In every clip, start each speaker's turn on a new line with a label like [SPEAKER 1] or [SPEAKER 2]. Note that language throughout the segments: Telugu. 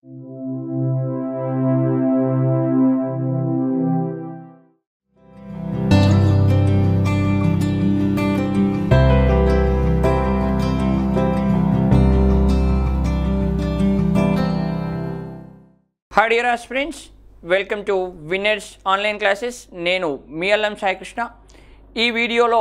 [SPEAKER 1] hi dear friends welcome to winners online classes నేను మీ అల్లం సాయికృష్ణ ఈ వీడియోలో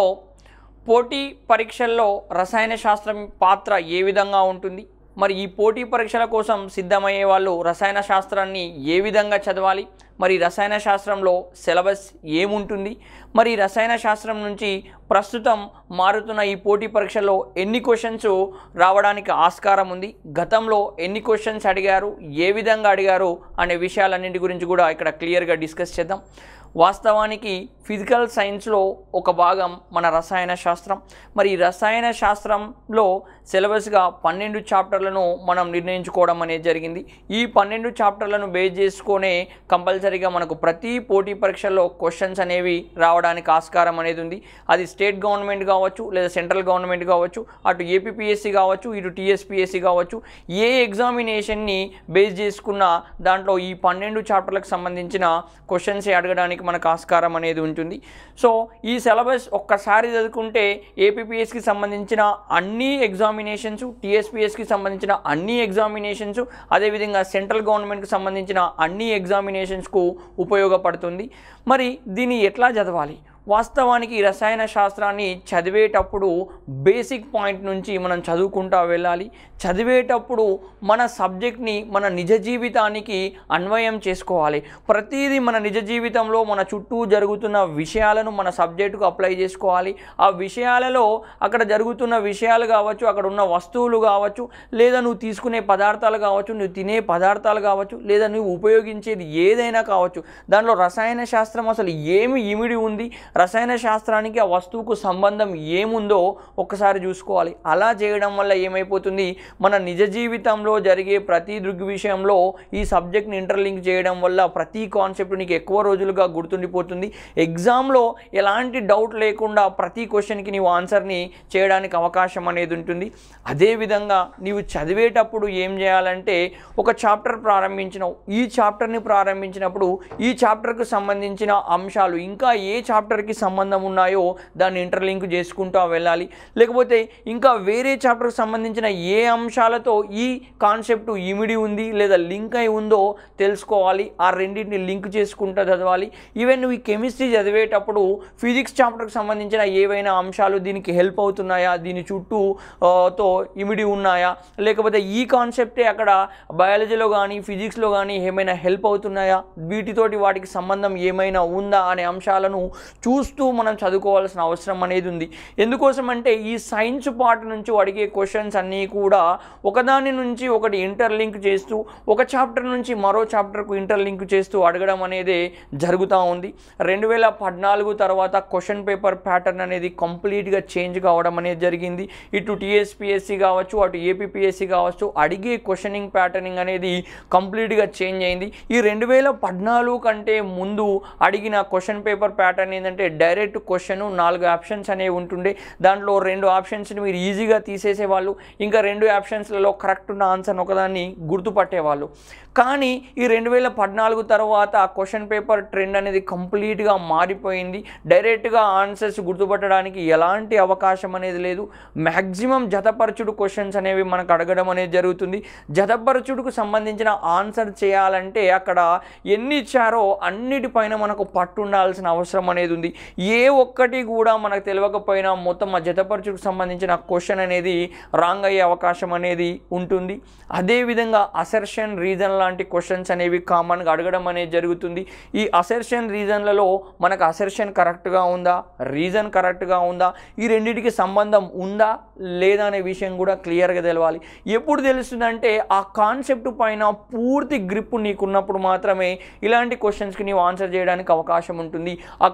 [SPEAKER 1] పోటీ పరీక్షల్లో రసాయన శాస్త్రం పాత్ర ఏ విధంగా ఉంటుంది మరి ఈ పోటీ పరీక్షల కోసం సిద్ధమయ్యే వాళ్ళు రసాయన శాస్త్రాన్ని ఏ విధంగా చదవాలి మరి రసాయన శాస్త్రంలో సిలబస్ ఏముంటుంది మరి రసాయన శాస్త్రం నుంచి ప్రస్తుతం మారుతున్న ఈ పోటీ పరీక్షల్లో ఎన్ని క్వశ్చన్స్ రావడానికి ఆస్కారం ఉంది గతంలో ఎన్ని క్వశ్చన్స్ అడిగారు ఏ విధంగా అడిగారు అనే విషయాలన్నింటి గురించి కూడా ఇక్కడ క్లియర్గా డిస్కస్ చేద్దాం వాస్తవానికి ఫిజికల్ సైన్స్లో ఒక భాగం మన రసాయన శాస్త్రం మరి ఈ రసాయన శాస్త్రంలో సిలబస్గా పన్నెండు చాప్టర్లను మనం నిర్ణయించుకోవడం అనేది జరిగింది ఈ పన్నెండు చాప్టర్లను బేస్ చేసుకొనే కంపల్సరీగా మనకు ప్రతి పోటీ పరీక్షల్లో క్వశ్చన్స్ అనేవి రావడానికి ఆస్కారం అనేది ఉంది అది స్టేట్ గవర్నమెంట్ కావచ్చు లేదా సెంట్రల్ గవర్నమెంట్ కావచ్చు అటు ఏపీపీఎస్సీ కావచ్చు ఇటు టీఎస్పీఎస్సీ కావచ్చు ఏ ఎగ్జామినేషన్ని బేస్ చేసుకున్న దాంట్లో ఈ పన్నెండు చాప్టర్లకు సంబంధించిన క్వశ్చన్స్ అడగడానికి మనకు ఆస్కారం అనేది ఉంటుంది సో ఈ సిలబస్ ఒక్కసారి చదువుకుంటే ఏపీపీఎస్కి సంబంధించిన అన్ని ఎగ్జామినేషన్స్ టీఎస్పీఎస్కి సంబంధించిన అన్ని ఎగ్జామినేషన్స్ అదేవిధంగా సెంట్రల్ గవర్నమెంట్కి సంబంధించిన అన్ని ఎగ్జామినేషన్స్కు ఉపయోగపడుతుంది మరి దీన్ని ఎట్లా చదవాలి వాస్తవానికి ఈ రసాయన శాస్త్రాన్ని చదివేటప్పుడు బేసిక్ పాయింట్ నుంచి మనం చదువుకుంటూ వెళ్ళాలి చదివేటప్పుడు మన సబ్జెక్ట్ని మన నిజ జీవితానికి అన్వయం చేసుకోవాలి ప్రతిదీ మన నిజ జీవితంలో మన చుట్టూ జరుగుతున్న విషయాలను మన సబ్జెక్టుకు అప్లై చేసుకోవాలి ఆ విషయాలలో అక్కడ జరుగుతున్న విషయాలు కావచ్చు అక్కడ ఉన్న వస్తువులు కావచ్చు లేదా నువ్వు తీసుకునే పదార్థాలు కావచ్చు నువ్వు తినే పదార్థాలు కావచ్చు లేదా నువ్వు ఉపయోగించేది ఏదైనా కావచ్చు దాంట్లో రసాయన శాస్త్రం అసలు ఏమి ఇమిడి ఉంది రసాయన శాస్త్రానికి ఆ వస్తువుకు సంబంధం ఏముందో ఒక్కసారి చూసుకోవాలి అలా చేయడం వల్ల ఏమైపోతుంది మన నిజ జీవితంలో జరిగే ప్రతి దృగ్విషయంలో ఈ సబ్జెక్ట్ని ఇంటర్లింక్ చేయడం వల్ల ప్రతి కాన్సెప్ట్ నీకు ఎక్కువ రోజులుగా గుర్తుండిపోతుంది ఎగ్జామ్లో ఎలాంటి డౌట్ లేకుండా ప్రతి క్వశ్చన్కి నీవు ఆన్సర్ని చేయడానికి అవకాశం అనేది ఉంటుంది అదేవిధంగా నీవు చదివేటప్పుడు ఏం చేయాలంటే ఒక చాప్టర్ ప్రారంభించినావు ఈ చాప్టర్ని ప్రారంభించినప్పుడు ఈ చాప్టర్కు సంబంధించిన అంశాలు ఇంకా ఏ చాప్టర్కి సంబంధం ఉన్నాయో దాన్ని ఇంటర్లింక్ చేసుకుంటూ వెళ్ళాలి లేకపోతే ఇంకా వేరే చాప్టర్కి సంబంధించిన ఏ అంశాలతో ఈ కాన్సెప్ట్ ఇమిడి ఉంది లేదా లింక్ అయి ఉందో తెలుసుకోవాలి ఆ రెండింటిని లింక్ చేసుకుంటూ చదవాలి ఈవెన్ నువ్వు ఈ కెమిస్ట్రీ చదివేటప్పుడు ఫిజిక్స్ చాప్టర్కి సంబంధించిన ఏవైనా అంశాలు దీనికి హెల్ప్ అవుతున్నాయా దీని చుట్టూ ఆ, తో ఇమిడి ఉన్నాయా లేకపోతే ఈ కాన్సెప్టే అక్కడ బయాలజీలో కానీ ఫిజిక్స్లో కానీ ఏమైనా హెల్ప్ అవుతున్నాయా వీటితోటి వాటికి సంబంధం ఏమైనా ఉందా అనే అంశాలను చూస్తూ మనం చదువుకోవాల్సిన అవసరం అనేది ఉంది ఎందుకోసం అంటే ఈ సైన్స్ పార్ట్ నుంచి అడిగే క్వశ్చన్స్ అన్నీ కూడా ఒకదాని నుంచి ఒకటి ఇంటర్లింక్ చేస్తూ ఒక చాప్టర్ నుంచి మరో చాప్టర్కు ఇంటర్లింక్ చేస్తూ అడగడం అనేది జరుగుతూ ఉంది రెండు వేల పద్నాలుగు తర్వాత క్వశ్చన్ పేపర్ ప్యాటర్న్ అనేది కంప్లీట్గా చేంజ్ కావడం అనేది జరిగింది ఇటు టీఎస్పిఎస్సి కావచ్చు అటు ఏపీపీఎస్సి కావచ్చు అడిగే క్వశ్చనింగ్ ప్యాటర్నింగ్ అనేది కంప్లీట్గా చేంజ్ అయింది ఈ రెండు వేల పద్నాలుగు కంటే ముందు అడిగిన క్వశ్చన్ పేపర్ ప్యాటర్న్ ఏంటంటే డైరెక్ట్ క్వశ్చన్ నాలుగు ఆప్షన్స్ అనేవి ఉంటుండే దాంట్లో రెండు ఆప్షన్స్ని మీరు ఈజీగా తీసేసేవాళ్ళు ఇంకా రెండు ఆప్షన్స్లలో కరెక్ట్ ఉన్న ఆన్సర్ ఒకదాన్ని గుర్తుపట్టేవాళ్ళు కానీ ఈ రెండు వేల పద్నాలుగు తర్వాత ఆ క్వశ్చన్ పేపర్ ట్రెండ్ అనేది కంప్లీట్గా మారిపోయింది డైరెక్ట్గా ఆన్సర్స్ గుర్తుపట్టడానికి ఎలాంటి అవకాశం అనేది లేదు మ్యాక్సిమం జతపరచుడు క్వశ్చన్స్ అనేవి మనకు అడగడం అనేది జరుగుతుంది జతపరచుడుకు సంబంధించిన ఆన్సర్ చేయాలంటే అక్కడ ఎన్ని ఇచ్చారో అన్నిటిపైన మనకు పట్టు ఉండాల్సిన అవసరం అనేది ఉంది ఏ ఒక్కటి కూడా మనకు తెలియకపోయినా మొత్తం ఆ జతపరచుడుకు సంబంధించిన క్వశ్చన్ అనేది రాంగ్ అయ్యే అవకాశం అనేది ఉంటుంది అదేవిధంగా అసెర్షన్ రీజన్ లాంటి క్వశ్చన్స్ అనేవి కామన్గా అడగడం అనేది జరుగుతుంది ఈ అసెర్షన్ రీజన్లలో మనకు అసెర్షన్ కరెక్ట్గా ఉందా రీజన్ కరెక్ట్గా ఉందా ఈ రెండింటికి సంబంధం ఉందా లేదా అనే విషయం కూడా క్లియర్గా తెలవాలి ఎప్పుడు తెలుస్తుందంటే ఆ కాన్సెప్ట్ పైన పూర్తి గ్రిప్ నీకున్నప్పుడు మాత్రమే ఇలాంటి క్వశ్చన్స్కి నీవు ఆన్సర్ చేయడానికి అవకాశం ఉంటుంది ఆ కాన్సెప్ట్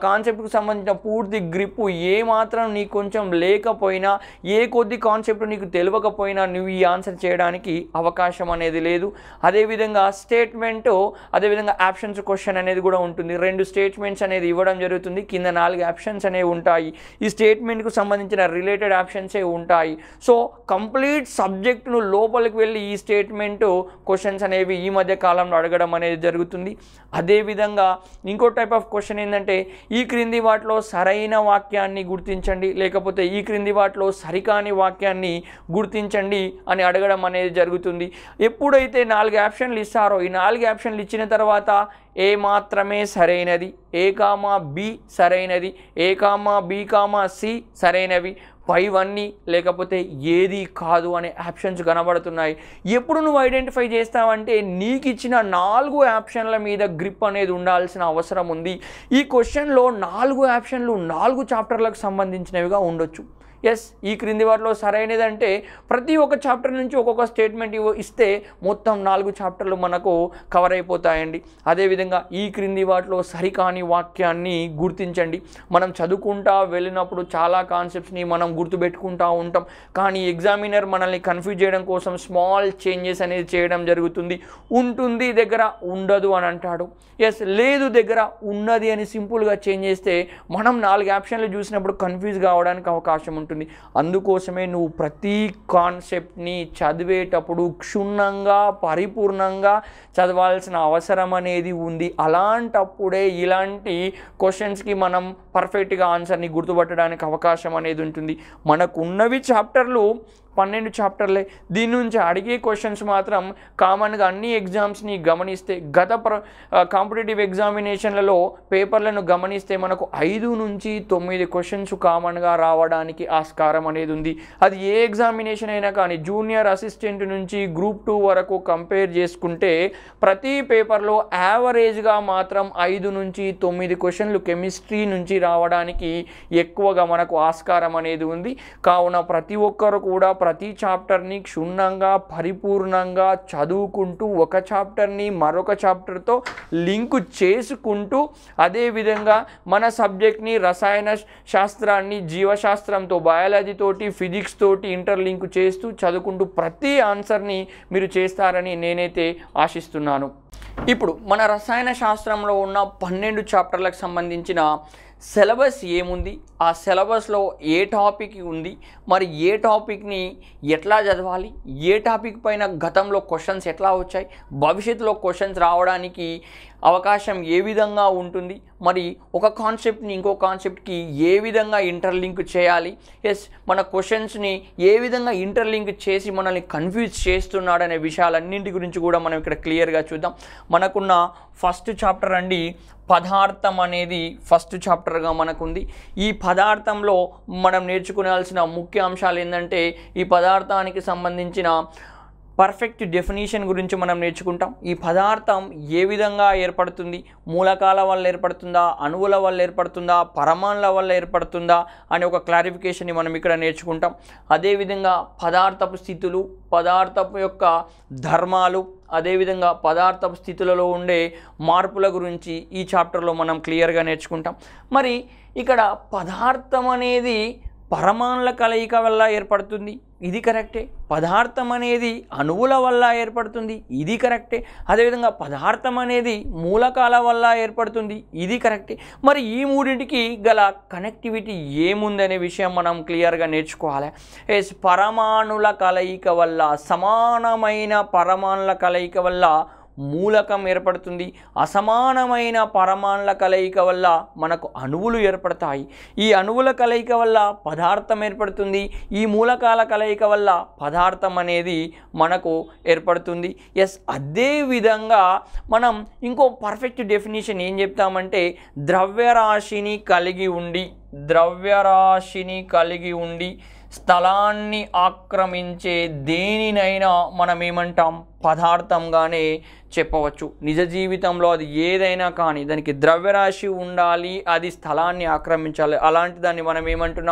[SPEAKER 1] కాన్సెప్ట్కి సంబంధించిన పూర్తి గ్రిప్ ఏ మాత్రం నీకు కొంచెం లేకపోయినా ఏ కొద్ది కాన్సెప్ట్ నీకు తెలియకపోయినా నువ్వు ఈ ఆన్సర్ చేయడానికి అవకాశం అనేది లేదు అదేవిధంగా స్టేట్మెంట్ అదేవిధంగా ఆప్షన్స్ క్వశ్చన్ అనేది కూడా ఉంటుంది రెండు స్టేట్మెంట్స్ అనేది ఇవ్వడం జరుగుతుంది కింద నాలుగు ఆప్షన్స్ అనేవి ఉంటాయి ఈ స్టేట్మెంట్కు సంబంధించిన రిలేటెడ్ ఆప్షన్సే ఉంటాయి సో కంప్లీట్ సబ్జెక్టును లోపలికి వెళ్ళి ఈ స్టేట్మెంట్ క్వశ్చన్స్ అనేవి ఈ మధ్య కాలంలో అడగడం అనేది జరుగుతుంది అదేవిధంగా ఇంకో టైప్ ఆఫ్ క్వశ్చన్ ఏంటంటే ఈ క్రింది వాటిలో సరైన వాక్యాన్ని గుర్తించండి లేకపోతే ఈ క్రింది వాటిలో సరికాని వాక్యాన్ని గుర్తించండి అని అడగడం అనేది జరుగుతుంది ఎప్పుడైతే నాలుగు ఆప్షన్లు ఇస్తారో ఈ నాలుగు ఆప్షన్లు ఇచ్చిన తర్వాత ఏ మాత్రమే సరైనది ఏ కామా బి సరైనది A comma B comma C సరైనవి పైవన్నీ లేకపోతే ఏది కాదు అనే ఆప్షన్స్ కనబడుతున్నాయి ఎప్పుడు నువ్వు ఐడెంటిఫై చేస్తావంటే నీకు ఇచ్చిన నాలుగు ఆప్షన్ల మీద గ్రిప్ అనేది ఉండాల్సిన అవసరం ఉంది ఈ క్వశ్చన్లో నాలుగు ఆప్షన్లు నాలుగు చాప్టర్లకు సంబంధించినవిగా ఉండొచ్చు ఎస్ ఈ క్రింది వాటిలో సరైనదంటే ప్రతి ఒక్క చాప్టర్ నుంచి ఒక్కొక్క స్టేట్మెంట్ ఇవ్వ ఇస్తే మొత్తం నాలుగు చాప్టర్లు మనకు కవర్ అయిపోతాయండి అదేవిధంగా ఈ క్రింది వాటిలో సరికాని వాక్యాన్ని గుర్తించండి మనం చదువుకుంటా వెళ్ళినప్పుడు చాలా కాన్సెప్ట్స్ని మనం గుర్తుపెట్టుకుంటా ఉంటాం కానీ ఎగ్జామినర్ మనల్ని కన్ఫ్యూజ్ చేయడం కోసం స్మాల్ చేంజెస్ అనేది చేయడం జరుగుతుంది ఉంటుంది దగ్గర ఉండదు అని అంటాడు ఎస్ లేదు దగ్గర ఉన్నది అని సింపుల్గా చేంజ్ చేస్తే మనం నాలుగు ఆప్షన్లు చూసినప్పుడు కన్ఫ్యూజ్ కావడానికి అవకాశం ఉంటుంది అందుకోసమే నువ్వు ప్రతి కాన్సెప్ట్ని చదివేటప్పుడు క్షుణ్ణంగా పరిపూర్ణంగా చదవాల్సిన అవసరం అనేది ఉంది అలాంటప్పుడే ఇలాంటి క్వశ్చన్స్కి మనం పర్ఫెక్ట్గా ఆన్సర్ని గుర్తుపట్టడానికి అవకాశం అనేది ఉంటుంది మనకు ఉన్నవి చాప్టర్లు పన్నెండు చాప్టర్లే దీని నుంచి అడిగే క్వశ్చన్స్ మాత్రం కామన్గా అన్ని ఎగ్జామ్స్ని గమనిస్తే గత ప్ర కాంపిటేటివ్ ఎగ్జామినేషన్లలో పేపర్లను గమనిస్తే మనకు ఐదు నుంచి తొమ్మిది క్వశ్చన్స్ కామన్గా రావడానికి ఆస్కారం అనేది ఉంది అది ఏ ఎగ్జామినేషన్ అయినా కానీ జూనియర్ అసిస్టెంట్ నుంచి గ్రూప్ టూ వరకు కంపేర్ చేసుకుంటే ప్రతి పేపర్లో యావరేజ్గా మాత్రం ఐదు నుంచి తొమ్మిది క్వశ్చన్లు కెమిస్ట్రీ నుంచి రావడానికి ఎక్కువగా మనకు ఆస్కారం అనేది ఉంది కావున ప్రతి ఒక్కరు కూడా ప్రతి చాప్టర్ని క్షుణ్ణంగా పరిపూర్ణంగా చదువుకుంటూ ఒక చాప్టర్ని మరొక చాప్టర్తో లింకు చేసుకుంటూ అదేవిధంగా మన సబ్జెక్ట్ని రసాయన శాస్త్రాన్ని జీవశాస్త్రంతో బయాలజీ తోటి ఫిజిక్స్ తోటి ఇంటర్లింక్ చేస్తూ చదువుకుంటూ ప్రతి ఆన్సర్ని మీరు చేస్తారని నేనైతే ఆశిస్తున్నాను ఇప్పుడు మన రసాయన శాస్త్రంలో ఉన్న పన్నెండు చాప్టర్లకు సంబంధించిన సిలబస్ ఏముంది ఆ సిలబస్లో ఏ టాపిక్ ఉంది మరి ఏ టాపిక్ని ఎట్లా చదవాలి ఏ టాపిక్ పైన గతంలో క్వశ్చన్స్ ఎట్లా వచ్చాయి భవిష్యత్తులో క్వశ్చన్స్ రావడానికి అవకాశం ఏ విధంగా ఉంటుంది మరి ఒక కాన్సెప్ట్ని ఇంకో కాన్సెప్ట్కి ఏ విధంగా ఇంటర్లింక్ చేయాలి ఎస్ మన క్వశ్చన్స్ని ఏ విధంగా ఇంటర్లింక్ చేసి మనల్ని కన్ఫ్యూజ్ చేస్తున్నాడనే విషయాలన్నింటి గురించి కూడా మనం ఇక్కడ క్లియర్గా చూద్దాం మనకున్న ఫస్ట్ చాప్టర్ అండి పదార్థం అనేది ఫస్ట్ చాప్టర్గా మనకుంది ఈ పదార్థంలో మనం నేర్చుకోవాల్సిన ముఖ్య అంశాలు ఏంటంటే ఈ పదార్థానికి సంబంధించిన పర్ఫెక్ట్ డెఫినేషన్ గురించి మనం నేర్చుకుంటాం ఈ పదార్థం ఏ విధంగా ఏర్పడుతుంది మూలకాల వల్ల ఏర్పడుతుందా అణువుల వల్ల ఏర్పడుతుందా పరమాణుల వల్ల ఏర్పడుతుందా అనే ఒక క్లారిఫికేషన్ని మనం ఇక్కడ నేర్చుకుంటాం అదేవిధంగా పదార్థపు స్థితులు పదార్థపు యొక్క ధర్మాలు అదేవిధంగా పదార్థపు స్థితులలో ఉండే మార్పుల గురించి ఈ చాప్టర్లో మనం క్లియర్గా నేర్చుకుంటాం మరి ఇక్కడ పదార్థం అనేది పరమాణుల కలయిక వల్ల ఏర్పడుతుంది ఇది కరెక్టే పదార్థం అనేది అణువుల వల్ల ఏర్పడుతుంది ఇది కరెక్టే అదేవిధంగా పదార్థం అనేది మూలకాల వల్ల ఏర్పడుతుంది ఇది కరెక్టే మరి ఈ మూడింటికి గల కనెక్టివిటీ ఏముందనే విషయం మనం క్లియర్గా నేర్చుకోవాలి ఎస్ పరమాణుల కలయిక వల్ల సమానమైన పరమాణుల కలయిక వల్ల మూలకం ఏర్పడుతుంది అసమానమైన పరమాణుల కలయిక వల్ల మనకు అణువులు ఏర్పడతాయి ఈ అణువుల కలయిక వల్ల పదార్థం ఏర్పడుతుంది ఈ మూలకాల కలయిక వల్ల పదార్థం అనేది మనకు ఏర్పడుతుంది ఎస్ అదే విధంగా మనం ఇంకో పర్ఫెక్ట్ డెఫినేషన్ ఏం చెప్తామంటే ద్రవ్యరాశిని కలిగి ఉండి ద్రవ్యరాశిని కలిగి ఉండి స్థలాన్ని ఆక్రమించే దేనినైనా మనం ఏమంటాం పదార్థంగానే చెప్పవచ్చు నిజ జీవితంలో అది ఏదైనా కానీ దానికి ద్రవ్యరాశి ఉండాలి అది స్థలాన్ని ఆక్రమించాలి అలాంటి దాన్ని మనం ఏమంటున్నాం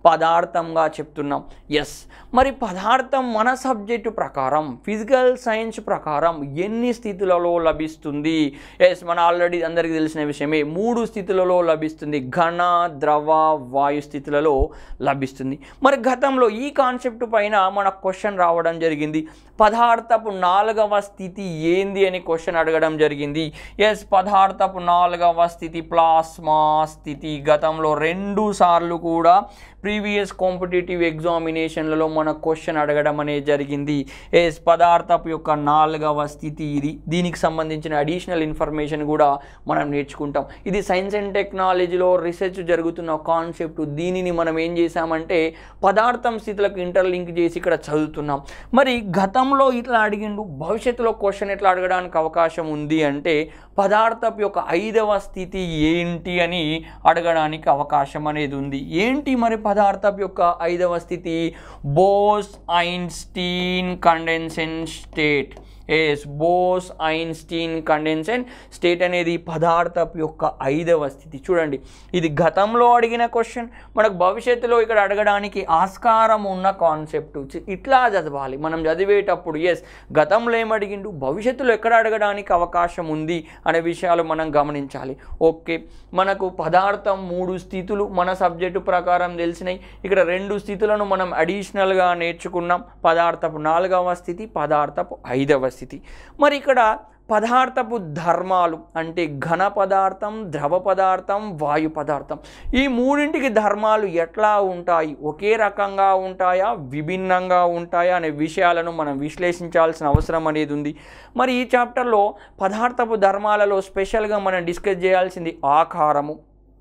[SPEAKER 1] పదార్థంగా చెప్తున్నాం ఎస్ మరి పదార్థం మన సబ్జెక్టు ప్రకారం ఫిజికల్ సైన్స్ ప్రకారం ఎన్ని స్థితులలో లభిస్తుంది ఎస్ మన ఆల్రెడీ అందరికీ తెలిసిన విషయమే మూడు స్థితులలో లభిస్తుంది ఘన ద్రవ వాయు స్థితులలో లభిస్తుంది మరి గతంలో ఈ కాన్సెప్ట్ పైన మన క్వశ్చన్ రావడం జరిగింది పదార్థపు నాలుగవ స్థితి ఏంది అని క్వశ్చన్ అడగడం జరిగింది ఎస్ పదార్థపు నాలుగవ స్థితి ప్లాస్మా స్థితి గతంలో రెండు సార్లు కూడా ప్రీవియస్ కాంపిటేటివ్ ఎగ్జామినేషన్లలో మన క్వశ్చన్ అడగడం అనేది జరిగింది ఎస్ పదార్థపు యొక్క నాలుగవ స్థితి ఇది దీనికి సంబంధించిన అడిషనల్ ఇన్ఫర్మేషన్ కూడా మనం నేర్చుకుంటాం ఇది సైన్స్ అండ్ టెక్నాలజీలో రీసెర్చ్ జరుగుతున్న కాన్సెప్ట్ దీనిని మనం ఏం చేసామంటే పదార్థం స్థితులకు ఇంటర్లింక్ చేసి ఇక్కడ చదువుతున్నాం మరి గతంలో ఇట్లా అడిగిండు భవిష్యత్తులో క్వశ్చన్ ఎట్లా అడగడానికి అవకాశం ఉంది అంటే పదార్థపు యొక్క ఐదవ స్థితి ఏంటి అని అడగడానికి అవకాశం అనేది ఉంది ఏంటి మరి పదార్థపు యొక్క ఐదవ స్థితి Bose Einstein condensate state yes Bose Einstein condensate state అనేది పదార్థపు యొక్క ఐదవ స్థితి చూడండి ఇది గతంలో అడిగిన క్వశ్చన్ మనకు భవిష్యత్తులో ఇక్కడ అడగడానికి ఆస్కారం ఉన్న కాన్సెప్ట్ ఇట్లా చదవాలి మనం చదివేటప్పుడు ఎస్ గతంలో ఏం అడిగిండు భవిష్యత్తులో ఎక్కడ అడగడానికి అవకాశం ఉంది అనే విషయాలు మనం గమనించాలి ఓకే మనకు పదార్థం మూడు స్థితులు మన సబ్జెక్టు ప్రకారం తెలిసినాయి ఇక్కడ రెండు స్థితులను మనం అడిషనల్గా నేర్చుకున్నాం పదార్థపు నాలుగవ స్థితి పదార్థపు ఐదవ స్థితి మరి ఇక్కడ పదార్థపు ధర్మాలు అంటే ఘన పదార్థం ద్రవ పదార్థం వాయు పదార్థం ఈ మూడింటికి ధర్మాలు ఎట్లా ఉంటాయి ఒకే రకంగా ఉంటాయా విభిన్నంగా ఉంటాయా అనే విషయాలను మనం విశ్లేషించాల్సిన అవసరం అనేది ఉంది మరి ఈ చాప్టర్లో పదార్థపు ధర్మాలలో స్పెషల్గా మనం డిస్కస్ చేయాల్సింది ఆకారము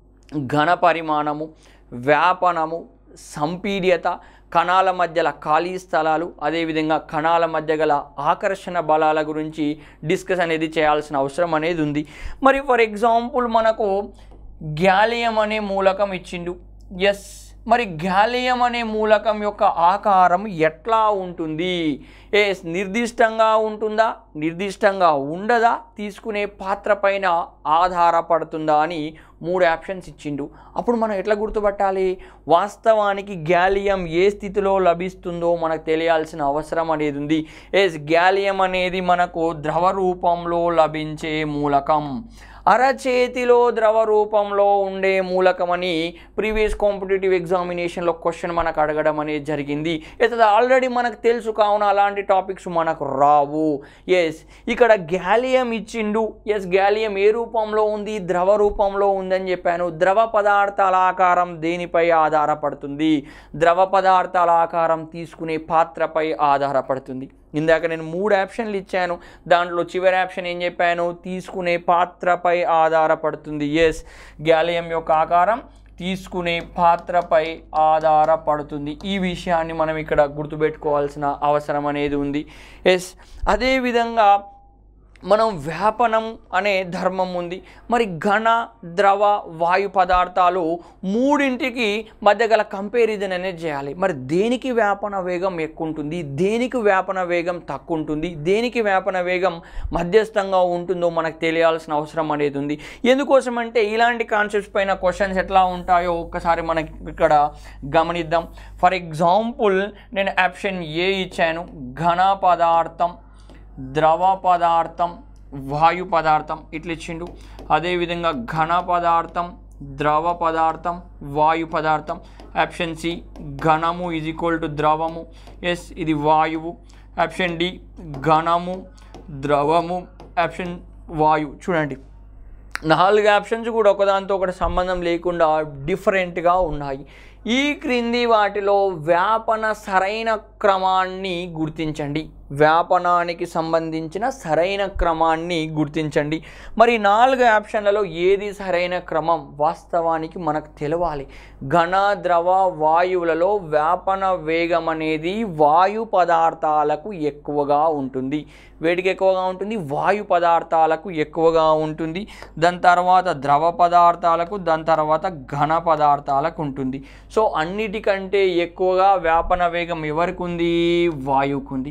[SPEAKER 1] ఘన పరిమాణము వ్యాపనము సంపీడ్యత కణాల మధ్యల ఖాళీ స్థలాలు అదేవిధంగా కణాల మధ్య గల ఆకర్షణ బలాల గురించి డిస్కస్ అనేది చేయాల్సిన అవసరం అనేది ఉంది మరి ఫర్ ఎగ్జాంపుల్ మనకు గ్యాలియం అనే మూలకం ఇచ్చిండు ఎస్ మరి గ్యాలియం అనే మూలకం యొక్క ఆకారం ఎట్లా ఉంటుంది ఏ నిర్దిష్టంగా ఉంటుందా నిర్దిష్టంగా ఉండదా తీసుకునే పాత్ర పైన ఆధారపడుతుందా అని మూడు ఆప్షన్స్ ఇచ్చిండు అప్పుడు మనం ఎట్లా గుర్తుపట్టాలి వాస్తవానికి గ్యాలియం ఏ స్థితిలో లభిస్తుందో మనకు తెలియాల్సిన అవసరం అనేది ఉంది ఎస్ గ్యాలియం అనేది మనకు ద్రవ రూపంలో లభించే మూలకం అరచేతిలో ద్రవ రూపంలో ఉండే మూలకమని ప్రీవియస్ కాంపిటేటివ్ ఎగ్జామినేషన్లో క్వశ్చన్ మనకు అడగడం అనేది జరిగింది ఇది ఆల్రెడీ మనకు తెలుసు కావున అలాంటి టాపిక్స్ మనకు రావు ఎస్ ఇక్కడ గ్యాలియం ఇచ్చిండు ఎస్ గ్యాలియం ఏ రూపంలో ఉంది ద్రవ రూపంలో ఉందని చెప్పాను ద్రవ పదార్థాల ఆకారం దేనిపై ఆధారపడుతుంది ద్రవ పదార్థాల ఆకారం తీసుకునే పాత్రపై ఆధారపడుతుంది ఇందాక నేను మూడు ఆప్షన్లు ఇచ్చాను దాంట్లో చివరి ఆప్షన్ ఏం చెప్పాను తీసుకునే పాత్రపై ఆధారపడుతుంది ఎస్ గ్యాలియం యొక్క ఆకారం తీసుకునే పాత్రపై ఆధారపడుతుంది ఈ విషయాన్ని మనం ఇక్కడ గుర్తుపెట్టుకోవాల్సిన అవసరం అనేది ఉంది ఎస్ అదేవిధంగా మనం వ్యాపనం అనే ధర్మం ఉంది మరి ఘన ద్రవ వాయు పదార్థాలు మూడింటికి మధ్య గల కంపారిజన్ అనేది చేయాలి మరి దేనికి వ్యాపన వేగం ఎక్కువ ఉంటుంది దేనికి వ్యాపన వేగం తక్కువ ఉంటుంది దేనికి వ్యాపన వేగం మధ్యస్థంగా ఉంటుందో మనకు తెలియాల్సిన అవసరం అనేది ఉంది ఎందుకోసం అంటే ఇలాంటి కాన్సెప్ట్స్ పైన క్వశ్చన్స్ ఎట్లా ఉంటాయో ఒక్కసారి మనకి ఇక్కడ గమనిద్దాం ఫర్ ఎగ్జాంపుల్ నేను ఆప్షన్ ఏ ఇచ్చాను ఘన పదార్థం ద్రవ పదార్థం వాయు పదార్థం ఇట్లా ఇచ్చిండు అదేవిధంగా ఘన పదార్థం ద్రవ పదార్థం వాయు పదార్థం ఆప్షన్ సి ఘనము ఈజ్ ఈక్వల్ టు ద్రవము ఎస్ ఇది వాయువు ఆప్షన్ డి ఘనము ద్రవము ఆప్షన్ వాయు చూడండి నాలుగు ఆప్షన్స్ కూడా ఒకదాంతో ఒకటి సంబంధం లేకుండా డిఫరెంట్గా ఉన్నాయి ఈ క్రింది వాటిలో వ్యాపన సరైన క్రమాన్ని గుర్తించండి వ్యాపనానికి సంబంధించిన సరైన క్రమాన్ని గుర్తించండి మరి నాలుగు ఆప్షన్లలో ఏది సరైన క్రమం వాస్తవానికి మనకు తెలవాలి ఘన ద్రవ వాయువులలో వ్యాపన వేగం అనేది వాయు పదార్థాలకు ఎక్కువగా ఉంటుంది వేడికి ఎక్కువగా ఉంటుంది వాయు పదార్థాలకు ఎక్కువగా ఉంటుంది దాని తర్వాత ద్రవ పదార్థాలకు దాని తర్వాత ఘన పదార్థాలకు ఉంటుంది సో అన్నిటికంటే ఎక్కువగా వ్యాపన వేగం ఎవరికి ఉంది వాయువుకు ఉంది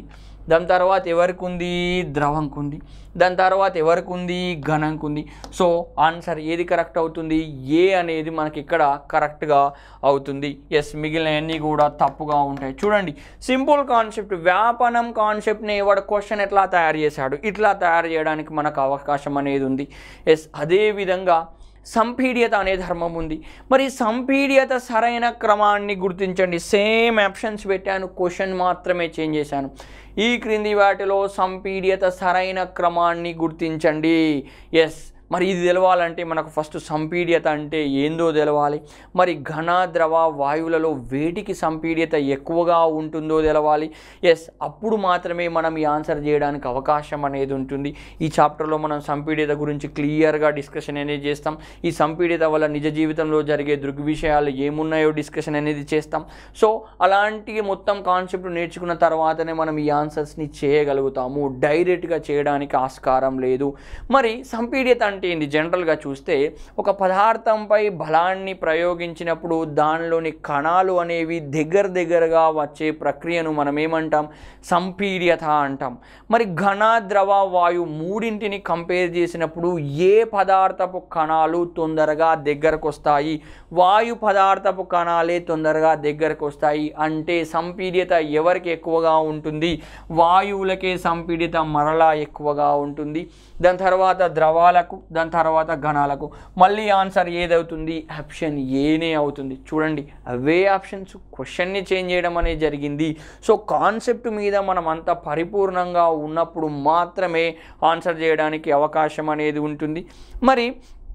[SPEAKER 1] దాని తర్వాత ఎవరికి ఉంది ద్రవంకి ఉంది దాని తర్వాత ఎవరికి ఉంది ఘనంకి ఉంది సో ఆన్సర్ ఏది కరెక్ట్ అవుతుంది ఏ అనేది మనకి ఇక్కడ కరెక్ట్గా అవుతుంది ఎస్ మిగిలినవన్నీ కూడా తప్పుగా ఉంటాయి చూడండి సింపుల్ కాన్సెప్ట్ వ్యాపనం కాన్సెప్ట్ని వాడు క్వశ్చన్ ఎట్లా తయారు చేశాడు ఇట్లా తయారు చేయడానికి మనకు అవకాశం అనేది ఉంది ఎస్ అదేవిధంగా సంపీడ్యత అనే ధర్మం ఉంది మరి సంపీడ్యత సరైన క్రమాన్ని గుర్తించండి సేమ్ ఆప్షన్స్ పెట్టాను క్వశ్చన్ మాత్రమే చేంజ్ చేశాను ఈ క్రింది వాటిలో సంపీడ్యత సరైన క్రమాన్ని గుర్తించండి ఎస్ మరి ఇది తెలవాలంటే మనకు ఫస్ట్ సంపీడ్యత అంటే ఏందో తెలవాలి మరి ఘన ద్రవ వాయువులలో వేటికి సంపీడ్యత ఎక్కువగా ఉంటుందో తెలవాలి ఎస్ అప్పుడు మాత్రమే మనం ఈ ఆన్సర్ చేయడానికి అవకాశం అనేది ఉంటుంది ఈ చాప్టర్లో మనం సంపీడ్యత గురించి క్లియర్గా డిస్కషన్ అనేది చేస్తాం ఈ సంపీడ్యత వల్ల నిజ జీవితంలో జరిగే దృగ్విషయాలు ఏమున్నాయో డిస్కషన్ అనేది చేస్తాం సో అలాంటి మొత్తం కాన్సెప్ట్ నేర్చుకున్న తర్వాతనే మనం ఈ ఆన్సర్స్ని చేయగలుగుతాము డైరెక్ట్గా చేయడానికి ఆస్కారం లేదు మరి సంపీడ్యత అంటే ఏంటి జనరల్గా చూస్తే ఒక పదార్థంపై బలాన్ని ప్రయోగించినప్పుడు దానిలోని కణాలు అనేవి దగ్గర దగ్గరగా వచ్చే ప్రక్రియను మనం ఏమంటాం సంపీడ్యత అంటాం మరి ఘన ద్రవ వాయు మూడింటిని కంపేర్ చేసినప్పుడు ఏ పదార్థపు కణాలు తొందరగా దగ్గరకు వస్తాయి వాయు పదార్థపు కణాలే తొందరగా దగ్గరకు వస్తాయి అంటే సంపీడ్యత ఎవరికి ఎక్కువగా ఉంటుంది వాయువులకే సంపీడిత మరలా ఎక్కువగా ఉంటుంది దాని తర్వాత ద్రవాలకు దాని తర్వాత ఘనాలకు మళ్ళీ ఆన్సర్ ఏదవుతుంది ఆప్షన్ ఏనే అవుతుంది చూడండి అవే ఆప్షన్స్ క్వశ్చన్ని చేంజ్ చేయడం అనేది జరిగింది సో కాన్సెప్ట్ మీద మనం అంత పరిపూర్ణంగా ఉన్నప్పుడు మాత్రమే ఆన్సర్ చేయడానికి అవకాశం అనేది ఉంటుంది మరి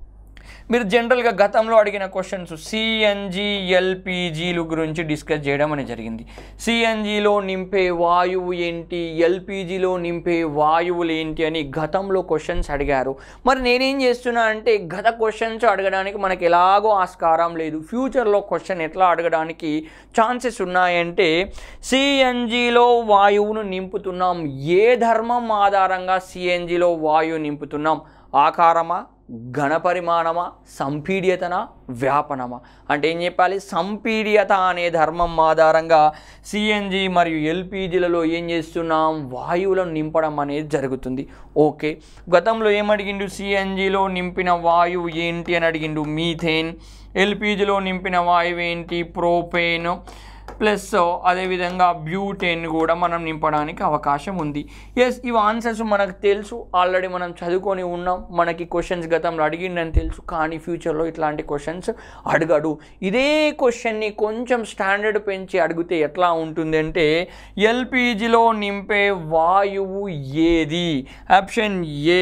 [SPEAKER 1] మీరు జనరల్గా గతంలో అడిగిన క్వశ్చన్స్ సిఎన్జి ఎల్పిజీలు గురించి డిస్కస్ చేయడం అనేది జరిగింది సిఎన్జిలో నింపే వాయువు ఏంటి ఎల్పిజిలో నింపే వాయువులు ఏంటి అని గతంలో క్వశ్చన్స్ అడిగారు మరి నేనేం చేస్తున్నా అంటే గత క్వశ్చన్స్ అడగడానికి మనకి ఎలాగో ఆస్కారం లేదు ఫ్యూచర్లో క్వశ్చన్ ఎట్లా అడగడానికి ఛాన్సెస్ ఉన్నాయంటే సిఎన్జిలో వాయువును నింపుతున్నాం ఏ ధర్మం ఆధారంగా సిఎన్జిలో వాయువు నింపుతున్నాం ఆకారమా ఘనపరిమాణమా సంపీడ్యతన వ్యాపనమా అంటే ఏం చెప్పాలి సంపీడ్యత అనే ధర్మం ఆధారంగా సిఎన్జి మరియు ఎల్పిజిలలో ఏం చేస్తున్నాం వాయువులను నింపడం అనేది జరుగుతుంది ఓకే గతంలో ఏమడిగిండు సిఎన్జిలో నింపిన వాయువు ఏంటి అని అడిగిండు మీథేన్ ఎల్పిజిలో నింపిన వాయువు ఏంటి ప్రోపేన్ ప్లస్ అదేవిధంగా బ్యూటేన్ కూడా మనం నింపడానికి అవకాశం ఉంది ఎస్ ఇవి ఆన్సర్స్ మనకు తెలుసు ఆల్రెడీ మనం చదువుకొని ఉన్నాం మనకి క్వశ్చన్స్ గతంలో అడిగిండని తెలుసు కానీ ఫ్యూచర్లో ఇట్లాంటి క్వశ్చన్స్ అడగడు ఇదే క్వశ్చన్ని కొంచెం స్టాండర్డ్ పెంచి అడిగితే ఎట్లా ఉంటుందంటే ఎల్పిజిలో నింపే వాయువు ఏది ఆప్షన్ ఏ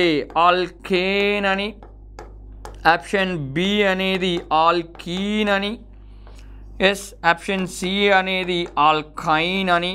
[SPEAKER 1] ఆల్కేన్ అని ఆప్షన్ బి అనేది ఆల్కీన్ అని ఎస్ ఆప్షన్ సి అనేది ఆల్కైన్ అని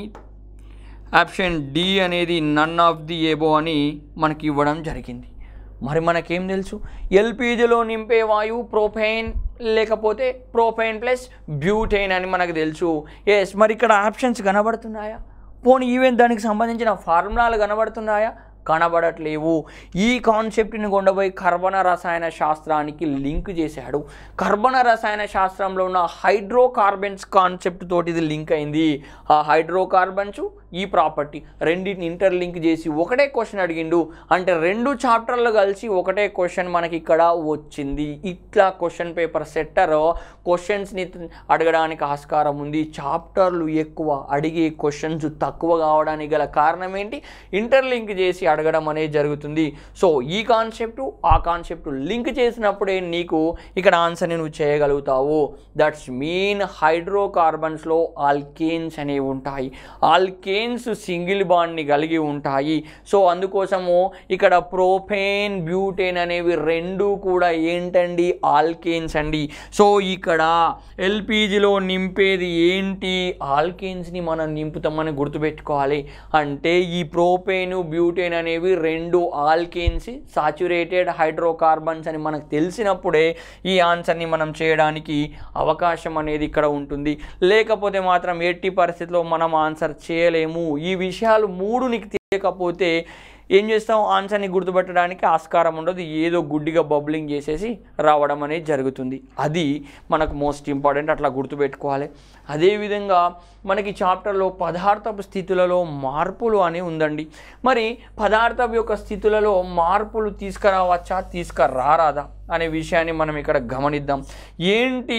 [SPEAKER 1] ఆప్షన్ డి అనేది నన్ ఆఫ్ ది ఏబో అని మనకి ఇవ్వడం జరిగింది మరి మనకేం తెలుసు ఎల్పిజిలో నింపే వాయువు ప్రోపైన్ లేకపోతే ప్రోపైన్ ప్లస్ బ్యూటైన్ అని మనకు తెలుసు ఎస్ మరి ఇక్కడ ఆప్షన్స్ కనబడుతున్నాయా పోనీ ఈవెన్ దానికి సంబంధించిన ఫార్ములాలు కనబడుతున్నాయా కనబడట్లేవు ఈ కాన్సెప్ట్ని కొండపోయి కర్బన రసాయన శాస్త్రానికి లింక్ చేశాడు కర్బన రసాయన శాస్త్రంలో ఉన్న హైడ్రోకార్బన్స్ కాన్సెప్ట్ తోటి ఇది లింక్ అయింది ఆ హైడ్రోకార్బన్స్ ఈ ప్రాపర్టీ రెండింటిని ఇంటర్లింక్ చేసి ఒకటే క్వశ్చన్ అడిగిండు అంటే రెండు చాప్టర్లు కలిసి ఒకటే క్వశ్చన్ మనకి ఇక్కడ వచ్చింది ఇట్లా క్వశ్చన్ పేపర్ సెట్టర్ క్వశ్చన్స్ని అడగడానికి ఆస్కారం ఉంది చాప్టర్లు ఎక్కువ అడిగే క్వశ్చన్స్ తక్కువ కావడానికి గల కారణం ఏంటి ఇంటర్లింక్ చేసి అడగడం అనేది జరుగుతుంది సో ఈ కాన్సెప్ట్ ఆ కాన్సెప్ట్ లింక్ చేసినప్పుడే నీకు ఇక్కడ ఆన్సర్ని నువ్వు చేయగలుగుతావు దట్స్ మీన్ హైడ్రోకార్బన్స్లో ఆల్కేన్స్ అనేవి ఉంటాయి ఆల్కేన్స్ సింగిల్ బాండ్ని కలిగి ఉంటాయి సో అందుకోసము ఇక్కడ ప్రోపేన్ బ్యూటేన్ అనేవి రెండు కూడా ఏంటండి ఆల్కేన్స్ అండి సో ఇక్కడ ఎల్పిజిలో నింపేది ఏంటి ఆల్కేన్స్ని మనం నింపుతామని గుర్తుపెట్టుకోవాలి అంటే ఈ ప్రోపేను బ్యూటేన్ అనేవి రెండు ఆల్కేన్స్ సాచురేటెడ్ హైడ్రోకార్బన్స్ అని మనకు తెలిసినప్పుడే ఈ ఆన్సర్ని మనం చేయడానికి అవకాశం అనేది ఇక్కడ ఉంటుంది లేకపోతే మాత్రం ఎట్టి పరిస్థితిలో మనం ఆన్సర్ చేయలేము ఈ విషయాలు మూడు నీకు తెలియకపోతే ఏం చేస్తాం ఆన్సర్ని గుర్తుపెట్టడానికి ఆస్కారం ఉండదు ఏదో గుడ్డిగా బబ్లింగ్ చేసేసి రావడం అనేది జరుగుతుంది అది మనకు మోస్ట్ ఇంపార్టెంట్ అట్లా గుర్తుపెట్టుకోవాలి అదేవిధంగా మనకి చాప్టర్లో పదార్థపు స్థితులలో మార్పులు అని ఉందండి మరి పదార్థపు యొక్క స్థితులలో మార్పులు తీసుకురావచ్చా తీసుకురారాదా అనే విషయాన్ని మనం ఇక్కడ గమనిద్దాం ఏంటి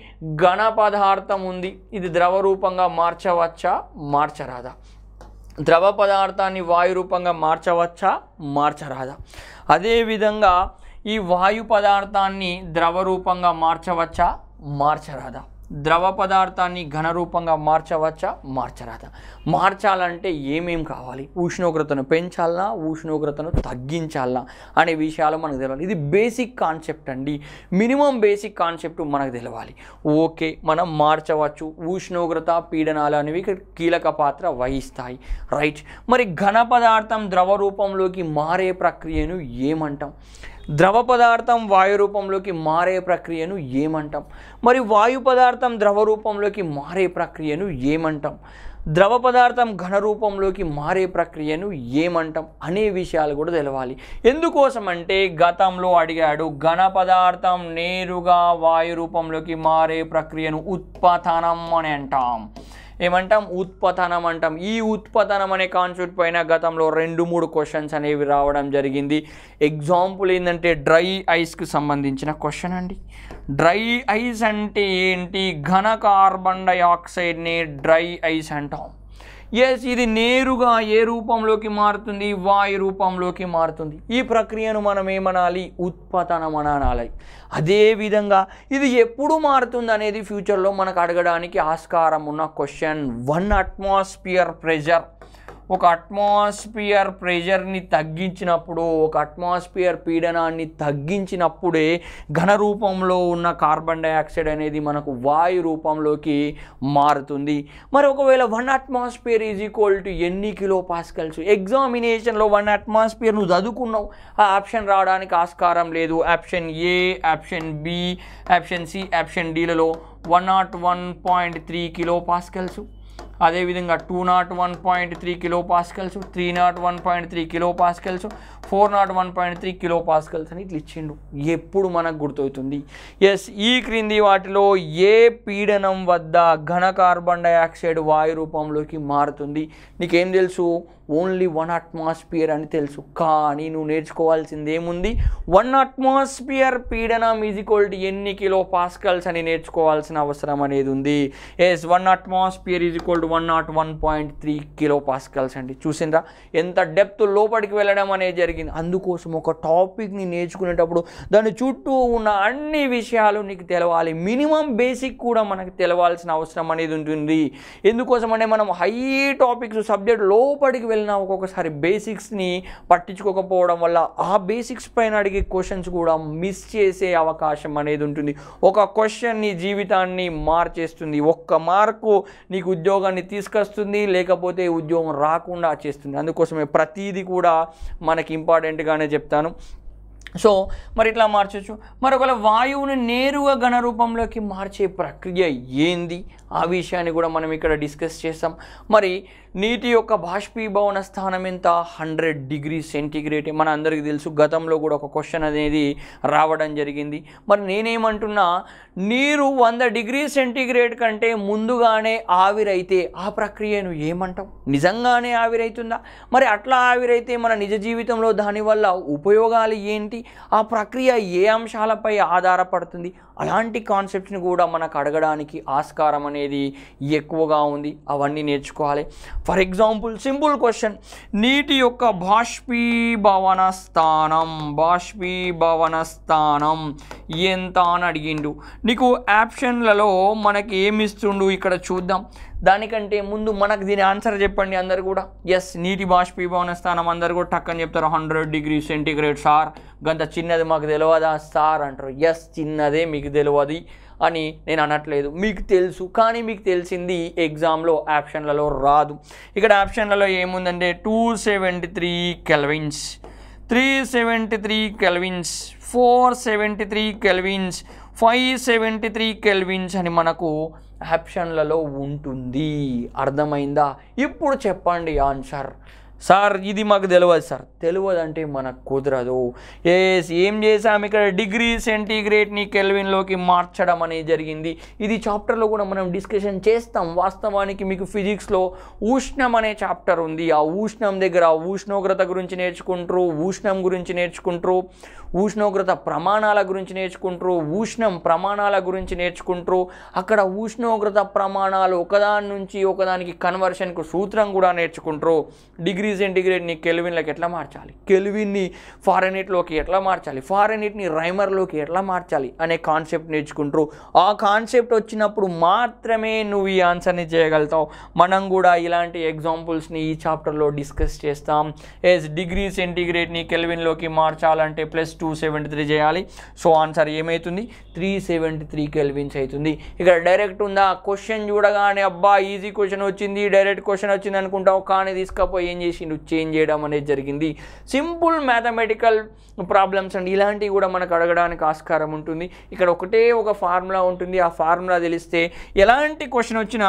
[SPEAKER 1] ఘన పదార్థం ఉంది ఇది ద్రవ రూపంగా మార్చవచ్చా మార్చరాదా ద్రవ పదార్థాన్ని వాయు రూపంగా మార్చవచ్చా మార్చరాదా అదేవిధంగా ఈ వాయు పదార్థాన్ని ద్రవ రూపంగా మార్చవచ్చా మార్చరాదా ద్రవ పదార్థాన్ని ఘన రూపంగా మార్చవచ్చా మార్చరాదా మార్చాలంటే ఏమేం కావాలి ఉష్ణోగ్రతను పెంచాలనా ఉష్ణోగ్రతను తగ్గించాలనా అనే విషయాలు మనకు తెలియాలి ఇది బేసిక్ కాన్సెప్ట్ అండి మినిమం బేసిక్ కాన్సెప్ట్ మనకు తెలవాలి ఓకే మనం మార్చవచ్చు ఉష్ణోగ్రత పీడనాలు అనేవి ఇక్కడ కీలక పాత్ర వహిస్తాయి రైట్ మరి ఘన పదార్థం ద్రవ రూపంలోకి మారే ప్రక్రియను ఏమంటాం ద్రవ పదార్థం వాయు రూపంలోకి మారే ప్రక్రియను ఏమంటాం మరి వాయు పదార్థం ద్రవ రూపంలోకి మారే ప్రక్రియను ఏమంటాం ద్రవ పదార్థం ఘన రూపంలోకి మారే ప్రక్రియను ఏమంటాం అనే విషయాలు కూడా తెలవాలి ఎందుకోసం అంటే గతంలో అడిగాడు ఘన పదార్థం నేరుగా వాయు రూపంలోకి మారే ప్రక్రియను ఉత్పతనం అని అంటాం ఏమంటాం ఉత్పతనం అంటాం ఈ ఉత్పతనం అనే కాన్సెప్ట్ పైన గతంలో రెండు మూడు క్వశ్చన్స్ అనేవి రావడం జరిగింది ఎగ్జాంపుల్ ఏంటంటే డ్రై ఐస్కి సంబంధించిన క్వశ్చన్ అండి డ్రై ఐస్ అంటే ఏంటి ఘన కార్బన్ డైఆక్సైడ్ని డ్రై ఐస్ అంటాం ఎస్ ఇది నేరుగా ఏ రూపంలోకి మారుతుంది వాయు రూపంలోకి మారుతుంది ఈ ప్రక్రియను మనం ఏమనాలి ఉత్పతనం అని అనాలి అదేవిధంగా ఇది ఎప్పుడు మారుతుంది అనేది ఫ్యూచర్లో మనకు అడగడానికి ఆస్కారం ఉన్న క్వశ్చన్ వన్ అట్మాస్ఫియర్ ప్రెషర్ ఒక అట్మాస్ఫియర్ ప్రెషర్ని తగ్గించినప్పుడు ఒక అట్మాస్ఫియర్ పీడనాన్ని తగ్గించినప్పుడే ఘన రూపంలో ఉన్న కార్బన్ డైఆక్సైడ్ అనేది మనకు వాయు రూపంలోకి మారుతుంది మరి ఒకవేళ one atmosphere is equal to ఎన్ని కిలో పాస్కల్స్ ఎగ్జామినేషన్లో వన్ అట్మాస్ఫియర్ నువ్వు చదువుకున్నావు ఆ ఆప్షన్ రావడానికి ఆస్కారం లేదు option A option B option C option డీలలో one nought one point three kilo pascals అదేవిధంగా two nought one point three kilo pascals three nought one point three kilo pascals four nought one point three kilo pascals అని ఇట్లా ఇచ్చిండు ఎప్పుడు మనకు గుర్తవుతుంది ఎస్ ఈ క్రింది వాటిలో ఏ పీడనం వద్ద ఘన కార్బన్ డైఆక్సైడ్ వాయు రూపంలోకి మారుతుంది నీకేం తెలుసు ఓన్లీ వన్ అట్మాస్ఫియర్ అని తెలుసు కానీ నువ్వు నేర్చుకోవాల్సింది ఏముంది వన్ అట్మాస్ఫియర్ పీడనం ఈజ్ ఈక్వల్ టు ఎన్ని కిలో పాస్కల్స్ అని నేర్చుకోవాల్సిన అవసరం అనేది ఉంది yes one atmosphere is equal to one nought one point three kilo pascals అండి చూసిండ్రా ఎంత డెప్త్ లోపలికి వెళ్ళడం అనేది జరిగింది అందుకోసం ఒక టాపిక్ని నేర్చుకునేటప్పుడు దాని చుట్టూ ఉన్న అన్ని విషయాలు నీకు తెలవాలి మినిమం బేసిక్ కూడా మనకు తెలవాల్సిన అవసరం అనేది ఉంటుంది ఎందుకోసం అంటే మనం హై టాపిక్స్ సబ్జెక్ట్ లోపలికి వెళ్ళినా ఒక్కొక్కసారి బేసిక్స్ని పట్టించుకోకపోవడం వల్ల ఆ బేసిక్స్ పైన అడిగే క్వశ్చన్స్ కూడా మిస్ చేసే అవకాశం అనేది ఉంటుంది ఒక క్వశ్చన్ నీ జీవితాన్ని మార్చేస్తుంది ఒక్క మార్కు నీకు ఉద్యోగాన్ని తీసుకొస్తుంది లేకపోతే ఉద్యోగం రాకుండా చేస్తుంది అందుకోసమే ప్రతీది కూడా మనకి ఇంపార్టెంట్గానే చెప్తాను సో మరి ఇట్లా మార్చొచ్చు మరి ఒకవేళ వాయువుని నేరుగా ఘన రూపంలోకి మార్చే ప్రక్రియ ఏంది ఆ విషయాన్ని కూడా మనం ఇక్కడ డిస్కస్ చేస్తాం మరి నీటి యొక్క బాష్పీభవన స్థానం ఎంత హండ్రెడ్ డిగ్రీ సెంటిగ్రేడ్ మన అందరికీ తెలుసు గతంలో కూడా ఒక క్వశ్చన్ అనేది రావడం జరిగింది మరి నేనేమంటున్నా నీరు వంద డిగ్రీ సెంటిగ్రేడ్ కంటే ముందుగానే ఆవిరైతే ఆ ప్రక్రియను ఏమంటాం నిజంగానే ఆవిరైతుందా మరి అట్లా ఆవిరైతే మన నిజ జీవితంలో దానివల్ల ఉపయోగాలు ఏంటి ఆ ప్రక్రియ ఏ అంశాలపై ఆధారపడుతుంది అలాంటి కాన్సెప్ట్స్ని కూడా మనకు అడగడానికి ఆస్కారం అనేది ఎక్కువగా ఉంది అవన్నీ నేర్చుకోవాలి ఫర్ ఎగ్జాంపుల్ సింపుల్ క్వశ్చన్ నీటి యొక్క బాష్పీభవన స్థానం బాష్పీభవన స్థానం ఎంత అని అడిగిండు నీకు ఆప్షన్లలో మనకి ఏమి ఇస్తుండు ఇక్కడ చూద్దాం దానికంటే ముందు మనకు దీని ఆన్సర్ చెప్పండి అందరు కూడా ఎస్ నీటి బాష్పీభవన స్థానం అందరు కూడా టక్కని చెప్తారు హండ్రెడ్ డిగ్రీ సెంటిగ్రేడ్ సార్ గంత చిన్నది మాకు తెలియదా సార్ అంటారు ఎస్ చిన్నదే మీకు తెలియదు అని నేను అనట్లేదు మీకు తెలుసు కానీ మీకు తెలిసింది ఎగ్జామ్లో ఆప్షన్లలో రాదు ఇక్కడ ఆప్షన్లలో ఏముందంటే two seventy three kelvins three seventy three kelvins four seventy three kelvins five seventy three kelvins అని మనకు ఆప్షన్లలో ఉంటుంది అర్థమైందా ఇప్పుడు చెప్పండి ఆన్సర్ సార్ ఇది మాకు తెలియదు సార్ తెలియదు అంటే మనకు కుదరదు ఎస్ ఏం చేసాం ఇక్కడ డిగ్రీ సెంటీగ్రేడ్ని కెల్విన్లోకి మార్చడం అనేది జరిగింది ఇది చాప్టర్లో కూడా మనం డిస్కషన్ చేస్తాం వాస్తవానికి మీకు ఫిజిక్స్లో ఉష్ణం అనే చాప్టర్ ఉంది ఆ ఉష్ణం దగ్గర ఉష్ణోగ్రత గురించి నేర్చుకుంటారు ఉష్ణం గురించి నేర్చుకుంటారు ఉష్ణోగ్రత ప్రమాణాల గురించి నేర్చుకుంటారు ఉష్ణం ప్రమాణాల గురించి నేర్చుకుంటారు అక్కడ ఉష్ణోగ్రత ప్రమాణాలు ఒకదాని నుంచి ఒకదానికి కన్వర్షన్కు సూత్రం కూడా నేర్చుకుంటారు డిగ్రీ సెంటిగ్రేడ్ని కెల్విన్లోకి ఎట్లా మార్చాలి కెల్విన్ని ఫారెన్హీట్లోకి ఎట్లా మార్చాలి ఫారెన్హీట్ని రైమర్లోకి ఎట్లా మార్చాలి అనే కాన్సెప్ట్ నేర్చుకుంటారు ఆ కాన్సెప్ట్ వచ్చినప్పుడు మాత్రమే నువ్వు ఈ ఆన్సర్ని చేయగలుగుతావు మనం కూడా ఇలాంటి ఎగ్జాంపుల్స్ని ఈ చాప్టర్లో డిస్కస్ చేస్తాం ఎస్ డిగ్రీ సెంటిగ్రేడ్ని కెల్విన్లోకి మార్చాలంటే ప్లస్ టూ సెవెంటీ త్రీ చేయాలి సో ఆన్సర్ ఏమవుతుంది త్రీ సెవెంటీ త్రీ కెల్విన్స్ అవుతుంది ఇక్కడ డైరెక్ట్ ఉందా క్వశ్చన్ చూడగానే అబ్బా ఈజీ క్వశ్చన్ వచ్చింది డైరెక్ట్ క్వశ్చన్ వచ్చింది అనుకుంటావు కానీ తీసుకపోయి ఏం చేసి నువ్వు చేంజ్ చేయడం అనేది జరిగింది సింపుల్ మ్యాథమెటికల్ ప్రాబ్లమ్స్ అండి ఇలాంటివి కూడా మనకు అడగడానికి ఆస్కారం ఉంటుంది ఇక్కడ ఒకటే ఒక ఫార్ములా ఉంటుంది ఆ ఫార్ములా తెలిస్తే ఎలాంటి క్వశ్చన్ వచ్చినా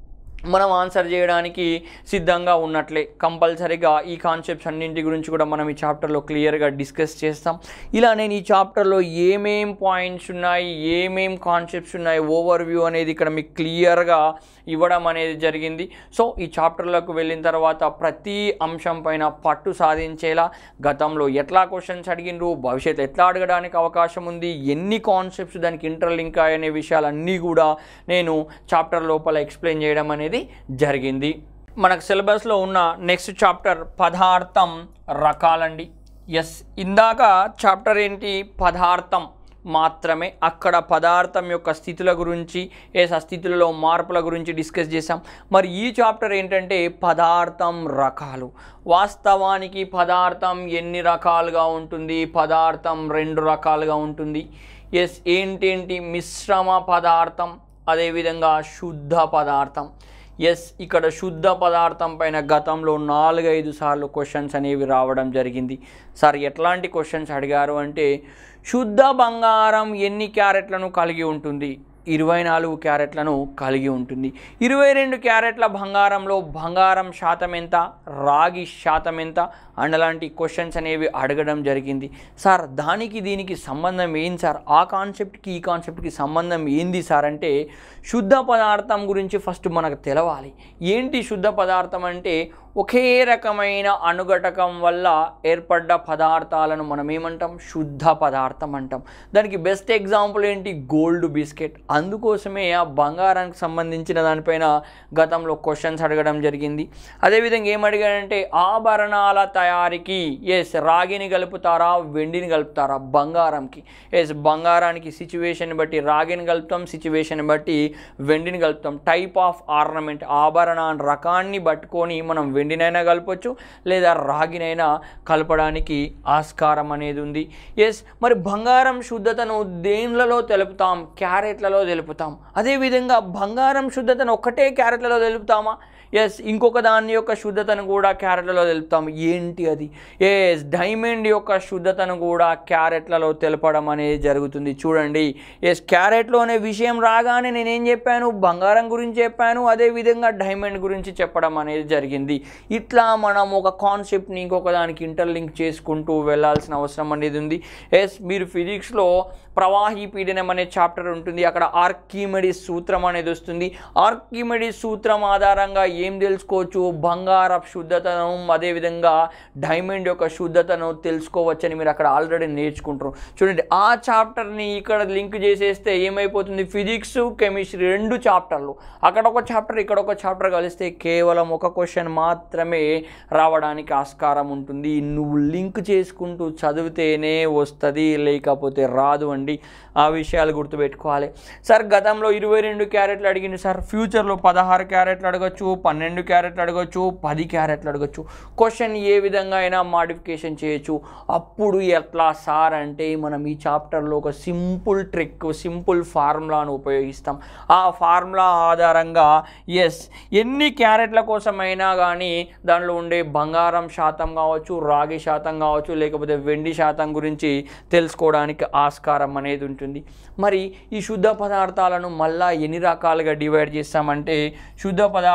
[SPEAKER 1] మనం ఆన్సర్ చేయడానికి సిద్ధంగా ఉన్నట్లే కంపల్సరీగా ఈ కాన్సెప్ట్స్ అన్నింటి గురించి కూడా మనం ఈ చాప్టర్లో క్లియర్గా డిస్కస్ చేస్తాం ఇలా నేను ఈ చాప్టర్లో ఏమేం పాయింట్స్ ఉన్నాయి ఏమేం కాన్సెప్ట్స్ ఉన్నాయి ఓవర్ వ్యూ అనేది ఇక్కడ మీకు క్లియర్గా ఇవ్వడం అనేది జరిగింది సో ఈ చాప్టర్లోకి వెళ్ళిన తర్వాత ప్రతి అంశం పైన పట్టు సాధించేలా గతంలో ఎట్లా క్వశ్చన్స్ అడిగిండ్రు భవిష్యత్తు ఎట్లా అడగడానికి అవకాశం ఉంది ఎన్ని కాన్సెప్ట్స్ దానికి ఇంటర్లింక్ అనే విషయాలన్నీ కూడా నేను చాప్టర్ లోపల ఎక్స్ప్లెయిన్ చేయడం అనేది జరిగింది మనకు సిలబస్లో ఉన్న నెక్స్ట్ చాప్టర్ పదార్థం రకాలండి ఎస్ ఇందాక చాప్టర్ ఏంటి పదార్థం మాత్రమే అక్కడ పదార్థం యొక్క స్థితుల గురించి ఏ స్థితులలో మార్పుల గురించి డిస్కస్ చేసాం మరి ఈ చాప్టర్ ఏంటంటే పదార్థం రకాలు వాస్తవానికి పదార్థం ఎన్ని రకాలుగా ఉంటుంది పదార్థం రెండు రకాలుగా ఉంటుంది ఎస్ ఏంటేంటి మిశ్రమ పదార్థం అదేవిధంగా శుద్ధ పదార్థం ఎస్ ఇక్కడ శుద్ధ పదార్థం పైన గతంలో నాలుగైదు సార్లు క్వశ్చన్స్ అనేవి రావడం జరిగింది సార్ ఎట్లాంటి క్వశ్చన్స్ అడిగారు అంటే శుద్ధ బంగారం ఎన్ని క్యారెట్లను కలిగి ఉంటుంది ఇరవై నాలుగు క్యారెట్లను కలిగి ఉంటుంది ఇరవై రెండు క్యారెట్ల బంగారంలో బంగారం శాతం ఎంత రాగి శాతం ఎంత అండ్ అలాంటి క్వశ్చన్స్ అనేవి అడగడం జరిగింది సార్ దానికి దీనికి సంబంధం ఏంది సార్ ఆ కాన్సెప్ట్కి ఈ కాన్సెప్ట్కి సంబంధం ఏంది సార్ అంటే శుద్ధ పదార్థం గురించి ఫస్ట్ మనకు తెలవాలి ఏంటి శుద్ధ పదార్థం అంటే ఒకే రకమైన అణుఘటకం వల్ల ఏర్పడ్డ పదార్థాలను మనం ఏమంటాం శుద్ధ పదార్థం అంటాం దానికి బెస్ట్ ఎగ్జాంపుల్ ఏంటి గోల్డ్ బిస్కెట్ అందుకోసమే ఆ బంగారానికి సంబంధించిన దానిపైన గతంలో క్వశ్చన్స్ అడగడం జరిగింది అదేవిధంగా ఏం అడిగాడంటే ఆభరణాల తయారీకి ఎస్ రాగిని కలుపుతారా వెండిని కలుపుతారా బంగారంకి ఎస్ బంగారానికి సిచ్యువేషన్ బట్టి రాగిని కలుపుతాం సిచ్యువేషన్ బట్టి వెండిని కలుపుతాం టైప్ ఆఫ్ ఆర్నమెంట్ ఆభరణ రకాన్ని పట్టుకొని మనం వెండినైనా కలపొచ్చు లేదా రాగినైనా కలపడానికి ఆస్కారం అనేది ఉంది ఎస్ మరి బంగారం శుద్ధతను దేన్లలో తెలుపుతాం క్యారెట్లలో తెలుపుతాం అదేవిధంగా బంగారం శుద్ధతను ఒక్కటే క్యారెట్లలో తెలుపుతామా ఎస్ ఇంకొక దాని యొక్క శుద్ధతను కూడా క్యారెట్లలో తెలుపుతాం ఏంటి అది ఎస్ డైమండ్ యొక్క శుద్ధతను కూడా క్యారెట్లలో తెలపడం అనేది జరుగుతుంది చూడండి ఎస్ క్యారెట్లో అనే విషయం రాగానే నేనేం చెప్పాను బంగారం గురించి చెప్పాను అదేవిధంగా డైమండ్ గురించి చెప్పడం అనేది జరిగింది ఇట్లా మనం ఒక కాన్సెప్ట్ని ఇంకొక దానికి ఇంటర్లింక్ చేసుకుంటూ వెళ్ళాల్సిన అవసరం అనేది ఉంది ఎస్ మీరు ఫిజిక్స్లో ప్రవాహి పీడనం అనే చాప్టర్ ఉంటుంది అక్కడ ఆర్కిమెడిస్ సూత్రం అనేది వస్తుంది ఆర్కిమెడిస్ సూత్రం ఆధారంగా ఏం తెలుసుకోవచ్చు బంగారపు శుద్ధతను అదేవిధంగా డైమండ్ యొక్క శుద్ధతను తెలుసుకోవచ్చని మీరు అక్కడ ఆల్రెడీ నేర్చుకుంటారు చూడండి ఆ చాప్టర్ని ఇక్కడ లింక్ చేసేస్తే ఏమైపోతుంది ఫిజిక్స్ కెమిస్ట్రీ రెండు చాప్టర్లు అక్కడ ఒక చాప్టర్ ఇక్కడ ఒక చాప్టర్ కలిస్తే కేవలం ఒక క్వశ్చన్ మాత్రమే రావడానికి ఆస్కారం ఉంటుంది నువ్వు లింక్ చేసుకుంటూ చదివితేనే వస్తుంది లేకపోతే రాదు అండి ఆ విషయాలు గుర్తుపెట్టుకోవాలి సార్ గతంలో ఇరవై రెండు క్యారెట్లు అడిగింది సార్ ఫ్యూచర్లో పదహారు క్యారెట్లు అడగచ్చు పన్నెండు క్యారెట్లు అడగచ్చు పది క్యారెట్లు అడగచ్చు క్వశ్చన్ ఏ విధంగా అయినా మాడిఫికేషన్ చేయొచ్చు అప్పుడు ఎట్లా సార్ అంటే మనం ఈ చాప్టర్లో ఒక సింపుల్ ట్రిక్ సింపుల్ ఫార్ములాను ఉపయోగిస్తాం ఆ ఫార్ములా ఆధారంగా ఎస్ ఎన్ని క్యారెట్ల కోసమైనా కానీ దానిలో ఉండే బంగారం శాతం కావచ్చు రాగి శాతం కావచ్చు లేకపోతే వెండి శాతం గురించి తెలుసుకోవడానికి ఆస్కారం అనేది ఉంటుంది మరి ఈ శుద్ధ పదార్థాలను మళ్ళా ఎన్ని రకాలుగా డివైడ్ చేస్తామంటే శుద్ధ పదార్థాలను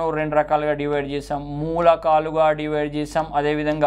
[SPEAKER 1] పదార్థాలను రెండు రకాలుగా డివైడ్ చేసాం మూలకాలుగా డివైడ్ చేసాం అదేవిధంగా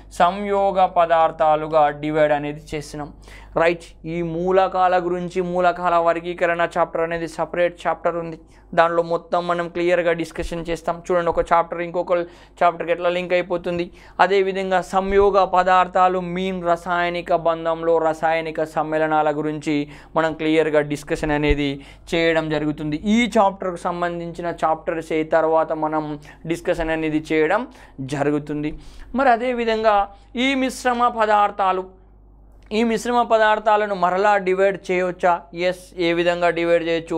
[SPEAKER 1] సంయోగ పదార్థాలుగా డివైడ్ అనేది చేసినాం రైట్ ఈ మూలకాల గురించి మూలకాల వర్గీకరణ చాప్టర్ అనేది సపరేట్ చాప్టర్ ఉంది దానిలో మొత్తం మనం క్లియర్గా డిస్కషన్ చేస్తాం చూడండి ఒక చాప్టర్ ఇంకొక చాప్టర్కి ఎట్లా లింక్ అయిపోతుంది అదేవిధంగా సంయోగ పదార్థాలు మీన్ రసాయనిక బంధంలో రసాయనిక సమ్మేళనాల గురించి మనం క్లియర్గా డిస్కషన్ అనేది చేయడం జరుగుతుంది ఈ చాప్టర్కు సంబంధించిన చాప్టర్స్ ఏ తర్వాత మనం డిస్కషన్ అనేది చేయడం జరుగుతుంది మరి అదేవిధంగా ఈ మిశ్రమ పదార్థాలు ఈ మిశ్రమ పదార్థాలను మరలా డివైడ్ చేయవచ్చా ఎస్ ఏ విధంగా డివైడ్ చేయొచ్చు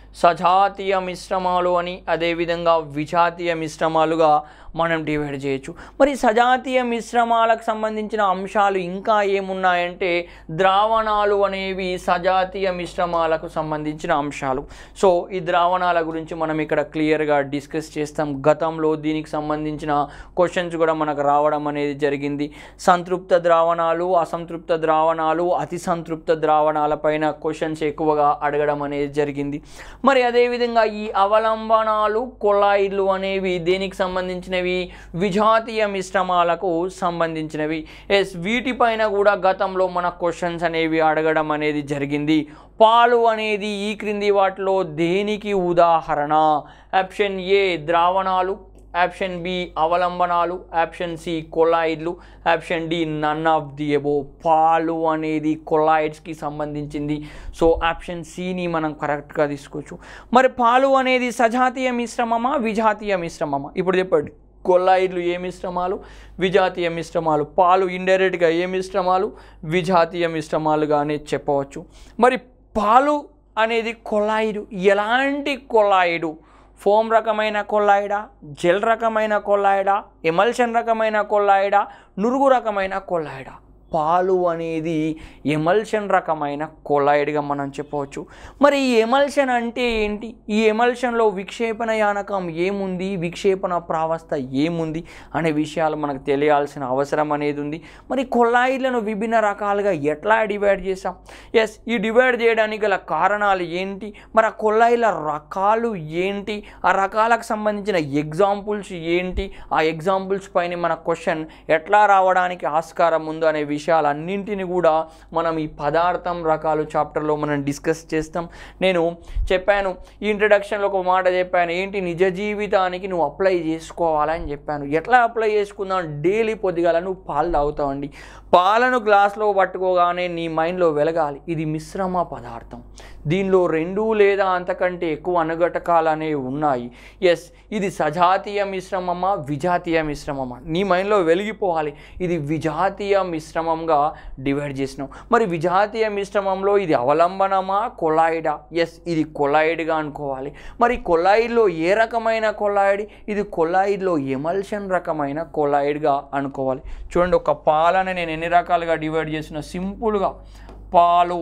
[SPEAKER 1] సజాతీయ మిశ్రమాలు అని అదేవిధంగా విజాతీయ మిశ్రమాలుగా మనం డివైడ్ చేయొచ్చు మరి సజాతీయ మిశ్రమాలకు సంబంధించిన అంశాలు ఇంకా ఏమున్నాయంటే ద్రావణాలు అనేవి సజాతీయ మిశ్రమాలకు సంబంధించిన అంశాలు సో ఈ ద్రావణాల గురించి మనం ఇక్కడ క్లియర్గా డిస్కస్ చేస్తాం గతంలో దీనికి సంబంధించిన క్వశ్చన్స్ కూడా మనకు రావడం అనేది జరిగింది సంతృప్త ద్రావణాలు అసంతృప్త ద్రావణాలు అతి సంతృప్త ద్రావణాలపైన క్వశ్చన్స్ ఎక్కువగా అడగడం అనేది జరిగింది మరి అదేవిధంగా ఈ అవలంబనాలు కొలాయిడ్లు అనేవి దేనికి సంబంధించినవి విజాతీయ మిశ్రమాలకు సంబంధించినవి ఎస్ వీటిపైన కూడా గతంలో మన క్వశ్చన్స్ అనేవి అడగడం అనేది జరిగింది పాలు అనేది ఈ క్రింది వాటిలో దేనికి ఉదాహరణ ఆప్షన్ ఏ ద్రావణాలు ఆప్షన్ బి అవలంబనాలు ఆప్షన్ సి కొలాయిడ్లు option D none of the above పాలు అనేది కొలాయిడ్స్కి సంబంధించింది సో ఆప్షన్ సిని మనం కరెక్ట్గా తీసుకోవచ్చు మరి పాలు అనేది సజాతీయ మిశ్రమమా విజాతీయ మిశ్రమమా ఇప్పుడు చెప్పండి కొల్లాయిడ్లు ఏ మిశ్రమాలు విజాతీయ మిశ్రమాలు పాలు ఇండైరెక్ట్గా ఏ మిశ్రమాలు విజాతీయ మిశ్రమాలుగానే చెప్పవచ్చు మరి పాలు అనేది కొల్లాయిడు ఎలాంటి కొల్లాయిడు ఫోమ్ రకమైన కొల్లాయిడా జెల్ రకమైన కొల్లాయిడా ఎమల్షన్ రకమైన కొల్లాయిడా నురుగు రకమైన కొల్లాయిడా పాలు అనేది ఎమల్షన్ రకమైన కొలాయిడ్గా మనం చెప్పవచ్చు మరి ఈ ఎమల్షన్ అంటే ఏంటి ఈ ఎమల్షన్లో విక్షేపణ యానకం ఏముంది విక్షేపణ ప్రావస్థ ఏముంది అనే విషయాలు మనకు తెలియాల్సిన అవసరం అనేది ఉంది మరి కొలాయిడ్లను విభిన్న రకాలుగా ఎట్లా డివైడ్ చేసాం ఎస్ ఈ డివైడ్ చేయడానికి గల కారణాలు ఏంటి మరి ఆ కొల్లాయిల రకాలు ఏంటి ఆ రకాలకు సంబంధించిన ఎగ్జాంపుల్స్ ఏంటి ఆ ఎగ్జాంపుల్స్ పైన మన క్వశ్చన్ ఎట్లా రావడానికి ఆస్కారం ఉందో అనే విషయాలన్నింటిని కూడా మనం ఈ పదార్థం రకాలు చాప్టర్లో మనం డిస్కస్ చేస్తాం నేను చెప్పాను ఈ ఇంట్రడక్షన్లో ఒక మాట చెప్పాను ఏంటి నిజ జీవితానికి నువ్వు అప్లై చేసుకోవాలని చెప్పాను ఎట్లా అప్లై చేసుకుందాం డైలీ పొద్దుగాల నువ్వు పాలు తాగుతావండి పాలను గ్లాస్లో పట్టుకోగానే నీ మైండ్లో వెలగాలి ఇది మిశ్రమ పదార్థం దీనిలో రెండు లేదా అంతకంటే ఎక్కువ అనుఘటకాలు అనేవి ఉన్నాయి ఎస్ ఇది సజాతీయ మిశ్రమమా విజాతీయ మిశ్రమమా నీ మైండ్లో వెలిగిపోవాలి ఇది విజాతీయ మిశ్రమంగా డివైడ్ చేసినాం మరి విజాతీయ మిశ్రమంలో ఇది అవలంబనమా కొలాయిడా ఎస్ ఇది కొలాయిడ్గా అనుకోవాలి మరి కొలాయిడ్లో ఏ రకమైన కొలాయిడ్ ఇది కొలాయిడ్లో ఎమల్షన్ రకమైన కొలాయిడ్గా అనుకోవాలి చూడండి ఒక పాలని నేను ఎన్ని రకాలుగా డివైడ్ చేసిన సింపుల్గా పాలు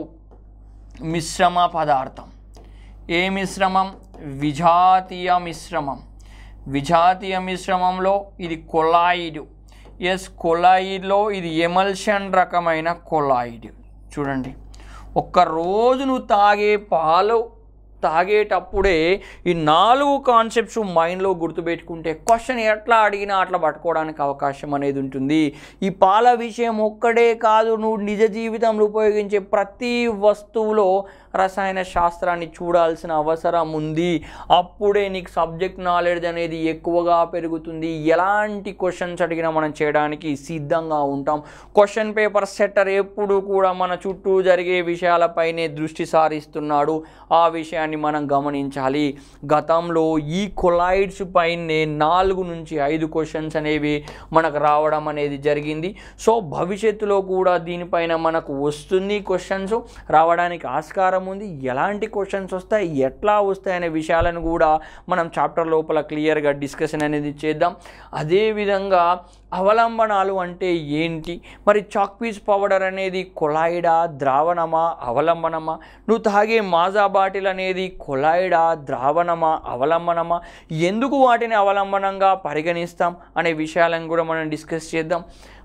[SPEAKER 1] మిశ్రమ పదార్థం ఏ మిశ్రమం విజాతీయ మిశ్రమం విజాతీయ మిశ్రమంలో ఇది కొలాయిడ్ ఎస్ కొలాయిడ్లో ఇది ఎమల్షన్ రకమైన కొలాయిడ్ చూడండి ఒక్క రోజు నువ్వు తాగే పాలు తాగేటప్పుడే ఈ నాలుగు కాన్సెప్ట్స్ మైండ్లో గుర్తుపెట్టుకుంటే క్వశ్చన్ ఎట్లా అడిగినా అట్లా పట్టుకోవడానికి అవకాశం అనేది ఉంటుంది ఈ పాల విషయం ఒక్కడే కాదు నువ్వు నిజ జీవితంలో ఉపయోగించే ప్రతి వస్తువులో రసాయన శాస్త్రాన్ని చూడాల్సిన అవసరం ఉంది అప్పుడే నీకు సబ్జెక్ట్ నాలెడ్జ్ అనేది ఎక్కువగా పెరుగుతుంది ఎలాంటి క్వశ్చన్స్ అడిగినా మనం చేయడానికి సిద్ధంగా ఉంటాం క్వశ్చన్ పేపర్ సెట్టర్ ఎప్పుడు కూడా మన చుట్టూ జరిగే విషయాలపైనే దృష్టి సారిస్తున్నాడు ఆ విషయాన్ని మనం గమనించాలి గతంలో ఈ కొలాయిడ్స్ పైనే నాలుగు నుంచి ఐదు క్వశ్చన్స్ అనేవి మనకు రావడం అనేది జరిగింది సో భవిష్యత్తులో కూడా దీనిపైన మనకు వస్తుంది క్వశ్చన్స్ రావడానికి ఆస్కారం ఉంది ఎలాంటి క్వశ్చన్స్ వస్తాయి ఎట్లా వస్తాయి అనే విషయాలను కూడా మనం చాప్టర్ లోపల క్లియర్గా డిస్కషన్ అనేది చేద్దాం అదేవిధంగా అవలంబనాలు అంటే ఏంటి మరి చాక్ పీస్ పౌడర్ అనేది కొలాయిడా ద్రావణమా అవలంబనమా నువ్వు తాగే మాజా బాటిల్ అనేది కొలాయిడా ద్రావణమా అవలంబనమా ఎందుకు వాటిని అవలంబనంగా పరిగణిస్తాం అనే విషయాలను కూడా మనం డిస్కస్ చేద్దాం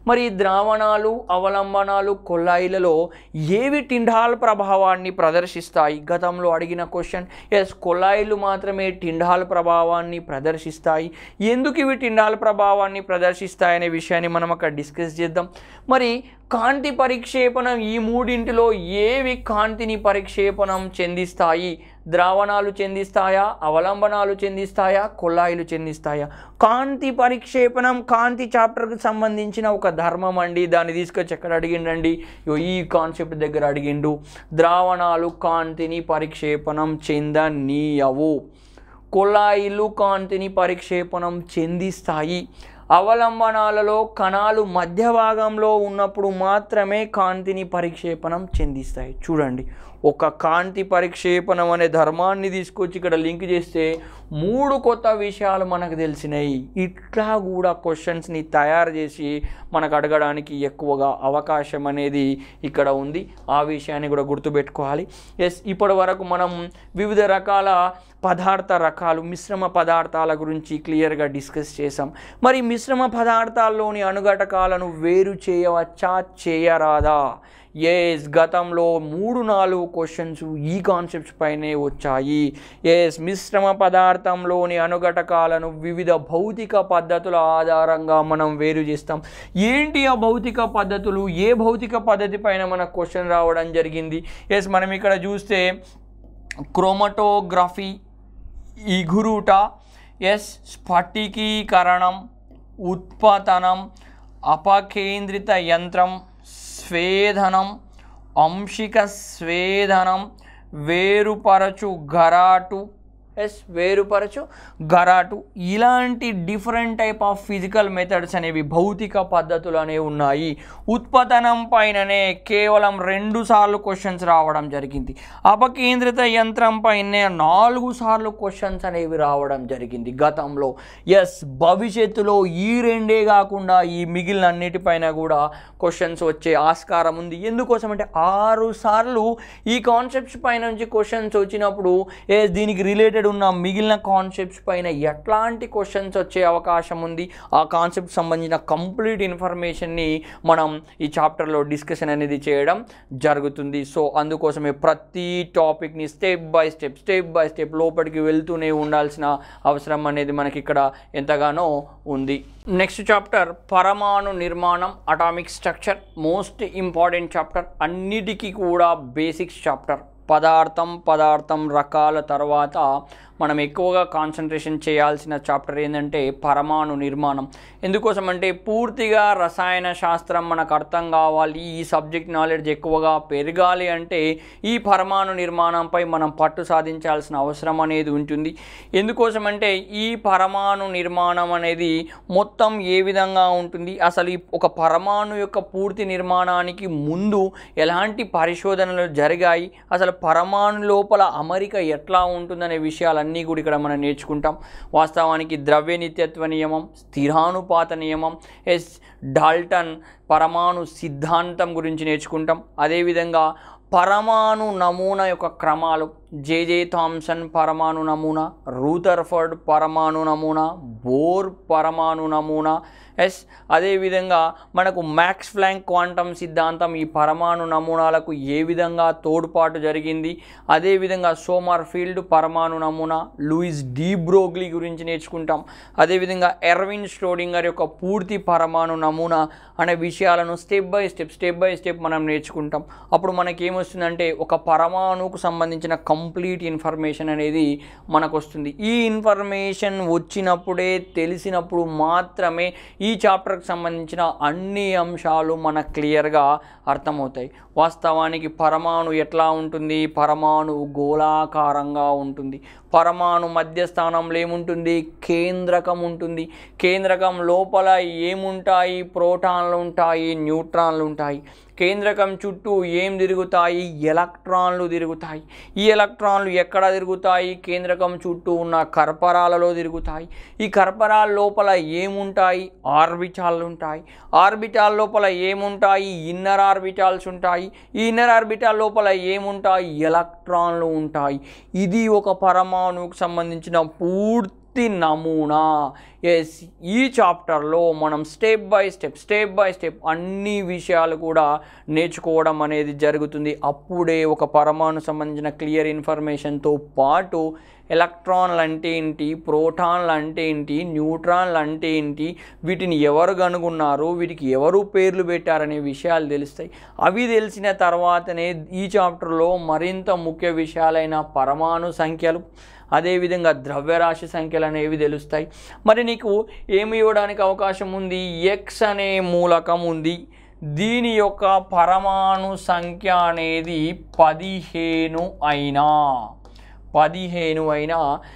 [SPEAKER 1] మరి ఈ ద్రావణాలు అవలంబనాలు కొల్లాయిలలో ఏవి టిండాల్ ప్రభావాన్ని ప్రదర్శిస్తాయి గతంలో అడిగిన క్వశ్చన్ ఎస్ కొల్లాయిలు మాత్రమే టిండాల్ ప్రభావాన్ని ప్రదర్శిస్తాయి ఎందుకు ఇవి టిండాల్ ప్రభావాన్ని ప్రదర్శిస్తాయనే విషయాన్ని మనం అక్కడ డిస్కస్ చేద్దాం మరి కాంతి పరిక్షేపణం ఈ మూడింటిలో ఏవి కాంతిని పరిక్షేపణం చెందిస్తాయి ద్రావణాలు చెందిస్తాయా అవలంబనాలు చెందిస్తాయా కొల్లాయిలు చెందిస్తాయా కాంతి పరిక్షేపణం కాంతి చాప్టర్కి సంబంధించిన ఒక ధర్మం అండి దాన్ని తీసుకొచ్చి ఎక్కడ అడిగిండండి ఇగో ఈ కాన్సెప్ట్ దగ్గర అడిగిండు ద్రావణాలు కాంతిని పరిక్షేపణం చెందనీయవు కొల్లాయిలు కాంతిని పరిక్షేపణం చెందిస్తాయి అవలంబనాలలో కణాలు మధ్య భాగంలో ఉన్నప్పుడు మాత్రమే కాంతిని పరిక్షేపణం చెందిస్తాయి చూడండి ఒక కాంతి పరిక్షేపణం అనే ధర్మాన్ని తీసుకొచ్చి ఇక్కడ లింక్ చేస్తే మూడు కొత్త విషయాలు మనకు తెలిసినాయి ఇట్లా కూడా క్వశ్చన్స్ని తయారు చేసి మనకు అడగడానికి ఎక్కువగా అవకాశం అనేది ఇక్కడ ఉంది ఆ విషయాన్ని కూడా గుర్తుపెట్టుకోవాలి ఎస్ ఇప్పటి వరకు మనం వివిధ రకాల పదార్థ రకాలు మిశ్రమ పదార్థాల గురించి క్లియర్గా డిస్కస్ చేసాం మరి మిశ్రమ పదార్థాల్లోని అణుఘటకాలను వేరు చేయవచ్చా చేయరాదా ఎస్ గతంలో మూడు నాలుగు క్వశ్చన్స్ ఈ కాన్సెప్ట్స్ పైనే వచ్చాయి ఎస్ మిశ్రమ పదార్థంలోని అణుఘటకాలను వివిధ భౌతిక పద్ధతుల ఆధారంగా మనం వేరు చేస్తాం ఏంటి ఆ భౌతిక పద్ధతులు ఏ భౌతిక పద్ధతి పైన మనకు క్వశ్చన్ రావడం జరిగింది ఎస్ మనం ఇక్కడ చూస్తే క్రోమటోగ్రఫీ ఇగురుట ఎస్ స్ఫటికీకరణం ఉత్పతనం అపకేంద్రిత యంత్రం స్వేదనం అంశిక స్వేదనం వేరుపరచు గరాటు ఎస్ వేరుపరచు గరాటు ఇలాంటి different type of physical methods అనేవి భౌతిక పద్ధతులు అనేవి ఉన్నాయి ఉత్పతనం పైననే కేవలం రెండు సార్లు క్వశ్చన్స్ రావడం జరిగింది అపకేంద్రిత యంత్రం పైనే నాలుగు సార్లు క్వశ్చన్స్ అనేవి రావడం జరిగింది గతంలో ఎస్ భవిష్యత్తులో ఈ రెండే కాకుండా ఈ మిగిలిన అన్నిటిపైన కూడా క్వశ్చన్స్ వచ్చే ఆస్కారం ఉంది ఎందుకోసం అంటే ఆరు సార్లు ఈ కాన్సెప్ట్స్ పైన నుంచి క్వశ్చన్స్ వచ్చినప్పుడు ఏ దీనికి రిలేటెడ్ ఉన్న మిగిలిన కాన్సెప్ట్స్ పైన ఎట్లాంటి క్వశ్చన్స్ వచ్చే అవకాశం ఉంది ఆ కాన్సెప్ట్ సంబంధించిన కంప్లీట్ ఇన్ఫర్మేషన్ని మనం ఈ చాప్టర్లో డిస్కషన్ అనేది చేయడం జరుగుతుంది సో అందుకోసమే ప్రతి టాపిక్ని step by step step by step లోపలికి వెళ్తూనే ఉండాల్సిన అవసరం అనేది మనకి ఇక్కడ ఎంతగానో ఉంది నెక్స్ట్ చాప్టర్ పరమాణు నిర్మాణం atomic structure most important chapter అన్నిటికీ కూడా బేసిక్స్ చాప్టర్ పదార్థం పదార్థం రకాల తర్వాత మనం ఎక్కువగా కాన్సన్ట్రేషన్ చేయాల్సిన చాప్టర్ ఏంటంటే పరమాణు నిర్మాణం ఎందుకోసం అంటే పూర్తిగా రసాయన శాస్త్రం మనకు అర్థం కావాలి ఈ సబ్జెక్ట్ నాలెడ్జ్ ఎక్కువగా పెరగాలి అంటే ఈ పరమాణు నిర్మాణంపై మనం పట్టు సాధించాల్సిన అవసరం అనేది ఉంటుంది ఎందుకోసం అంటే ఈ పరమాణు నిర్మాణం అనేది మొత్తం ఏ విధంగా ఉంటుంది అసలు ఈ ఒక పరమాణు యొక్క పూర్తి నిర్మాణానికి ముందు ఎలాంటి పరిశోధనలు జరిగాయి అసలు పరమాణు లోపల అమరిక ఎట్లా ఉంటుందనే విషయాలన్నీ కూడా ఇక్కడ మనం నేర్చుకుంటాం వాస్తవానికి ద్రవ్య నిత్యత్వ నియమం స్థిరానుపాత నియమం ఎస్ డాల్టన్ పరమాణు సిద్ధాంతం గురించి నేర్చుకుంటాం అదేవిధంగా పరమాణు నమూనా యొక్క క్రమాలు జేజే థామ్సన్ పరమాణు నమూనా రూథర్ఫర్డ్ పరమాణు నమూనా బోర్ పరమాణు నమూనా ఎస్ అదేవిధంగా మనకు మ్యాక్స్ ఫ్లాంక్ క్వాంటమ్ సిద్ధాంతం ఈ పరమాణు నమూనాలకు ఏ విధంగా తోడ్పాటు జరిగింది అదేవిధంగా సోమార్ ఫీల్డ్ పరమాణు నమూనా లూయిస్ డీ బ్రోగ్లీ గురించి నేర్చుకుంటాం అదేవిధంగా ఎర్విన్ స్ట్రోడింగర్ యొక్క పూర్తి పరమాణు నమూనా అనే విషయాలను step by step step by step మనం నేర్చుకుంటాం అప్పుడు మనకి ఏమొస్తుందంటే ఒక పరమాణుకు సంబంధించిన కంప్లీట్ ఇన్ఫర్మేషన్ అనేది మనకు వస్తుంది ఈ ఇన్ఫర్మేషన్ వచ్చినప్పుడే తెలిసినప్పుడు మాత్రమే ఈ చాప్టర్కి సంబంధించిన అన్ని అంశాలు మనకు క్లియర్గా అర్థమవుతాయి వాస్తవానికి పరమాణు ఎట్లా ఉంటుంది పరమాణు గోళాకారంగా ఉంటుంది పరమాణు మధ్యస్థానంలో ఏముంటుంది కేంద్రకం ఉంటుంది కేంద్రకం లోపల ఏముంటాయి ప్రోటాన్లు ఉంటాయి న్యూట్రాన్లు ఉంటాయి కేంద్రకం చుట్టూ ఏం తిరుగుతాయి ఎలక్ట్రాన్లు తిరుగుతాయి ఈ ఎలక్ట్రాన్లు ఎక్కడ తిరుగుతాయి కేంద్రకం చుట్టూ ఉన్న కర్పరాలలో తిరుగుతాయి ఈ కర్పరాల లోపల ఏముంటాయి ఆర్బిటాలు ఉంటాయి ఆర్బిటాల్ లోపల ఏముంటాయి ఇన్నర్ ఆర్బిటాల్స్ ఉంటాయి ఈ ఇన్నర్ ఆర్బిటాల్ లోపల ఏముంటాయి ఎలక్ట్రాన్లు ఉంటాయి ఇది ఒక పరమాణువుకు సంబంధించిన పూర్తి పూర్తి నమూనా ఎస్ ఈ చాప్టర్లో మనం step by step step by step అన్ని విషయాలు కూడా నేర్చుకోవడం అనేది జరుగుతుంది అప్పుడే ఒక పరమాణు సంబంధించిన క్లియర్ ఇన్ఫర్మేషన్తో పాటు ఎలక్ట్రాన్లు అంటే ఏంటి ప్రోటాన్లు అంటే ఏంటి న్యూట్రాన్లు అంటే ఏంటి వీటిని ఎవరు కనుగొన్నారు వీటికి ఎవరు పేర్లు పెట్టారనే విషయాలు తెలుస్తాయి అవి తెలిసిన తర్వాతనే ఈ చాప్టర్లో మరింత ముఖ్య విషయాలైన పరమాణు సంఖ్యలు అదేవిధంగా ద్రవ్యరాశి సంఖ్యలు అనేవి తెలుస్తాయి మరి నీకు ఏమి ఇవ్వడానికి అవకాశం ఉంది ఎక్స్ అనే మూలకం ఉంది దీని యొక్క పరమాణు సంఖ్య అనేది పదిహేను అయినా పదిహేను అయినా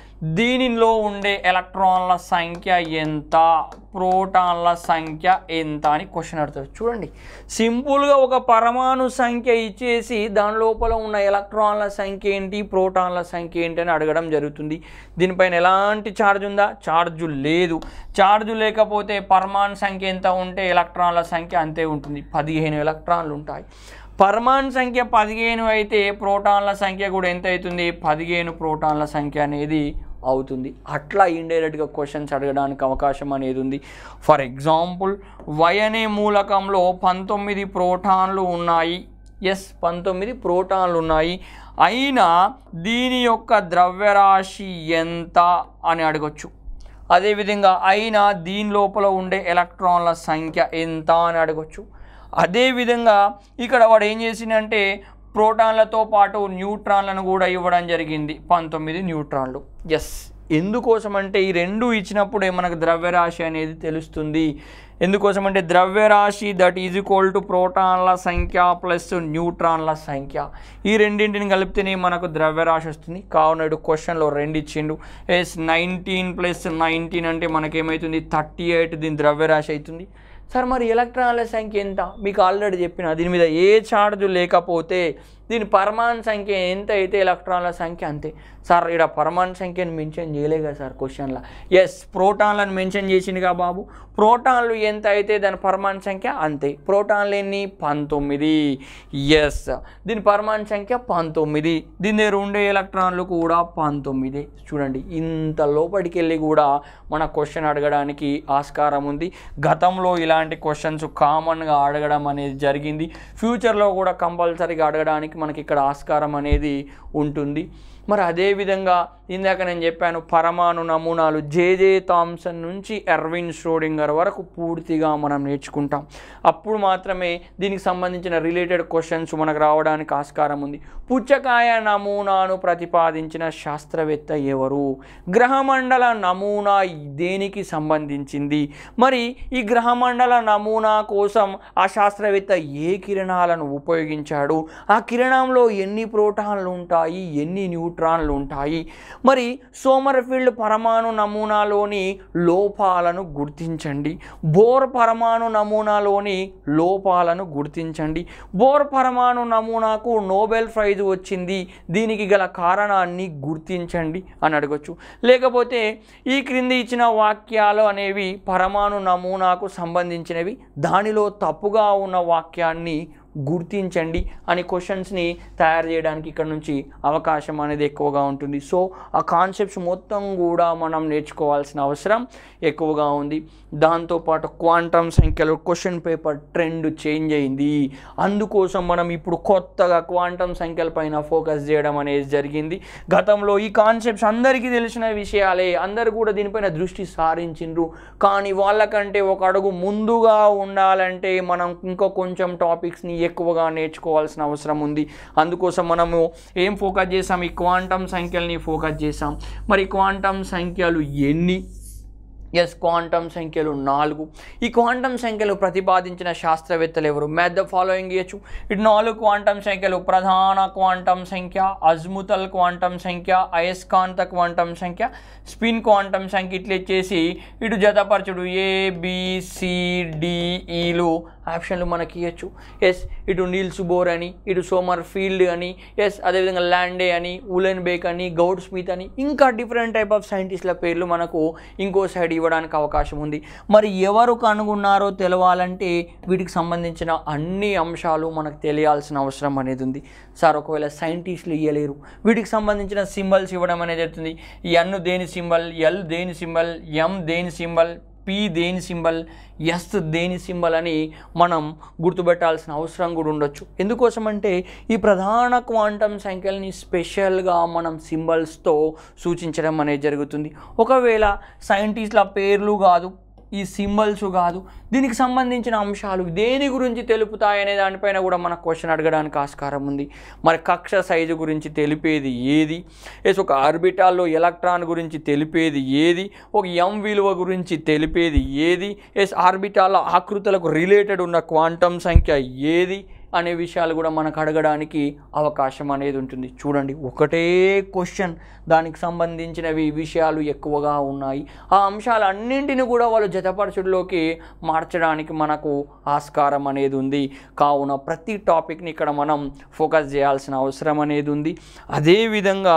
[SPEAKER 1] దీనిలో ఉండే ఎలక్ట్రాన్ల సంఖ్య ఎంత ప్రోటాన్ల సంఖ్య ఎంత అని క్వశ్చన్ అడుగుతారు చూడండి సింపుల్గా ఒక పరమాణు సంఖ్య ఇచ్చేసి దాని లోపల ఉన్న ఎలక్ట్రాన్ల సంఖ్య ఏంటి ప్రోటాన్ల సంఖ్య ఏంటి అని అడగడం జరుగుతుంది దీనిపైన ఎలాంటి ఛార్జ్ ఉందా ఛార్జు లేదు ఛార్జు లేకపోతే పరమాణు సంఖ్య ఎంత ఉంటే ఎలక్ట్రాన్ల సంఖ్య అంతే ఉంటుంది పదిహేను ఎలక్ట్రాన్లు ఉంటాయి పరమాణు సంఖ్య పదిహేను అయితే ప్రోటాన్ల సంఖ్య కూడా ఎంత అవుతుంది పదిహేను ప్రోటాన్ల సంఖ్య అనేది అవుతుంది అట్లా ఇండైరెక్ట్గా క్వశ్చన్స్ అడగడానికి అవకాశం అనేది ఉంది ఫర్ ఎగ్జాంపుల్ వై అనే మూలకంలో పంతొమ్మిది ప్రోటాన్లు ఉన్నాయి ఎస్ పంతొమ్మిది ప్రోటాన్లు ఉన్నాయి అయినా దీని యొక్క ద్రవ్యరాశి ఎంత అని అడగొచ్చు అదేవిధంగా అయినా దీని లోపల ఉండే ఎలక్ట్రాన్ల సంఖ్య ఎంత అని అడగొచ్చు అదేవిధంగా ఇక్కడ వాడు ఏం చేసిందంటే ప్రోటాన్లతో పాటు న్యూట్రాన్లను కూడా ఇవ్వడం జరిగింది పంతొమ్మిది న్యూట్రాన్లు ఎస్ ఎందుకోసం అంటే ఈ రెండు ఇచ్చినప్పుడే మనకు ద్రవ్యరాశి అనేది తెలుస్తుంది ఎందుకోసం అంటే ద్రవ్యరాశి దట్ ఈజ్ ఈక్వల్ టు ప్రోటాన్ల సంఖ్య ప్లస్ న్యూట్రాన్ల సంఖ్య ఈ రెండింటిని కలిపితేనే మనకు ద్రవ్యరాశి వస్తుంది కావున ఇటు క్వశ్చన్లో రెండు ఇచ్చిండు ఎస్ నైన్టీన్ ప్లస్ నైన్టీన్ అంటే మనకేమవుతుంది థర్టీ ఎయిట్ దీని ద్రవ్యరాశి అవుతుంది సార్ మరి ఎలక్ట్రాన్ల సంఖ్య ఎంత మీకు ఆల్రెడీ చెప్పిన దీని మీద ఏ ఛార్జ్ లేకపోతే దీని పరమాణు సంఖ్య ఎంత అయితే ఎలక్ట్రాన్ల సంఖ్య అంతే సార్ ఇక్కడ పరమాణు సంఖ్యను మెన్షన్ చేయలే కదా సార్ క్వశ్చన్లో ఎస్ ప్రోటాన్లను మెన్షన్ చేసిందిగా బాబు ప్రోటాన్లు ఎంత అయితే దాని పరమాణు సంఖ్య అంతే ప్రోటాన్లు ఎన్ని పంతొమ్మిది ఎస్ దీని పరమాణు సంఖ్య పంతొమ్మిది దీని దగ్గర ఉండే ఎలక్ట్రాన్లు కూడా పంతొమ్మిది చూడండి ఇంత లోపలికి వెళ్ళి కూడా మన క్వశ్చన్ అడగడానికి ఆస్కారం ఉంది గతంలో ఇలాంటి క్వశ్చన్స్ కామన్గా అడగడం అనేది జరిగింది ఫ్యూచర్లో కూడా కంపల్సరీగా అడగడానికి మనకి ఇక్కడ ఆస్కారం అనేది ఉంటుంది మరి అదేవిధంగా ఇందాక నేను చెప్పాను పరమాణు నమూనాలు జేజే థామ్సన్ నుంచి ఎర్విన్ ష్రోడింగర్ వరకు పూర్తిగా మనం నేర్చుకుంటాం అప్పుడు మాత్రమే దీనికి సంబంధించిన రిలేటెడ్ క్వశ్చన్స్ మనకు రావడానికి ఆస్కారం ఉంది పుచ్చకాయ నమూనాను ప్రతిపాదించిన శాస్త్రవేత్త ఎవరు గ్రహమండల నమూనా దేనికి సంబంధించింది మరి ఈ గ్రహమండల నమూనా కోసం ఆ శాస్త్రవేత్త ఏ కిరణాలను ఉపయోగించాడు ఆ కిరణంలో ఎన్ని ప్రోటాన్లు ఉంటాయి ఎన్ని న్యూట్రాన్లు ఉంటాయి మరి సోమర్ఫీల్డ్ పరమాణు నమూనాలోని లోపాలను గుర్తించండి బోర్ పరమాణు నమూనాలోని లోపాలను గుర్తించండి బోర్ పరమాణు నమూనాకు నోబెల్ ప్రైజ్ వచ్చింది దీనికి గల కారణాన్ని గుర్తించండి అని అడగచ్చు లేకపోతే ఈ క్రింది ఇచ్చిన వాక్యాలు అనేవి పరమాణు నమూనాకు సంబంధించినవి దానిలో తప్పుగా ఉన్న వాక్యాన్ని గుర్తించండి అని క్వశ్చన్స్ని తయారు చేయడానికి ఇక్కడ నుంచి అవకాశం అనేది ఎక్కువగా ఉంటుంది సో ఆ కాన్సెప్ట్స్ మొత్తం కూడా మనం నేర్చుకోవాల్సిన అవసరం ఎక్కువగా ఉంది దాంతోపాటు క్వాంటమ్ సంఖ్యలో క్వశ్చన్ పేపర్ ట్రెండ్ చేంజ్ అయింది అందుకోసం మనం ఇప్పుడు కొత్తగా క్వాంటమ్ సంఖ్యల పైన ఫోకస్ చేయడం అనేది జరిగింది గతంలో ఈ కాన్సెప్ట్స్ అందరికీ తెలిసిన విషయాలే అందరు కూడా దీనిపైన దృష్టి సారించిండ్రు కానీ వాళ్ళకంటే ఒక అడుగు ముందుగా ఉండాలంటే మనం ఇంకా కొంచెం టాపిక్స్ని ఎక్కువగా నేర్చుకోవాల్సిన అవసరం ఉంది అందుకోసం మనము ఏం ఫోకస్ చేసాం ఈ క్వాంటమ్ సంఖ్యల్ని ఫోకస్ చేసాం మరి క్వాంటమ్ సంఖ్యలు ఎన్ని ఎస్ క్వాంటమ్ సంఖ్యలు నాలుగు ఈ క్వాంటమ్ సంఖ్యలు ప్రతిపాదించిన శాస్త్రవేత్తలు ఎవరు మ్యాథ్ ద ఫాలోయింగ్ ఇవ్వచ్చు ఇటు నాలుగు క్వాంటమ్ సంఖ్యలు ప్రధాన క్వాంటమ్ సంఖ్య అజ్ముతల్ క్వాంటమ్ సంఖ్య అయస్కాంత క్వాంటమ్ సంఖ్య స్పిన్ క్వాంటమ్ సంఖ్య ఇట్లా ఇచ్చేసి ఇటు జతపరచుడు ఏ బిసిడిఈలు ఆప్షన్లు మనకి ఇవ్వచ్చు ఎస్ ఇటు నీల్స్ బోర్ అని ఇటు సోమర్ ఫీల్డ్ అని ఎస్ అదేవిధంగా ల్యాండే అని ఉలెన్ బేక్ అని గౌడ్ స్మిత్ అని ఇంకా డిఫరెంట్ టైప్ ఆఫ్ సైంటిస్ట్ల పేర్లు మనకు ఇంకో సైడ్ ఇవ్వడానికి అవకాశం ఉంది మరి ఎవరు కనుగొన్నారో తెలవాలంటే వీటికి సంబంధించిన అన్ని అంశాలు మనకు తెలియాల్సిన అవసరం అనేది ఉంది సార్ ఒకవేళ సైంటిస్టులు ఇవ్వలేరు వీటికి సంబంధించిన సింబల్స్ ఇవ్వడం అనేది జరుగుతుంది ఎన్ దేని సింబల్ ఎల్ దేని సింబల్ ఎం దేని సింబల్ పి దేని సింబల్ ఎస్ దేని సింబల్ అని మనం గుర్తుపెట్టాల్సిన అవసరం కూడా ఉండొచ్చు ఎందుకోసం అంటే ఈ ప్రధాన క్వాంటం సంఖ్యల్ని స్పెషల్గా మనం సింబల్స్తో సూచించడం అనేది జరుగుతుంది ఒకవేళ సైంటిస్ట్ల పేర్లు కాదు ఈ సింబల్స్ కాదు దీనికి సంబంధించిన అంశాలు దేని గురించి తెలుపుతాయనే దానిపైన కూడా మన క్వశ్చన్ అడగడానికి ఆస్కారం ఉంది మరి కక్ష సైజు గురించి తెలిపేది ఏది ఎస్ ఒక ఆర్బిటాల్లో ఎలక్ట్రాన్ గురించి తెలిపేది ఏది ఒక ఎం విలువ గురించి తెలిపేది ఏది ఎస్ ఆర్బిటాల ఆకృతులకు రిలేటెడ్ ఉన్న క్వాంటం సంఖ్య ఏది అనే విషయాలు కూడా మనకు అడగడానికి అవకాశం అనేది ఉంటుంది చూడండి ఒకటే క్వశ్చన్ దానికి సంబంధించినవి విషయాలు ఎక్కువగా ఉన్నాయి ఆ అంశాలన్నింటిని కూడా వాళ్ళు జతపరచుడులోకి మార్చడానికి మనకు ఆస్కారం అనేది ఉంది కావున ప్రతి టాపిక్ని ఇక్కడ మనం ఫోకస్ చేయాల్సిన అవసరం అనేది ఉంది అదేవిధంగా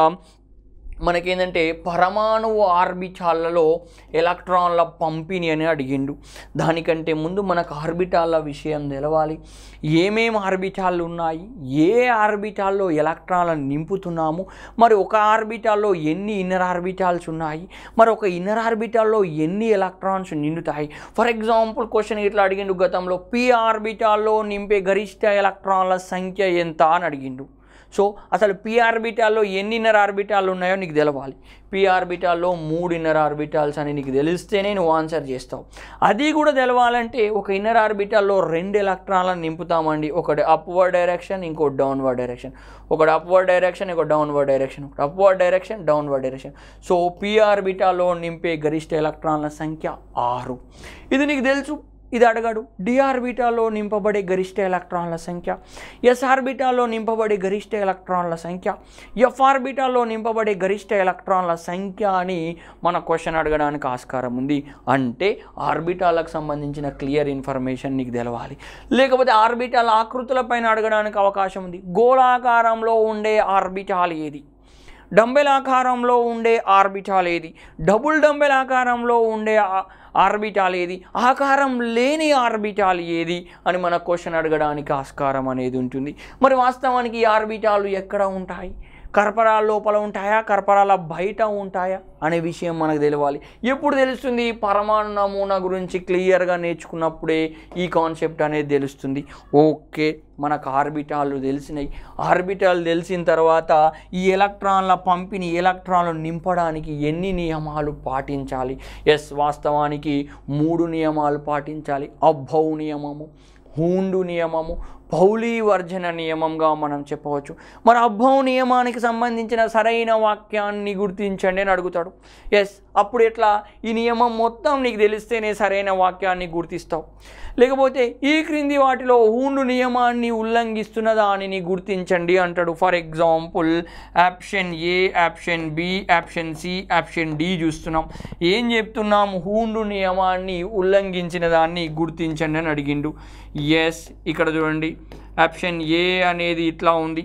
[SPEAKER 1] మనకేంటంటే పరమాణువు ఆర్బిటాలలో ఎలక్ట్రాన్ల పంపిణీ అని అడిగిండు దానికంటే ముందు మనకు ఆర్బిటాల విషయం తెలవాలి ఏమేమి ఆర్బిటాలు ఉన్నాయి ఏ ఆర్బిటాల్లో ఎలక్ట్రాన్లను నింపుతున్నాము మరి ఒక ఆర్బిటాల్లో ఎన్ని ఇన్నర్ ఆర్బిటాల్స్ ఉన్నాయి మరి ఒక ఇన్నర్ ఆర్బిటాల్లో ఎన్ని ఎలక్ట్రాన్స్ నిండుతాయి ఫర్ ఎగ్జాంపుల్ క్వశ్చన్ ఇట్లా అడిగిండు గతంలో పి ఆర్బిటాల్లో నింపే గరిష్ట ఎలక్ట్రాన్ల సంఖ్య ఎంత అని అడిగిండు సో అసలు పి ఆర్బిటాల్లో ఎన్ని ఇన్నర్ ఆర్బిటాలు ఉన్నాయో నీకు తెలవాలి పి ఆర్బిటాల్లో మూడు ఇన్నర్ ఆర్బిటాల్స్ అని నీకు తెలిస్తేనే నువ్వు ఆన్సర్ చేస్తావు అది కూడా తెలవాలంటే ఒక ఇన్నర్ ఆర్బిటాల్లో రెండు ఎలక్ట్రాన్లను నింపుతామండి ఒకటి అప్వర్డ్ డైరెక్షన్ ఇంకో డౌన్వర్డ్ డైరెక్షన్ ఒకటి అప్వర్డ్ డైరెక్షన్ ఇంకో డౌన్వర్డ్ డైరెక్షన్ ఒకటి upward direction downward direction so P ఆర్బిటాల్లో నింపే గరిష్ట ఎలక్ట్రాన్ల సంఖ్య ఆరు ఇది నీకు తెలుసు ఇది అడగాడు డి ఆర్బిటాల్లో నింపబడే గరిష్ట ఎలక్ట్రాన్ల సంఖ్య ఎస్ ఆర్బిటాల్లో నింపబడే గరిష్ట ఎలక్ట్రాన్ల సంఖ్య ఎఫ్ ఆర్బిటాల్లో నింపబడే గరిష్ట ఎలక్ట్రాన్ల సంఖ్య అని మన క్వశ్చన్ అడగడానికి ఆస్కారం ఉంది అంటే ఆర్బిటాలకు సంబంధించిన క్లియర్ ఇన్ఫర్మేషన్ నీకు తెలవాలి లేకపోతే ఆర్బిటాల ఆకృతులపైన అడగడానికి అవకాశం ఉంది గోళాకారంలో ఉండే ఆర్బిటాల్ ఏది డంబెల్ ఆకారంలో ఉండే ఆర్బిటాల్ ఏది డబుల్ డంబెల్ ఆకారంలో ఉండే ఆ- ఆర్బిటాల్ ఏది ఆకారం లేని ఆర్బిటాల్ ఏది అని మన క్వశ్చన్ అడగడానికి ఆస్కారం అనేది ఉంటుంది మరి వాస్తవానికి ఈ ఆర్బిటాలు ఎక్కడ ఉంటాయి కర్పరాల లోపల ఉంటాయా కర్పరాల బయట ఉంటాయా అనే విషయం మనకు తెలవాలి ఎప్పుడు తెలుస్తుంది పరమాణు నమూనా గురించి క్లియర్గా నేర్చుకున్నప్పుడే ఈ కాన్సెప్ట్ అనేది తెలుస్తుంది ఓకే మనకు ఆర్బిటాలు తెలిసినాయి ఆర్బిటాలు తెలిసిన తర్వాత ఈ ఎలక్ట్రాన్ల పంపిణీ ఎలక్ట్రాన్లు నింపడానికి ఎన్ని నియమాలు పాటించాలి ఎస్ వాస్తవానికి మూడు నియమాలు పాటించాలి అబ్బౌ నియమము హూండు నియమము పౌలీవర్జన నియమంగా మనం చెప్పవచ్చు మరి అబ్బౌ నియమానికి సంబంధించిన సరైన వాక్యాన్ని గుర్తించండి అని అడుగుతాడు ఎస్ అప్పుడు ఎట్లా ఈ నియమం మొత్తం నీకు తెలిస్తేనే సరైన వాక్యాన్ని గుర్తిస్తావు లేకపోతే ఈ క్రింది వాటిలో హూండు నియమాన్ని ఉల్లంఘిస్తున్న దానిని గుర్తించండి అంటాడు for example option A option B option C option D చూస్తున్నాం ఏం చెప్తున్నాం హూండు నియమాన్ని ఉల్లంఘించిన దాన్ని గుర్తించండి అని అడిగిండు ఎస్ ఇక్కడ చూడండి ఆప్షన్ ఏ అనేది ఇట్లా ఉంది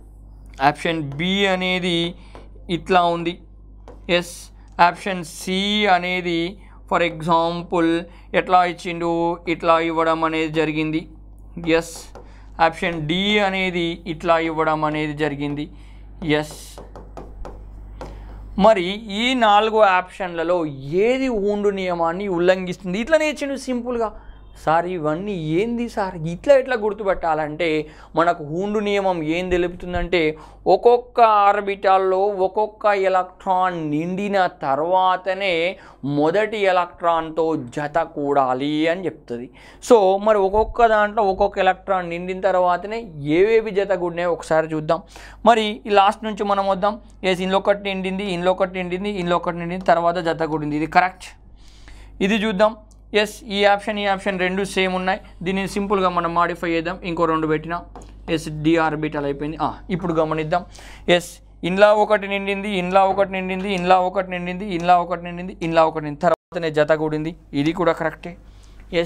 [SPEAKER 1] ఆప్షన్ బి అనేది ఇట్లా ఉంది ఎస్ ఆప్షన్ సి అనేది ఫర్ ఎగ్జాంపుల్ ఎట్లా ఇచ్చిండు ఇట్లా ఇవ్వడం అనేది జరిగింది ఎస్ ఆప్షన్ డి అనేది ఇట్లా ఇవ్వడం అనేది జరిగింది ఎస్ మరి ఈ నాలుగు ఆప్షన్లలో ఏది ఊండు నియమాన్ని ఉల్లంఘిస్తుంది ఇట్లా నేర్చిండు సింపుల్గా సార్ ఇవన్నీ ఏంది సార్ ఇట్లా ఎట్లా గుర్తుపెట్టాలంటే మనకు హూండు నియమం ఏం తెలుపుతుందంటే ఒక్కొక్క ఆర్బిటాల్లో ఒక్కొక్క ఎలక్ట్రాన్ నిండిన తర్వాతనే మొదటి ఎలక్ట్రాన్తో జత కూడాలి అని చెప్తుంది సో మరి ఒక్కొక్క దాంట్లో ఒక్కొక్క ఎలక్ట్రాన్ నిండిన తర్వాతనే ఏవేవి జత కూడినాయో ఒకసారి చూద్దాం మరి ఈ లాస్ట్ నుంచి మనం వద్దాం ఎస్ ఇంట్లో ఒకటి నిండింది ఇంట్లో ఒకటి నిండింది ఇంట్లో ఒకటి నిండింది తర్వాత జత కూడింది ఇది కరెక్ట్ ఇది చూద్దాం ఎస్ ఈ ఆప్షన్ ఈ ఆప్షన్ రెండు సేమ్ ఉన్నాయి దీన్ని సింపుల్గా మనం మాడిఫై చేద్దాం ఇంకో రెండు పెట్టినా ఎస్ డి ఆర్బిటల్ అయిపోయింది ఆ, ఇప్పుడు గమనిద్దాం ఎస్ ఇంలా ఒకటి నిండింది ఇంలా ఒకటి నిండింది ఇంలా ఒకటి నిండింది ఇంలా ఒకటి నిండింది ఇంలా ఒకటి నిండింది తర్వాతనే జత కూడింది ఇది కూడా కరెక్టే ఎస్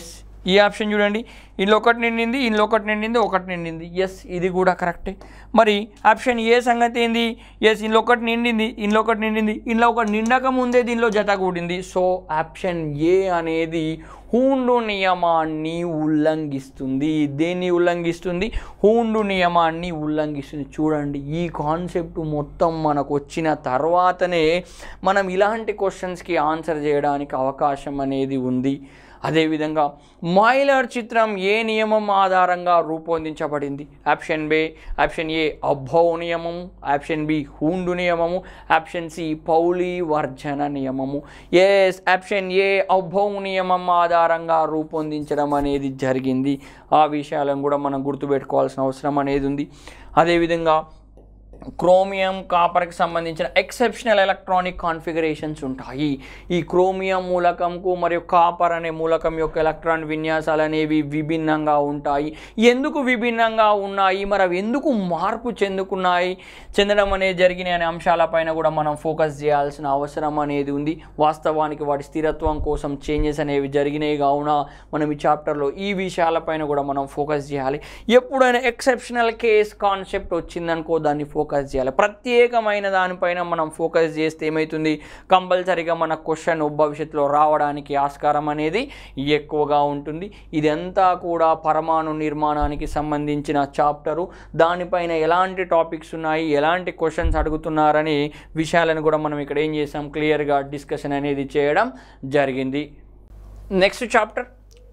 [SPEAKER 1] ఈ ఆప్షన్ చూడండి ఇందులో ఒకటి నిండింది ఇందులో ఒకటి నిండింది ఒకటి నిండింది ఎస్ ఇది కూడా కరెక్టే మరి ఆప్షన్ ఏ సంగతి ఏంది ఎస్ ఇందులో ఒకటి నిండింది ఇందులో ఒకటి నిండింది ఇందులో ఒకటి నిండక ముందే దీనిలో జత కూడింది సో ఆప్షన్ ఏ అనేది హూండు నియమాన్ని ఉల్లంఘిస్తుంది దేన్ని ఉల్లంఘిస్తుంది హూండు నియమాన్ని ఉల్లంఘిస్తుంది చూడండి ఈ కాన్సెప్ట్ మొత్తం మనకు వచ్చిన తర్వాతనే మనం ఇలాంటి క్వశ్చన్స్కి ఆన్సర్ చేయడానికి అవకాశం అనేది ఉంది అదేవిధంగా మాయిలర్ చిత్రం ఏ నియమం ఆధారంగా రూపొందించబడింది option B option A Aufbau నియమము ఆప్షన్ బి హూండు నియమము ఆప్షన్ సి పౌలి వర్జన నియమము ఎస్ ఆప్షన్ ఏ అభౌ నియమం ఆధారంగా రూపొందించడం అనేది జరిగింది ఆ విషయాలను కూడా మనం గుర్తుపెట్టుకోవాల్సిన అవసరం అనేది ఉంది అదేవిధంగా క్రోమియం కాపర్కి సంబంధించిన ఎక్సెప్షనల్ ఎలక్ట్రానిక్ కాన్ఫిగరేషన్స్ ఉంటాయి ఈ క్రోమియం మూలకంకు మరియు కాపర్ అనే మూలకం యొక్క ఎలక్ట్రాన్ విన్యాసాలు అనేవి విభిన్నంగా ఉంటాయి ఎందుకు విభిన్నంగా ఉన్నాయి మరి అవి ఎందుకు మార్పు చెందుకున్నాయి చెందడం అనేది జరిగినాయి అనే అంశాలపైన కూడా మనం ఫోకస్ చేయాల్సిన అవసరం అనేది ఉంది వాస్తవానికి వాటి స్థిరత్వం కోసం చేంజెస్ అనేవి జరిగినాయి కావున మనం ఈ చాప్టర్లో ఈ విషయాలపైన కూడా మనం ఫోకస్ చేయాలి ఎప్పుడైనా ఎక్సెప్షనల్ కేస్ కాన్సెప్ట్ వచ్చిందనుకో దాన్ని ఫోకస్ చేయాలి ప్రత్యేకమైన దానిపైన మనం ఫోకస్ చేస్తే ఏమవుతుంది కంపల్సరీగా మన క్వశ్చన్ భవిష్యత్తులో రావడానికి ఆస్కారం అనేది ఎక్కువగా ఉంటుంది ఇదంతా కూడా పరమాణు నిర్మాణానికి సంబంధించిన చాప్టరు దానిపైన ఎలాంటి టాపిక్స్ ఉన్నాయి ఎలాంటి క్వశ్చన్స్ అడుగుతున్నారని విషయాలను కూడా మనం ఇక్కడ ఏం చేసాం క్లియర్గా డిస్కషన్ అనేది చేయడం జరిగింది నెక్స్ట్ చాప్టర్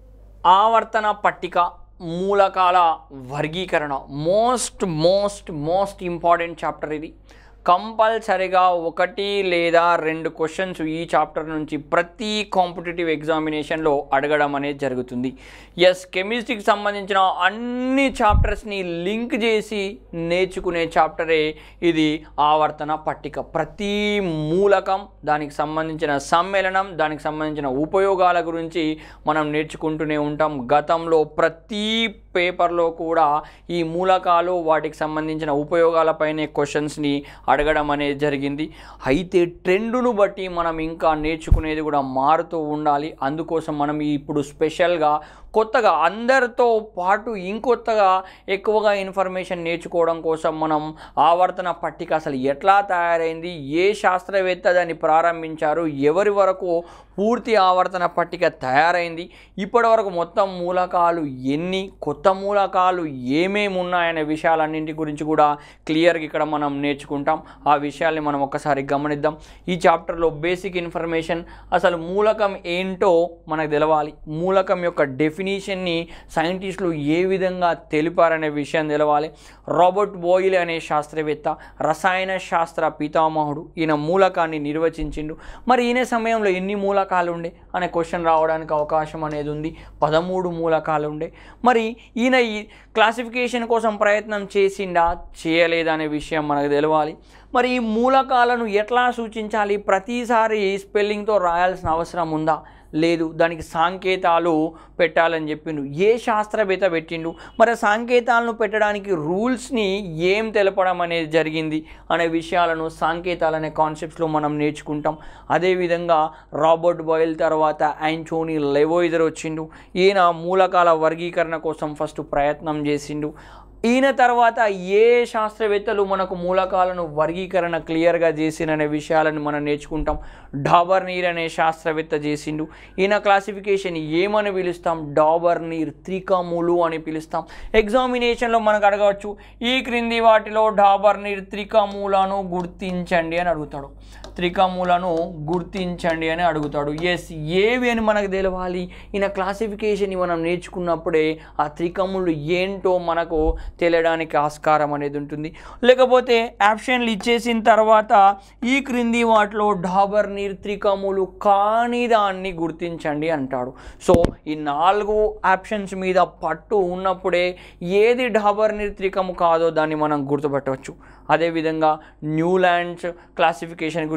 [SPEAKER 1] ఆవర్తన పట్టిక మూలకాల వర్గీకరణ most most most important chapter ఇది కంపల్సరిగా ఒకటి లేదా రెండు క్వశ్చన్స్ ఈ చాప్టర్ నుంచి ప్రతి కాంపిటేటివ్ ఎగ్జామినేషన్లో అడగడం అనేది జరుగుతుంది ఎస్ కెమిస్ట్రీకి సంబంధించిన అన్ని చాప్టర్స్ని లింక్ చేసి నేర్చుకునే చాప్టరే ఇది ఆవర్తన పట్టిక ప్రతి మూలకం దానికి సంబంధించిన సమ్మేళనం దానికి సంబంధించిన ఉపయోగాల గురించి మనం నేర్చుకుంటూనే ఉంటాం గతంలో ప్రతి పేపర్లో కూడా ఈ మూలకాలు వాటికి సంబంధించిన ఉపయోగాలపైనే క్వశ్చన్స్ని అడగడం అనేది జరిగింది అయితే ట్రెండును బట్టి మనం ఇంకా నేర్చుకునేది కూడా మారుతూ ఉండాలి అందుకోసం మనం ఇప్పుడు స్పెషల్గా కొత్తగా అందరితో పాటు ఇంకొత్తగా ఎక్కువగా ఇన్ఫర్మేషన్ నేర్చుకోవడం కోసం మనం ఆవర్తన పట్టిక అసలు ఎట్లా తయారైంది ఏ శాస్త్రవేత్త దాన్ని ప్రారంభించారు ఎవరి వరకు పూర్తి ఆవర్తన పట్టిక తయారైంది ఇప్పటి వరకు మొత్తం మూలకాలు ఎన్ని కొత్త మూలకాలు ఏమేమి ఉన్నాయనే విషయాలన్నింటి గురించి కూడా క్లియర్గా ఇక్కడ మనం నేర్చుకుంటాం ఆ విషయాల్ని మనం ఒకసారి గమనిద్దాం ఈ చాప్టర్లో బేసిక్ ఇన్ఫర్మేషన్ అసలు మూలకం ఏంటో మనకు తెలవాలి మూలకం యొక్క డెఫినేషన్ని సైంటిస్టులు ఏ విధంగా తెలిపారనే విషయం తెలవాలి రాబర్ట్ బోయిల్ అనే శాస్త్రవేత్త రసాయన శాస్త్ర పితామహుడు ఈయన మూలకాన్ని నిర్వచించిండు మరి ఈయన సమయంలో ఎన్ని మూలకాలు ఉండే అనే క్వశ్చన్ రావడానికి అవకాశం అనేది ఉంది పదమూడు మూలకాలు ఉండే మరి ఈయన ఈ క్లాసిఫికేషన్ కోసం ప్రయత్నం చేసిండా చేయలేదా అనే విషయం మనకు తెలవాలి మరి ఈ మూలకాలను ఎట్లా సూచించాలి ప్రతిసారి స్పెల్లింగ్తో రాయాల్సిన అవసరం ఉందా లేదు దానికి సాంకేతాలు పెట్టాలని చెప్పిండు ఏ శాస్త్రవేత్త పెట్టిండు మరి ఆ సాంకేతాలను పెట్టడానికి రూల్స్ని ఏం తెలపడం అనేది జరిగింది అనే విషయాలను సాంకేతాలు అనే కాన్సెప్ట్స్లో మనం నేర్చుకుంటాం అదేవిధంగా రాబర్ట్ బాయిల్ తర్వాత యాంటోనీ లెవోయిజర్ వచ్చిండు ఈయన మూలకాల వర్గీకరణ కోసం ఫస్ట్ ప్రయత్నం చేసిండు ఈయన తర్వాత ఏ శాస్త్రవేత్తలు మనకు మూలకాలను వర్గీకరణ క్లియర్గా చేసిననే విషయాలను మనం నేర్చుకుంటాం డాబర్ నీర్ అనే శాస్త్రవేత్త చేసిండు ఈయన క్లాసిఫికేషన్ ఏమని పిలుస్తాం డాబర్ నీర్ త్రికములు అని పిలుస్తాం ఎగ్జామినేషన్లో మనకు అడగవచ్చు ఈ క్రింది వాటిలో డాబర్ నీర్ త్రికములను గుర్తించండి అని అడుగుతాడు త్రికములను గుర్తించండి అని అడుగుతాడు ఎస్ ఏవి అని మనకు తెలవాలి ఈయన క్లాసిఫికేషన్ మనం నేర్చుకున్నప్పుడే ఆ త్రికములు ఏంటో మనకు తెలియడానికి ఆస్కారం అనేది ఉంటుంది లేకపోతే ఆప్షన్లు ఇచ్చేసిన తర్వాత ఈ క్రింది వాటిలో డాబర్ నీర్ త్రికములు కాని దాన్ని గుర్తించండి అంటాడు సో ఈ నాలుగు ఆప్షన్స్ మీద పట్టు ఉన్నప్పుడే ఏది డాబర్ నీర్ త్రికము కాదో దాన్ని మనం గుర్తుపట్టవచ్చు అదేవిధంగా న్యూలాండ్స్ క్లాసిఫికేషన్ గురించి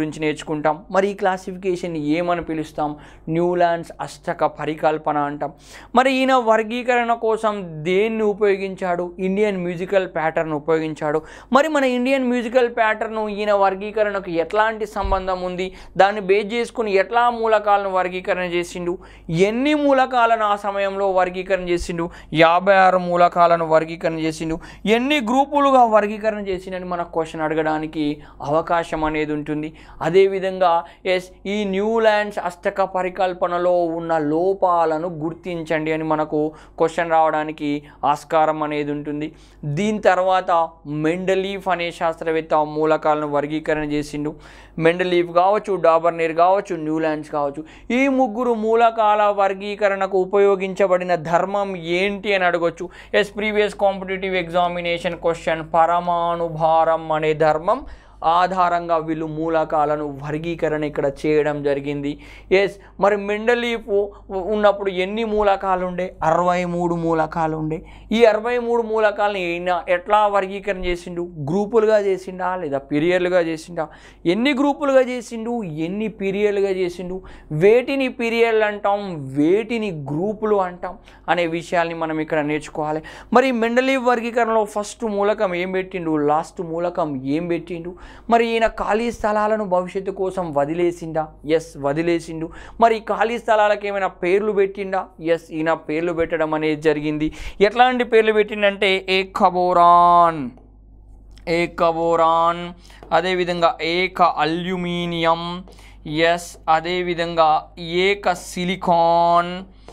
[SPEAKER 1] గురించి నేర్చుకుంటాం మరి ఈ క్లాసిఫికేషన్ ఏమని పిలుస్తాం న్యూలాండ్స్ అష్టక పరికల్పన అంటాం మరి ఈయన వర్గీకరణ కోసం దేన్ని ఉపయోగించాడు ఇండియన్ మ్యూజికల్ ప్యాటర్న్ ఉపయోగించాడు మరి మన ఇండియన్ మ్యూజికల్ ప్యాటర్న్ ఈయన వర్గీకరణకు ఎట్లాంటి సంబంధం ఉంది దాన్ని బేస్ చేసుకుని ఎట్లా మూలకాలను వర్గీకరణ చేసిండు ఎన్ని మూలకాలను ఆ సమయంలో వర్గీకరణ చేసిండు యాభై ఆరు మూలకాలను వర్గీకరణ చేసిండు ఎన్ని గ్రూపులుగా వర్గీకరణ చేసిండని మన క్వశ్చన్ అడగడానికి అవకాశం అనేది ఉంటుంది అదేవిధంగా ఎస్ ఈ న్యూలాండ్స్ అష్టక పరికల్పనలో ఉన్న లోపాలను గుర్తించండి అని మనకు క్వశ్చన్ రావడానికి ఆస్కారం అనేది ఉంటుంది దీని తర్వాత మెండలీఫ్ అనే శాస్త్రవేత్త ఆ మూలకాలను వర్గీకరణ చేసిండు మెండలీఫ్ కావచ్చు డాబర్నీర్ కావచ్చు న్యూలాండ్స్ కావచ్చు ఈ ముగ్గురు మూలకాల వర్గీకరణకు ఉపయోగించబడిన ధర్మం ఏంటి అని అడగొచ్చు yes previous competitive examination question పరమాణు భారం అనే ధర్మం ఆధారంగా వీళ్ళు మూలకాలను వర్గీకరణ ఇక్కడ చేయడం జరిగింది ఎస్ మరి మెండలీఫ్ ఉన్నప్పుడు ఎన్ని మూలకాలు ఉండే అరవై మూడు మూలకాలు ఉండే ఈ అరవై మూడు మూలకాలను ఈయన ఎట్లా వర్గీకరణ చేసిండు గ్రూపులుగా చేసిండా లేదా పీరియడ్లుగా చేసిండా ఎన్ని గ్రూపులుగా చేసిండు ఎన్ని పీరియడ్లుగా చేసిండు వేటిని పీరియడ్లు అంటాం వేటిని గ్రూపులు అంటాం అనే విషయాల్ని మనం ఇక్కడ నేర్చుకోవాలి మరి మెండలీఫ్ వర్గీకరణలో ఫస్ట్ మూలకం ఏం పెట్టిండు లాస్ట్ మూలకం ఏం పెట్టిండు మరి ఈయన ఖాళీ స్థలాలను భవిష్యత్తు కోసం వదిలేసిండా ఎస్ వదిలేసిండు మరి ఈ ఖాళీ స్థలాలకు ఏమైనా పేర్లు పెట్టిండా ఎస్ ఈయన పేర్లు పెట్టడం అనేది జరిగింది ఎట్లాంటి పేర్లు పెట్టిండంటే ఏ ఖబోరాన్ ఏకబోరాన్ అదేవిధంగా ఏక అల్యూమినియం ఎస్ అదేవిధంగా ఏక సిలికాన్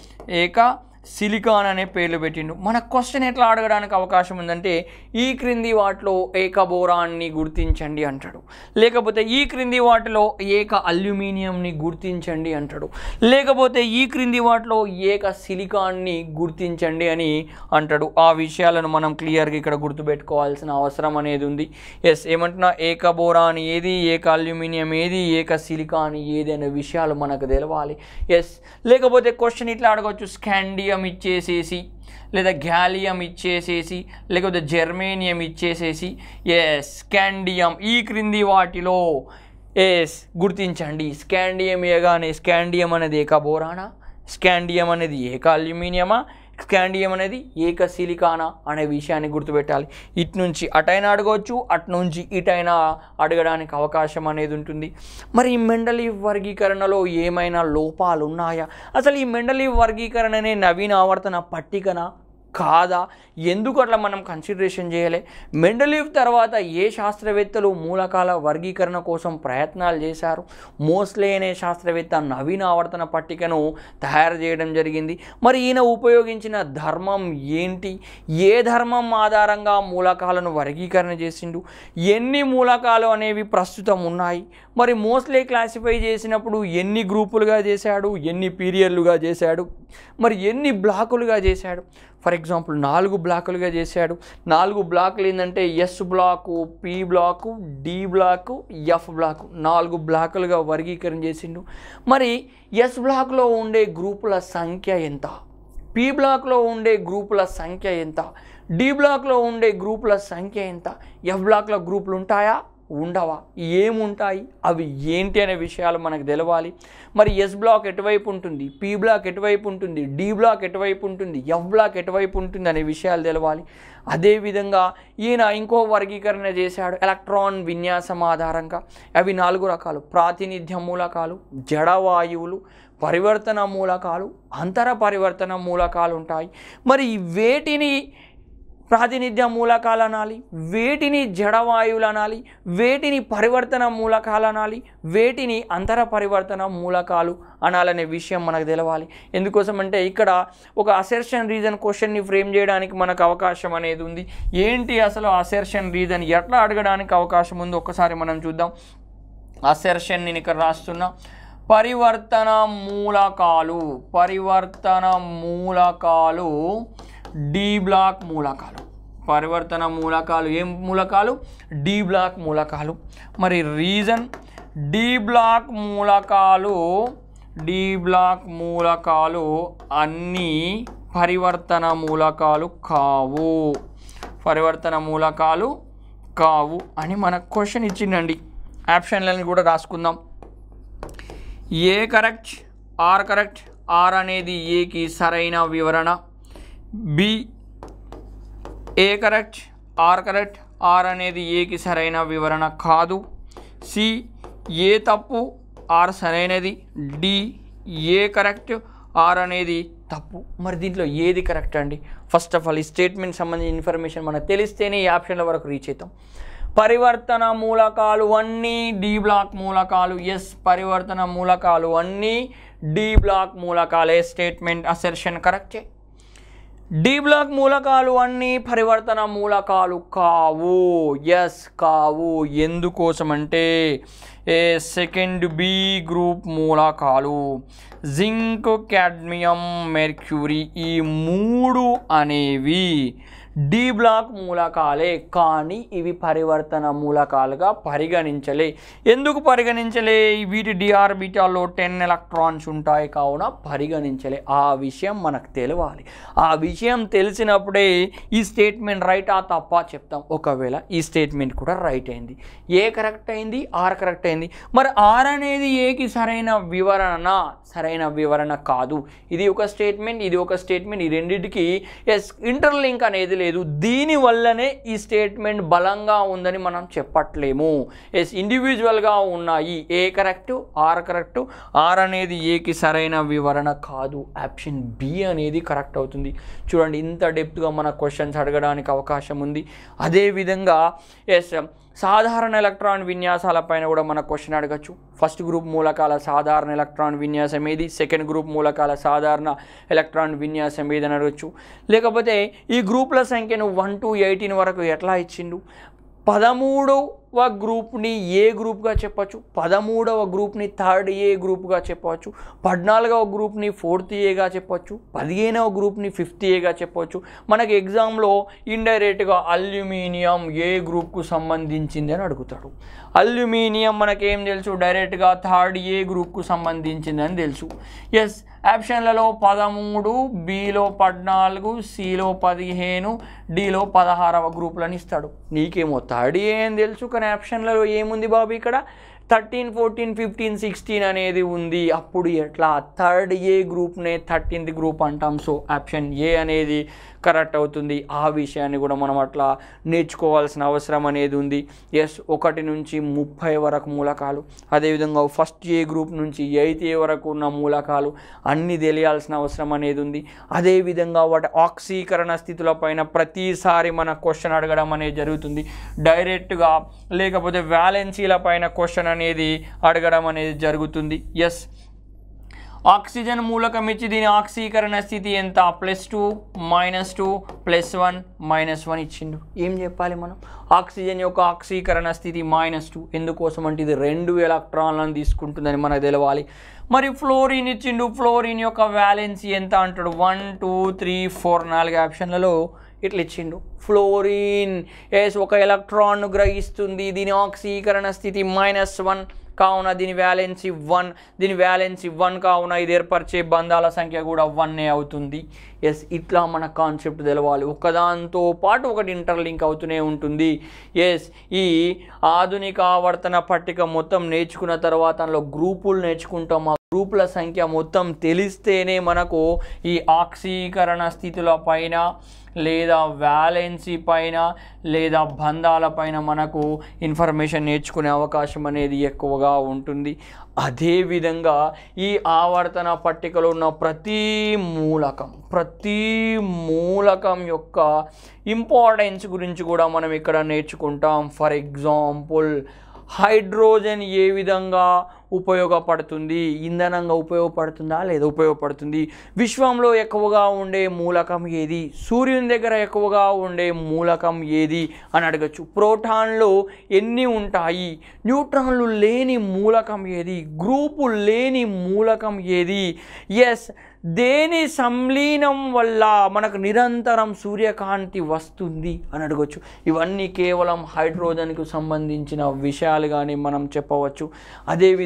[SPEAKER 1] ఏక సిలికాన్ అనే పేర్లు పెట్టిండు మన క్వశ్చన్ ఎట్లా అడగడానికి అవకాశం ఉందంటే ఈ క్రింది వాటిలో ఏక బోరాన్ని గుర్తించండి అంటాడు లేకపోతే ఈ క్రింది వాటిలో ఏక అల్యూమినియంని గుర్తించండి అంటాడు లేకపోతే ఈ క్రింది వాటిలో ఏక సిలికాన్ని గుర్తించండి అని అంటాడు ఆ విషయాలను మనం క్లియర్గా ఇక్కడ గుర్తుపెట్టుకోవాల్సిన అవసరం అనేది ఉంది ఎస్ ఏమంటున్నా ఏక బోరాన్ ఏది ఏక అల్యూమినియం ఏది ఏక సిలికాన్ ఏది అనే విషయాలు మనకు తెలవాలి ఎస్ లేకపోతే క్వశ్చన్ ఇట్లా అడగవచ్చు స్కాండియం ఇచ్చేసేసి లేదా గ్యాలియం ఇచ్చేసేసి లేకపోతే జెర్మేనియం ఇచ్చేసేసి ఎస్ స్కాండియం ఈ క్రింది వాటిలో ఎస్ గుర్తించండి స్కాండియం ఏగానే స్కాండియం అనేది ఏక బోరానా స్కాండియం అనేది ఏక అల్యూమినియమా స్కాండియం అనేది ఏక సిలికానా అనే విషయాన్ని గుర్తుపెట్టాలి ఇటు నుంచి అటైనా అడగవచ్చు అటు నుంచి ఇటైనా అడగడానికి అవకాశం అనేది ఉంటుంది మరి ఈ మెండలీ వర్గీకరణలో ఏమైనా లోపాలు ఉన్నాయా అసలు ఈ మెండలీ వర్గీకరణనే నవీన ఆవర్తన పట్టికనా కాదా ఎందుకు అట్లా మనం కన్సిడరేషన్ చేయాలి మెండలీవ్ తర్వాత ఏ శాస్త్రవేత్తలు మూలకాల వర్గీకరణ కోసం ప్రయత్నాలు చేశారు మోస్లే అనే శాస్త్రవేత్త నవీన ఆవర్తన పట్టికను తయారు చేయడం జరిగింది మరి ఈయన ఉపయోగించిన ధర్మం ఏంటి ఏ ధర్మం ఆధారంగా మూలకాలను వర్గీకరణ చేసిండు ఎన్ని మూలకాలు అనేవి ప్రస్తుతం ఉన్నాయి మరి మోస్ట్లీ క్లాసిఫై చేసినప్పుడు ఎన్ని గ్రూపులుగా చేశాడు ఎన్ని పీరియడ్లుగా చేశాడు మరి ఎన్ని బ్లాకులుగా చేశాడు ఫర్ ఎగ్జాంపుల్ నాలుగు బ్లాకులుగా చేశాడు నాలుగు బ్లాకులు ఏంటంటే S block P block D block F block నాలుగు బ్లాకులుగా వర్గీకరణ చేసిండు మరి ఎస్ బ్లాక్లో ఉండే గ్రూపుల సంఖ్య ఎంత పి బ్లాక్లో ఉండే గ్రూపుల సంఖ్య ఎంత డి బ్లాక్లో ఉండే గ్రూపుల సంఖ్య ఎంత ఎఫ్ బ్లాక్లో గ్రూపులు ఉంటాయా ఉండవా ఏముంటాయి అవి ఏంటి అనే విషయాలు మనకు తెలవాలి మరి ఎస్ బ్లాక్ ఎటువైపు ఉంటుంది పి బ్లాక్ ఎటువైపు ఉంటుంది డి బ్లాక్ ఎటువైపు ఉంటుంది ఎఫ్ బ్లాక్ ఎటువైపు ఉంటుంది అనే విషయాలు తెలవాలి అదేవిధంగా ఈయన ఇంకో వర్గీకరణ చేశాడు ఎలక్ట్రాన్ విన్యాసం ఆధారంగా అవి నాలుగు రకాలు ప్రాతినిధ్య మూలకాలు జడవాయువులు పరివర్తన మూలకాలు అంతర పరివర్తన మూలకాలు ఉంటాయి మరి వేటిని ప్రాతినిధ్య మూలకాలు అనాలి వేటిని జడవాయువులు అనాలి వేటిని పరివర్తన మూలకాలు అనాలి వేటిని అంతర పరివర్తన మూలకాలు అనాలనే విషయం మనకు తెలవాలి ఎందుకోసం అంటే ఇక్కడ ఒక అసెర్షన్ రీజన్ క్వశ్చన్ని ఫ్రేమ్ చేయడానికి మనకు అవకాశం అనేది ఉంది ఏంటి అసలు అసెర్షన్ రీజన్ ఎట్లా అడగడానికి అవకాశం ఉందో ఒకసారి మనం చూద్దాం అసెర్షన్ నేను ఇక్కడ రాస్తున్నా పరివర్తన మూలకాలు పరివర్తన మూలకాలు డి బ్లాక్ మూలకాలు పరివర్తన మూలకాలు ఏం మూలకాలు డి బ్లాక్ మూలకాలు మరి రీజన్ డి బ్లాక్ మూలకాలు డి బ్లాక్ మూలకాలు అన్నీ పరివర్తన మూలకాలు కావు పరివర్తన మూలకాలు కావు అని మన క్వశ్చన్ ఇచ్చిండండి ఆప్షన్లను కూడా రాసుకుందాం A correct R correct R అనేది ఏకి సరైన వివరణ B A correct R correct R అనేది ఏకి సరైన వివరణ కాదు సి ఏ తప్పు ఆర్ సరైనది డి ఏ కరెక్ట్ ఆర్ అనేది తప్పు మరి దీంట్లో ఏది కరెక్ట్ అండి ఫస్ట్ ఆఫ్ ఆల్ ఈ స్టేట్మెంట్ సంబంధించిన ఇన్ఫర్మేషన్ మనకు తెలిస్తేనే ఈ ఆప్షన్ల వరకు రీచ్ అవుతాం పరివర్తన మూలకాలు అన్నీ డి బ్లాక్ మూలకాలు ఎస్ పరివర్తన మూలకాలు అన్నీ డి బ్లాక్ మూలకాలే స్టేట్మెంట్ అసెర్షన్ కరెక్టే డి బ్లాక్ మూలకాలు అన్నీ పరివర్తన మూలకాలు కావు ఎస్ కావు ఎందుకోసం అంటే ఏ సెకండ్ బి గ్రూప్ మూలకాలు జింక్ క్యాడ్మియం మెర్క్యూరీ ఈ మూడు అనేవి డి బ్లాక్ మూలకాలే కానీ ఇవి పరివర్తన మూలకాలుగా పరిగణించలే ఎందుకు పరిగణించలే వీటి డిఆర్బిటాల్లో టెన్ ఎలక్ట్రాన్స్ ఉంటాయి కావున పరిగణించలే ఆ విషయం మనకు తెలవాలి ఆ విషయం తెలిసినప్పుడే ఈ స్టేట్మెంట్ రైట్ ఆ తప్ప చెప్తాం ఒకవేళ ఈ స్టేట్మెంట్ కూడా రైట్ అయింది ఏ కరెక్ట్ అయింది ఆర్ కరెక్ట్ అయింది మరి ఆర్ అనేది ఏకి సరైన వివరణ సరైన వివరణ కాదు ఇది ఒక స్టేట్మెంట్ ఇది ఒక స్టేట్మెంట్ ఈ రెండింటికి ఎస్ ఇంటర్లింక్ అనేది లేదు దీనివల్లనే ఈ స్టేట్మెంట్ బలంగా ఉందని మనం చెప్పట్లేము ఎస్ ఇండివిజువల్గా ఉన్నాయి A correct R correct R అనేది ఏకి సరైన వివరణ కాదు ఆప్షన్ బి అనేది కరెక్ట్ అవుతుంది చూడండి ఇంత డెప్త్గా మన క్వశ్చన్స్ అడగడానికి అవకాశం ఉంది అదేవిధంగా ఎస్ సాధారణ ఎలక్ట్రాన్ విన్యాసాలపైన కూడా మన క్వశ్చన్ అడగచ్చు ఫస్ట్ గ్రూప్ మూలకాల సాధారణ ఎలక్ట్రాన్ విన్యాసం ఏది సెకండ్ గ్రూప్ మూలకాల సాధారణ ఎలక్ట్రాన్ విన్యాసం ఏది అని అడగచ్చు లేకపోతే ఈ గ్రూపుల సంఖ్యను వన్ టు ఎయిటీన్ వరకు ఎట్లా ఇచ్చిండు పదమూడవ గ్రూప్ని ఏ గ్రూప్గా చెప్పచ్చు పదమూడవ గ్రూప్ని థర్డ్ ఏ గ్రూప్గా చెప్పవచ్చు పద్నాలుగవ గ్రూప్ని ఫోర్త్ ఏగా చెప్పవచ్చు పదిహేనవ గ్రూప్ని ఫిఫ్త్ ఏగా చెప్పవచ్చు మనకి ఎగ్జామ్లో ఇండైరెక్ట్గా అల్యూమినియం ఏ గ్రూప్కు సంబంధించింది అని అడుగుతాడు అల్యూమినియం మనకేం తెలుసు డైరెక్ట్గా థర్డ్ ఏ గ్రూప్కు సంబంధించిందని తెలుసు ఎస్ ఆప్షన్లలో పదమూడు బిలో పద్నాలుగు సిలో పదిహేను డిలో పదహారవ గ్రూపులను ఇస్తాడు నీకేమో థర్డ్ ఏ అని తెలుసు కానీ ఆప్షన్లలో ఏముంది బాబు ఇక్కడ థర్టీన్ ఫోర్టీన్ ఫిఫ్టీన్ సిక్స్టీన్ అనేది ఉంది అప్పుడు ఎట్లా థర్డ్ ఏ గ్రూప్నే థర్టీన్త్ గ్రూప్ అంటాం సో ఆప్షన్ ఏ అనేది కరెక్ట్ అవుతుంది ఆ విషయాన్ని కూడా మనం అట్లా నేర్చుకోవాల్సిన అవసరం అనేది ఉంది ఎస్ ఒకటి నుంచి ముప్పై వరకు మూలకాలు అదేవిధంగా ఫస్ట్ ఏ గ్రూప్ నుంచి ఎయిత్ ఏ వరకు ఉన్న మూలకాలు అన్నీ తెలియాల్సిన అవసరం అనేది ఉంది అదేవిధంగా వాటి ఆక్సీకరణ స్థితులపైన ప్రతిసారి మన క్వశ్చన్ అడగడం అనేది జరుగుతుంది డైరెక్ట్గా లేకపోతే వ్యాలెన్సీల పైన క్వశ్చన్ అనేది అడగడం అనేది జరుగుతుంది ఎస్ ఆక్సిజన్ మూలకం ఇచ్చి దీని ఆక్సీకరణ స్థితి ఎంత plus two minus two plus one minus one ఇచ్చిండు ఏం చెప్పాలి మనం ఆక్సిజన్ యొక్క ఆక్సీకరణ స్థితి మైనస్ టూ ఎందుకోసం అంటే ఇది రెండు ఎలక్ట్రాన్లను తీసుకుంటుందని మనకు తెలవాలి మరి ఫ్లోరిన్ ఇచ్చిండు ఫ్లోరిన్ యొక్క వ్యాలెన్సీ ఎంత అంటాడు వన్ టూ త్రీ ఫోర్ నాలుగు ఆప్షన్లలో ఇట్లా ఇచ్చిండు ఫ్లోరిన్ ఎస్ ఒక ఎలక్ట్రాన్ను గ్రహిస్తుంది దీని ఆక్సీకరణ స్థితి మైనస్ వన్ కావున దీని వ్యాలెన్సీ వన్ దీని వ్యాలెన్సీ వన్ కావున ఇది ఏర్పరిచే బంధాల సంఖ్య కూడా వన్నే అవుతుంది ఎస్ ఇట్లా మన కాన్సెప్ట్ తెలవాలి ఒకదాంతో పాటు ఒకటి ఇంటర్లింక్ అవుతూనే ఉంటుంది ఎస్ ఈ ఆధునిక ఆవర్తన పట్టిక మొత్తం నేర్చుకున్న తర్వాత అందులో గ్రూపులు నేర్చుకుంటాం ఆ గ్రూపుల సంఖ్య మొత్తం తెలిస్తేనే మనకు ఈ ఆక్సీకరణ స్థితుల పైన లేదా వ్యాలెన్సీ పైన లేదా బంధాల పైన మనకు ఇన్ఫర్మేషన్ నేర్చుకునే అవకాశం అనేది ఎక్కువగా ఉంటుంది అదేవిధంగా ఈ ఆవర్తన పట్టికలో ఉన్న ప్రతి మూలకం ప్రతి మూలకం యొక్క ఇంపార్టెన్స్ గురించి కూడా మనం ఇక్కడ నేర్చుకుంటాం ఫర్ ఎగ్జాంపుల్ హైడ్రోజన్ ఏ విధంగా ఉపయోగపడుతుంది ఇంధనంగా ఉపయోగపడుతుందా లేదా ఉపయోగపడుతుంది విశ్వంలో ఎక్కువగా ఉండే మూలకం ఏది సూర్యుని దగ్గర ఎక్కువగా ఉండే మూలకం ఏది అని అడగచ్చు ప్రోటాన్లు ఎన్ని ఉంటాయి న్యూట్రాన్లు లేని మూలకం ఏది గ్రూపు లేని మూలకం ఏది ఎస్ దేని సంలీనం వల్ల మనకు నిరంతరం సూర్యకాంతి వస్తుంది అని అడగచ్చు ఇవన్నీ కేవలం హైడ్రోజన్కు సంబంధించిన విషయాలుగానే మనం చెప్పవచ్చు అదేవిధంగా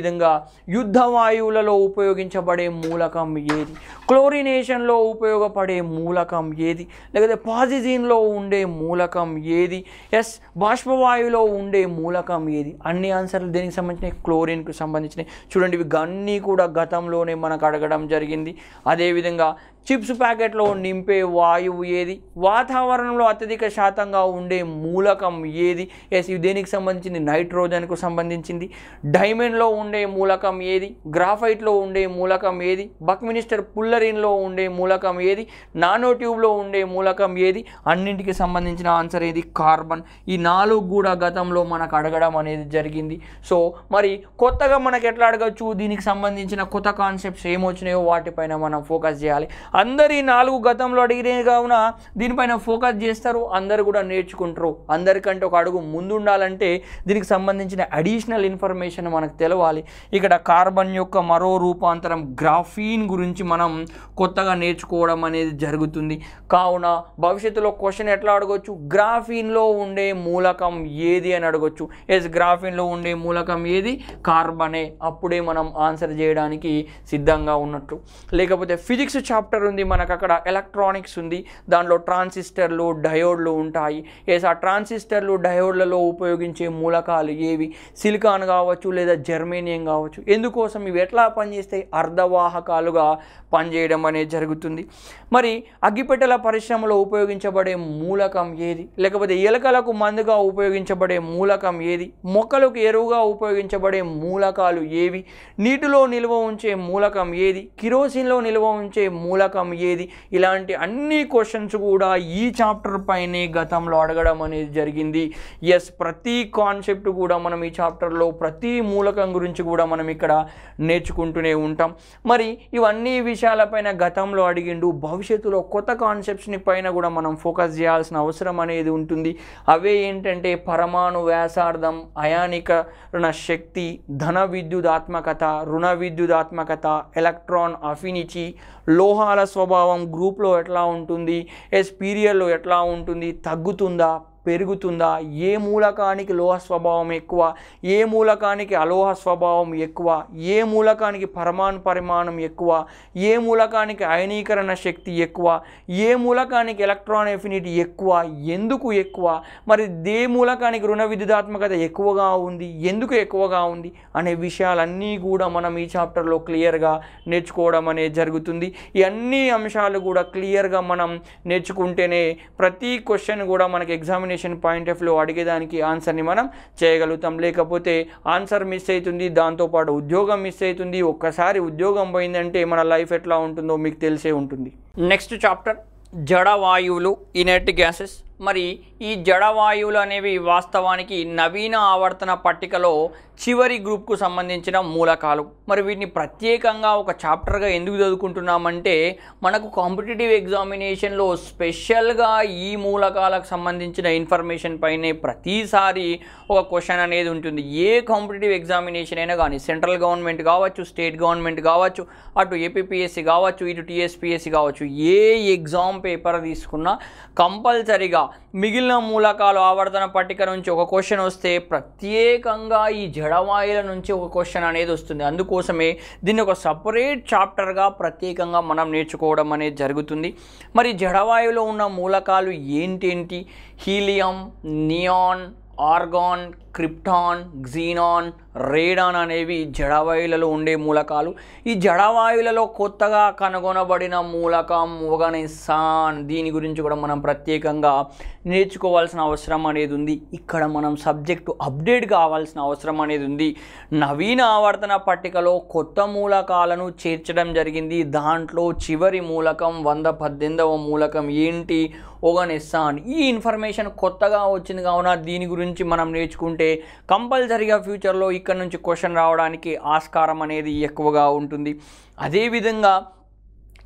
[SPEAKER 1] అదేవిధంగా యుద్ధ వాయువులలో ఉపయోగించబడే మూలకం ఏది క్లోరినేషన్లో ఉపయోగపడే మూలకం ఏది లేకపోతే పాజిజిన్లో ఉండే మూలకం ఏది ఎస్ బాష్పవాయువులో ఉండే మూలకం ఏది అన్ని ఆన్సర్లు దీనికి సంబంధించిన క్లోరిన్కు సంబంధించినవి చూడండి ఇవి అన్నీ కూడా గతంలోనే మనకు అడగడం జరిగింది అదేవిధంగా చిప్స్ ప్యాకెట్లో నింపే వాయువు ఏది వాతావరణంలో అత్యధిక శాతంగా ఉండే మూలకం ఏది ఎస్ ఇది దేనికి సంబంధించింది నైట్రోజన్కు సంబంధించింది డైమండ్లో ఉండే మూలకం ఏది గ్రాఫైట్లో ఉండే మూలకం ఏది బక్మినిస్టర్ పుల్లరిన్లో ఉండే మూలకం ఏది నానో ట్యూబ్లో ఉండే మూలకం ఏది అన్నింటికి సంబంధించిన ఆన్సర్ ఏది కార్బన్ ఈ నాలుగు కూడా గతంలో మనకు అడగడం అనేది జరిగింది సో మరి కొత్తగా మనకి ఎట్లా అడగచ్చు దీనికి సంబంధించిన కొత్త కాన్సెప్ట్స్ ఏమొచ్చినాయో వాటిపైన మనం ఫోకస్ చేయాలి అందరు ఈ నాలుగు గతంలో అడిగినాయి కావున దీనిపైన ఫోకస్ చేస్తారు అందరు కూడా నేర్చుకుంటారు అందరికంటే ఒక అడుగు ముందు ఉండాలంటే దీనికి సంబంధించిన అడిషనల్ ఇన్ఫర్మేషన్ మనకు తెలవాలి ఇక్కడ కార్బన్ యొక్క మరో రూపాంతరం గ్రాఫీన్ గురించి మనం కొత్తగా నేర్చుకోవడం అనేది జరుగుతుంది కావున భవిష్యత్తులో క్వశ్చన్ ఎట్లా అడగొచ్చు గ్రాఫీన్లో ఉండే మూలకం ఏది అని అడగొచ్చు ఎస్ గ్రాఫీన్లో ఉండే మూలకం ఏది కార్బనే అప్పుడే మనం ఆన్సర్ చేయడానికి సిద్ధంగా ఉన్నట్టు లేకపోతే ఫిజిక్స్ చాప్టర్ ఉంది మనకు అక్కడ ఎలక్ట్రానిక్స్ ఉంది దానిలో ట్రాన్సిస్టర్లు డయోడ్లు ఉంటాయి ఎస్ ఆ ట్రాన్సిస్టర్లు డయోడ్లలో ఉపయోగించే మూలకాలు ఏవి సిలికాన్ కావచ్చు లేదా జర్మేనియం కావచ్చు ఎందుకోసం ఇవి ఎట్లా పనిచేస్తాయి అర్ధవాహకాలుగా పనిచేయడం అనేది జరుగుతుంది మరి అగ్గిపెట్టెల పరిశ్రమలో ఉపయోగించబడే మూలకం ఏది లేకపోతే ఎలకలకు మందుగా ఉపయోగించబడే మూలకం ఏది మొక్కలకు ఎరువుగా ఉపయోగించబడే మూలకాలు ఏవి నీటిలో నిల్వ ఉంచే మూలకం ఏది కిరోసిన్లో నిల్వ ఉంచే మూలకం ఏది ఇలాంటి అన్ని క్వశ్చన్స్ కూడా ఈ చాప్టర్ పైనే గతంలో అడగడం అనేది జరిగింది ఎస్ ప్రతి కాన్సెప్ట్ కూడా మనం ఈ చాప్టర్లో ప్రతి మూలకం గురించి కూడా మనం ఇక్కడ నేర్చుకుంటూనే ఉంటాం మరి ఇవన్నీ విషయాలపైన గతంలో అడిగిండు భవిష్యత్తులో కొత్త కాన్సెప్ట్స్ని పైన కూడా మనం ఫోకస్ చేయాల్సిన అవసరం అనేది ఉంటుంది అవే ఏంటంటే పరమాణు వ్యాసార్థం అయానికరణ శక్తి ధన విద్యుదాత్మకత రుణ విద్యుదాత్మకత ఎలక్ట్రాన్ అఫినిటీ లోహాల స్వభావం గ్రూప్లో ఎట్లా ఉంటుంది ఎస్ పీరియడ్లో ఎట్లా ఉంటుంది తగ్గుతుందా పెరుగుతుందా ఏ మూలకానికి లోహ స్వభావం ఎక్కువ ఏ మూలకానికి అలోహ స్వభావం ఎక్కువ ఏ మూలకానికి పరమాణు పరిమాణం ఎక్కువ ఏ మూలకానికి అయనీకరణ శక్తి ఎక్కువ ఏ మూలకానికి ఎలక్ట్రాన్ ఎఫినిటీ ఎక్కువ ఎందుకు ఎక్కువ మరి ఏ మూలకానికి రుణ విద్యుదాత్మకత ఎక్కువగా ఉంది ఎందుకు ఎక్కువగా ఉంది అనే విషయాలన్నీ కూడా మనం ఈ చాప్టర్లో క్లియర్గా నేర్చుకోవడం అనేది జరుగుతుంది ఈ అన్ని అంశాలు కూడా క్లియర్గా మనం నేర్చుకుంటేనే ప్రతి క్వశ్చన్ కూడా మనకి ఎగ్జామినేషన్ పాయింట్ ఆఫ్ వ్యూ అడిగేదానికి ఆన్సర్ని మనం చేయగలుగుతాం లేకపోతే ఆన్సర్ మిస్ అవుతుంది దాంతోపాటు ఉద్యోగం మిస్ అవుతుంది ఒక్కసారి ఉద్యోగం పోయిందంటే మన లైఫ్ ఎట్లా ఉంటుందో మీకు తెలిసే ఉంటుంది నెక్స్ట్ చాప్టర్ జడ వాయువులు ఇనర్ట్ గ్యాసెస్ మరి ఈ జడ వాయువులు అనేవి వాస్తవానికి నవీన ఆవర్తన పట్టికలో చివరి గ్రూప్కు సంబంధించిన మూలకాలు మరి వీటిని ప్రత్యేకంగా ఒక చాప్టర్గా ఎందుకు చదువుకుంటున్నామంటే మనకు కాంపిటేటివ్ ఎగ్జామినేషన్లో స్పెషల్గా ఈ మూలకాలకు సంబంధించిన ఇన్ఫర్మేషన్ పైనే ప్రతిసారి ఒక క్వశ్చన్ అనేది ఉంటుంది ఏ కాంపిటేటివ్ ఎగ్జామినేషన్ అయినా కానీ సెంట్రల్ గవర్నమెంట్ కావచ్చు స్టేట్ గవర్నమెంట్ కావచ్చు అటు ఏపీపీఎస్సి కావచ్చు ఇటు టీఎస్పీఎస్సి కావచ్చు ఏ ఎగ్జామ్ పేపర్ తీసుకున్నా కంపల్సరిగా మిగిలిన మూలకాలు ఆవర్తన పట్టిక నుంచి ఒక క్వశ్చన్ వస్తే ప్రత్యేకంగా ఈ జడవాయుల నుంచి ఒక క్వశ్చన్ అనేది వస్తుంది అందుకోసమే దీన్ని ఒక సపరేట్ చాప్టర్గా ప్రత్యేకంగా మనం నేర్చుకోవడం అనేది జరుగుతుంది మరి జడవాయువులో ఉన్న మూలకాలు ఏంటేంటి helium neon argon krypton xenon radon అనేవి జడవాయువులలో ఉండే మూలకాలు ఈ జడవాయువులలో కొత్తగా కనుగొనబడిన మూలకం ఒగనెసాన్ దీని గురించి కూడా మనం ప్రత్యేకంగా నేర్చుకోవాల్సిన అవసరం అనేది ఉంది ఇక్కడ మనం సబ్జెక్టు అప్డేట్ కావాల్సిన అవసరం అనేది ఉంది నవీన ఆవర్తన పట్టికలో కొత్త మూలకాలను చేర్చడం జరిగింది దాంట్లో చివరి మూలకం వంద పద్దెనిమిదవ మూలకం ఏంటి ఒగనెస్సాన్ ఈ ఇన్ఫర్మేషన్ కొత్తగా వచ్చింది కావున దీని గురించి మనం నేర్చుకుంటే కంపల్సరీగా ఫ్యూచర్లో ఇక్కడ నుంచి క్వశ్చన్ రావడానికి ఆస్కారం అనేది ఎక్కువగా ఉంటుంది అదేవిధంగా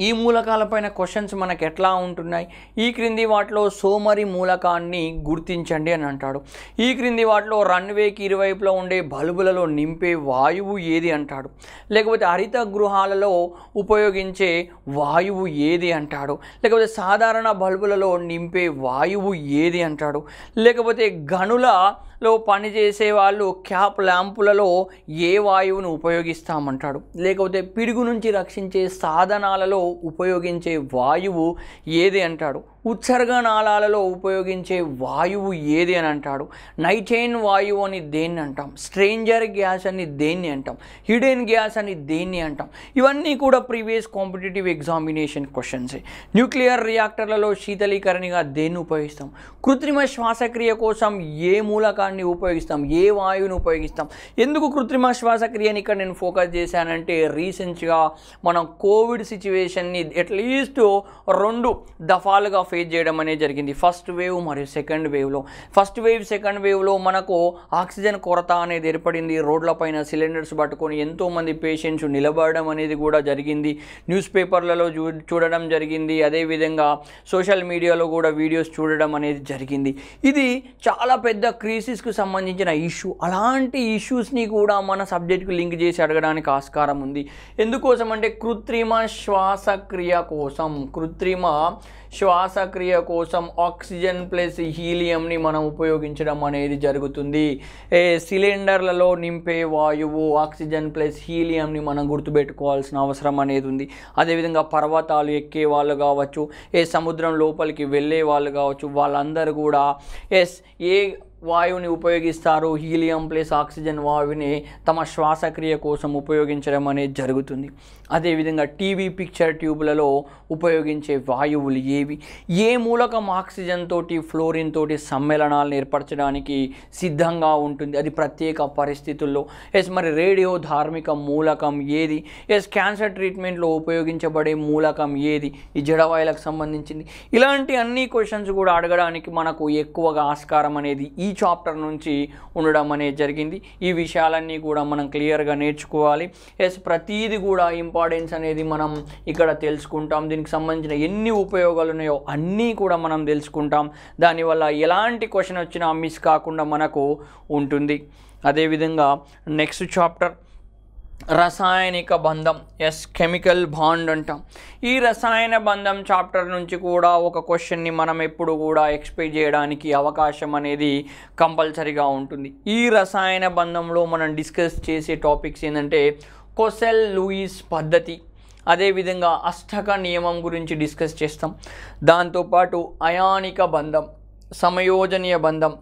[SPEAKER 1] ఈ మూలకాలపైన క్వశ్చన్స్ మనకు ఎట్లా ఉంటున్నాయి ఈ క్రింది వాటిలో సోమరి మూలకాన్ని గుర్తించండి అని అంటాడు ఈ క్రింది వాటిలో రన్వేకి ఇరువైపులో ఉండే బల్బులలో నింపే వాయువు ఏది అంటాడు లేకపోతే హరిత గృహాలలో ఉపయోగించే వాయువు ఏది అంటాడు లేకపోతే సాధారణ బల్బులలో నింపే వాయువు ఏది అంటాడు లేకపోతే గనులలో పనిచేసే వాళ్ళు క్యాప్ ల్యాంపులలో ఏ వాయువును ఉపయోగిస్తామంటాడు లేకపోతే పిడుగు నుంచి రక్షించే సాధనాలలో ఉపయోగించే వాయువు ఏది అంటాడు ఉత్సర్గ నాళాలలో ఉపయోగించే వాయువు ఏది అని అంటాడు నైటైన్ వాయువు అని దేన్ని అంటాం స్ట్రేంజర్ గ్యాస్ అని దేన్ని అంటాం హిడెన్ గ్యాస్ అని దేన్ని అంటాం ఇవన్నీ కూడా previous competitive examination questions nuclear రియాక్టర్లలో శీతలీకరణగా దేన్ని ఉపయోగిస్తాం కృత్రిమ శ్వాసక్రియ కోసం ఏ మూలకాన్ని ఉపయోగిస్తాం ఏ వాయువుని ఉపయోగిస్తాం ఎందుకు కృత్రిమ శ్వాసక్రియని ఇక్కడ నేను ఫోకస్ చేశానంటే రీసెంట్గా మనం కోవిడ్ సిచ్యువేషన్ని అట్లీస్ట్ రెండు దఫాలుగా ఫేస్ చేయడం అనేది జరిగింది ఫస్ట్ వేవ్ మరియు సెకండ్ వేవ్లో ఫస్ట్ వేవ్ సెకండ్ వేవ్లో మనకు ఆక్సిజన్ కొరత అనేది ఏర్పడింది రోడ్లపైన సిలిండర్స్ పట్టుకొని ఎంతోమంది పేషెంట్స్ నిలబడడం అనేది కూడా జరిగింది న్యూస్ పేపర్లలో చూ చూడడం జరిగింది అదేవిధంగా సోషల్ మీడియాలో కూడా వీడియోస్ చూడడం అనేది జరిగింది ఇది చాలా పెద్ద క్రీసిస్కు సంబంధించిన ఇష్యూ అలాంటి ఇష్యూస్ని కూడా మన సబ్జెక్ట్కి లింక్ చేసి అడగడానికి ఆస్కారం ఉంది ఎందుకోసం అంటే కృత్రిమ శ్వాసక్రియ కోసం కృత్రిమ శ్వాసక్రియ కోసం ఆక్సిజన్ ప్లస్ హీలియంని మనం ఉపయోగించడం అనేది జరుగుతుంది ఏ సిలిండర్లలో నింపే వాయువు ఆక్సిజన్ ప్లస్ హీలియంని మనం గుర్తుపెట్టుకోవాల్సిన అవసరం అనేది ఉంది అదేవిధంగా పర్వతాలు ఎక్కే వాళ్ళు కావచ్చు ఏ సముద్రం లోపలికి వెళ్ళే వాళ్ళు కావచ్చు వాళ్ళందరూ కూడా ఎస్ ఏ వాయువుని ఉపయోగిస్తారు హీలియం ప్లస్ ఆక్సిజన్ వాయువుని తమ శ్వాసక్రియ కోసం ఉపయోగించడం అనేది జరుగుతుంది అదేవిధంగా టీవీ పిక్చర్ ట్యూబ్లలో ఉపయోగించే వాయువులు ఏవి ఏ మూలకం ఆక్సిజన్ తోటి ఫ్లోరిన్ తోటి సమ్మేళనాలను ఏర్పరచడానికి సిద్ధంగా ఉంటుంది అది ప్రత్యేక పరిస్థితుల్లో ఎస్ మరి రేడియో ధార్మిక మూలకం ఏది ఎస్ క్యాన్సర్ ట్రీట్మెంట్లో ఉపయోగించబడే మూలకం ఏది ఈ జడవాయులకు సంబంధించింది ఇలాంటి అన్ని క్వశ్చన్స్ కూడా అడగడానికి మనకు ఎక్కువగా ఆస్కారం అనేది ఈ చాప్టర్ నుంచి ఉండడం అనేది జరిగింది ఈ విషయాలన్నీ కూడా మనం క్లియర్గా నేర్చుకోవాలి ఎస్ ప్రతీది కూడా ఇంపార్టెన్స్ అనేది మనం ఇక్కడ తెలుసుకుంటాం దీనికి సంబంధించిన ఎన్ని ఉపయోగాలు ఉన్నాయో అన్నీ కూడా మనం తెలుసుకుంటాం దానివల్ల ఎలాంటి క్వశ్చన్ వచ్చినా మిస్ కాకుండా మనకు ఉంటుంది అదేవిధంగా నెక్స్ట్ చాప్టర్ రసాయనిక బంధం ఎస్ కెమికల్ బాండ్ అంటాం ఈ రసాయన బంధం చాప్టర్ నుంచి కూడా ఒక క్వశ్చన్ని మనం ఎప్పుడు కూడా ఎక్స్పెక్ట్ చేయడానికి అవకాశం అనేది కంపల్సరీగా ఉంటుంది ఈ రసాయన బంధంలో మనం డిస్కస్ చేసే టాపిక్స్ ఏంటంటే కొసెల్ లూయిస్ పద్ధతి అదేవిధంగా అష్టక నియమం గురించి డిస్కస్ చేస్తాం దాంతోపాటు అయానిక బంధం సమయోజనీయ బంధం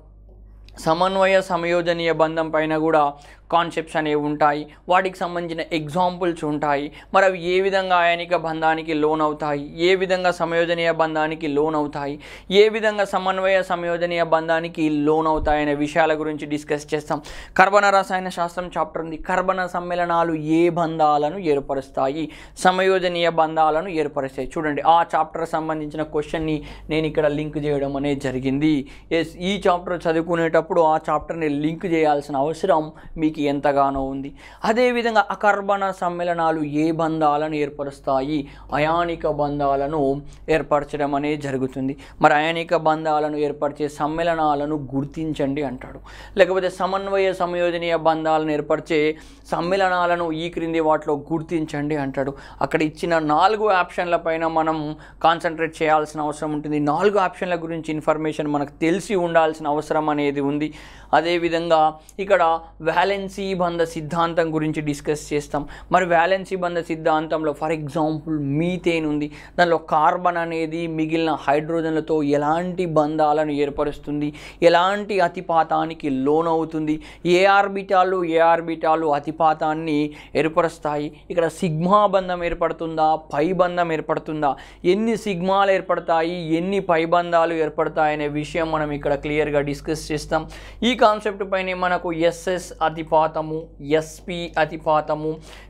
[SPEAKER 1] సమన్వయ సమయోజనీయ బంధం పైన కూడా కాన్సెప్ట్స్ అనేవి ఉంటాయి వాటికి సంబంధించిన ఎగ్జాంపుల్స్ ఉంటాయి మరి అవి ఏ విధంగా అయానిక బంధానికి లోన్ అవుతాయి ఏ విధంగా సమయోజనీయ బంధానికి లోన్ అవుతాయి ఏ విధంగా సమన్వయ సమయోజనీయ బంధానికి లోన్ అవుతాయి అనే విషయాల గురించి డిస్కస్ చేస్తాం కర్బన రసాయన శాస్త్రం చాప్టర్ ఉంది కర్బన సమ్మేళనాలు ఏ బంధాలను ఏర్పరుస్తాయి సమయోజనీయ బంధాలను ఏర్పరుస్తాయి చూడండి ఆ చాప్టర్ సంబంధించిన క్వశ్చన్ని నేను ఇక్కడ లింక్ చేయడం అనేది జరిగింది ఎస్ ఈ చాప్టర్ చదువుకునేటప్పుడు ఆ చాప్టర్ని లింక్ చేయాల్సిన అవసరం మీకు ఎంతగానో ఉంది అదేవిధంగా అకర్బన సమ్మేళనాలు ఏ బంధాలను ఏర్పరుస్తాయి అయానిక బంధాలను ఏర్పరచడం అనేది జరుగుతుంది మరి అయానిక బంధాలను ఏర్పరిచే సమ్మేళనాలను గుర్తించండి అంటాడు లేకపోతే సమన్వయ సంయోజనీయ బంధాలను ఏర్పరిచే సమ్మేళనాలను ఈ క్రింది వాటిలో గుర్తించండి అంటాడు అక్కడ ఇచ్చిన నాలుగు ఆప్షన్ల పైన మనం కాన్సన్ట్రేట్ చేయాల్సిన అవసరం ఉంటుంది నాలుగు ఆప్షన్ల గురించి ఇన్ఫర్మేషన్ మనకు తెలిసి ఉండాల్సిన అవసరం అనేది ఉంది అదేవిధంగా ఇక్కడ వ్యాలెన్సీ బంధ సిద్ధాంతం గురించి డిస్కస్ చేస్తాం మరి వ్యాలెన్సీ బంధ సిద్ధాంతంలో ఫర్ ఎగ్జాంపుల్ మీథేన్ ఉంది దానిలో కార్బన్ అనేది మిగిలిన హైడ్రోజన్లతో ఎలాంటి బంధాలను ఏర్పరుస్తుంది ఎలాంటి అతిపాతానికి లోనవుతుంది ఏ ఆర్బిటాలు ఏ ఆర్బిటాలు అతిపాతాన్ని ఏర్పరుస్తాయి ఇక్కడ సిగ్మా బంధం ఏర్పడుతుందా పై బంధం ఏర్పడుతుందా ఎన్ని సిగ్మాలు ఏర్పడతాయి ఎన్ని పై బంధాలు ఏర్పడతాయి అనే విషయం మనం ఇక్కడ క్లియర్గా డిస్కస్ చేస్తాం ఈ కాన్సెప్ట్ పైన మనకు ఎస్ఎస్ అతిపాతము ఎస్పి అతిపాతము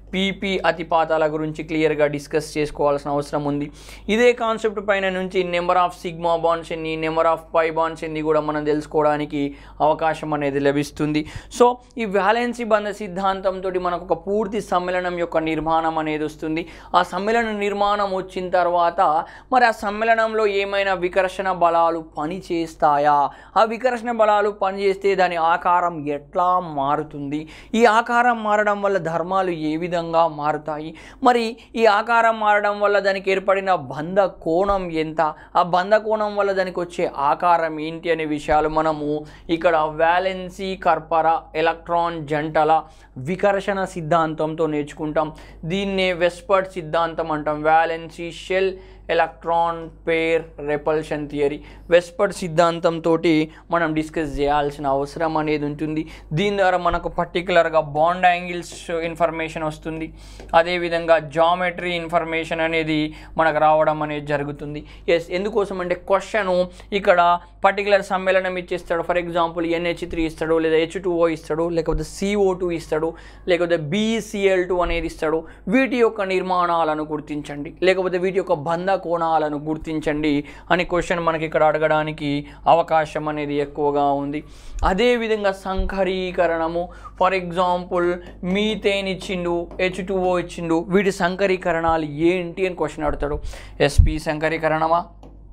[SPEAKER 1] పీపీ అతిపాతాల గురించి క్లియర్గా డిస్కస్ చేసుకోవాల్సిన అవసరం ఉంది ఇదే కాన్సెప్ట్ పైన నుంచి నెంబర్ ఆఫ్ సిగ్మా బాండ్స్ ఎన్ని నెంబర్ ఆఫ్ పై బాండ్స్ ఎన్ని కూడా మనం తెలుసుకోవడానికి అవకాశం అనేది లభిస్తుంది సో ఈ వ్యాలెన్సీ బంధ సిద్ధాంతంతో మనకు ఒక పూర్తి సమ్మేళనం యొక్క నిర్మాణం అనేది వస్తుంది ఆ సమ్మేళన నిర్మాణం వచ్చిన తర్వాత మరి ఆ సమ్మేళనంలో ఏమైనా వికర్షణ బలాలు పని చేస్తాయా ఆ వికర్షణ బలాలు పనిచేస్తే దాని ఆకారం ఎట్లా మారుతుంది ఈ ఆకారం మారడం వల్ల ధర్మాలు ఏ విధంగా మారుతాయి మరి ఈ ఆకారం మారడం వల్ల దానికి ఏర్పడిన బంధ కోణం ఎంత ఆ బంధ కోణం వల్ల దానికి వచ్చే ఆకారం ఏంటి అనే విషయాలు మనము ఇక్కడ వ్యాలెన్సీ కర్పర ఎలక్ట్రాన్ జంటల వికర్షణ సిద్ధాంతంతో నేర్చుకుంటాం దీన్నే వెస్పర్డ్ సిద్ధాంతం అంటాం valency shell electron pair repulsion theory VSEPR సిద్ధాంతంతో మనం డిస్కస్ చేయాల్సిన అవసరం అనేది ఉంటుంది దీని ద్వారా మనకు పర్టికులర్గా బాండ్ యాంగిల్స్ ఇన్ఫర్మేషన్ వస్తుంది అదేవిధంగా జామెట్రీ ఇన్ఫర్మేషన్ అనేది మనకు రావడం అనేది జరుగుతుంది ఎస్ ఎందుకోసం అంటే క్వశ్చన్ ఇక్కడ పర్టికులర్ సమ్మేళనం ఇచ్చేస్తాడు ఫర్ ఎగ్జాంపుల్ ఎన్హెచ్ త్రీ ఇస్తాడు లేదా హెచ్ టూ ఓ ఇస్తాడు లేకపోతే సిఓ టూ ఇస్తాడు లేకపోతే బీసీఎల్ టూ అనేది ఇస్తాడు వీటి యొక్క నిర్మాణాలను గుర్తించండి లేకపోతే వీటి యొక్క బంధ కోణాలను గుర్తించండి అని క్వశ్చన్ మనకి ఇక్కడ అడగడానికి అవకాశం అనేది ఎక్కువగా ఉంది అదేవిధంగా సంకరీకరణము ఫర్ ఎగ్జాంపుల్ మీథేన్ ఇచ్చిండు హెచ్ టూ ఇచ్చిండు వీటి సంకరీకరణాలు ఏంటి అని క్వశ్చన్ అడుగుతాడు ఎస్పీ సంకరీకరణమా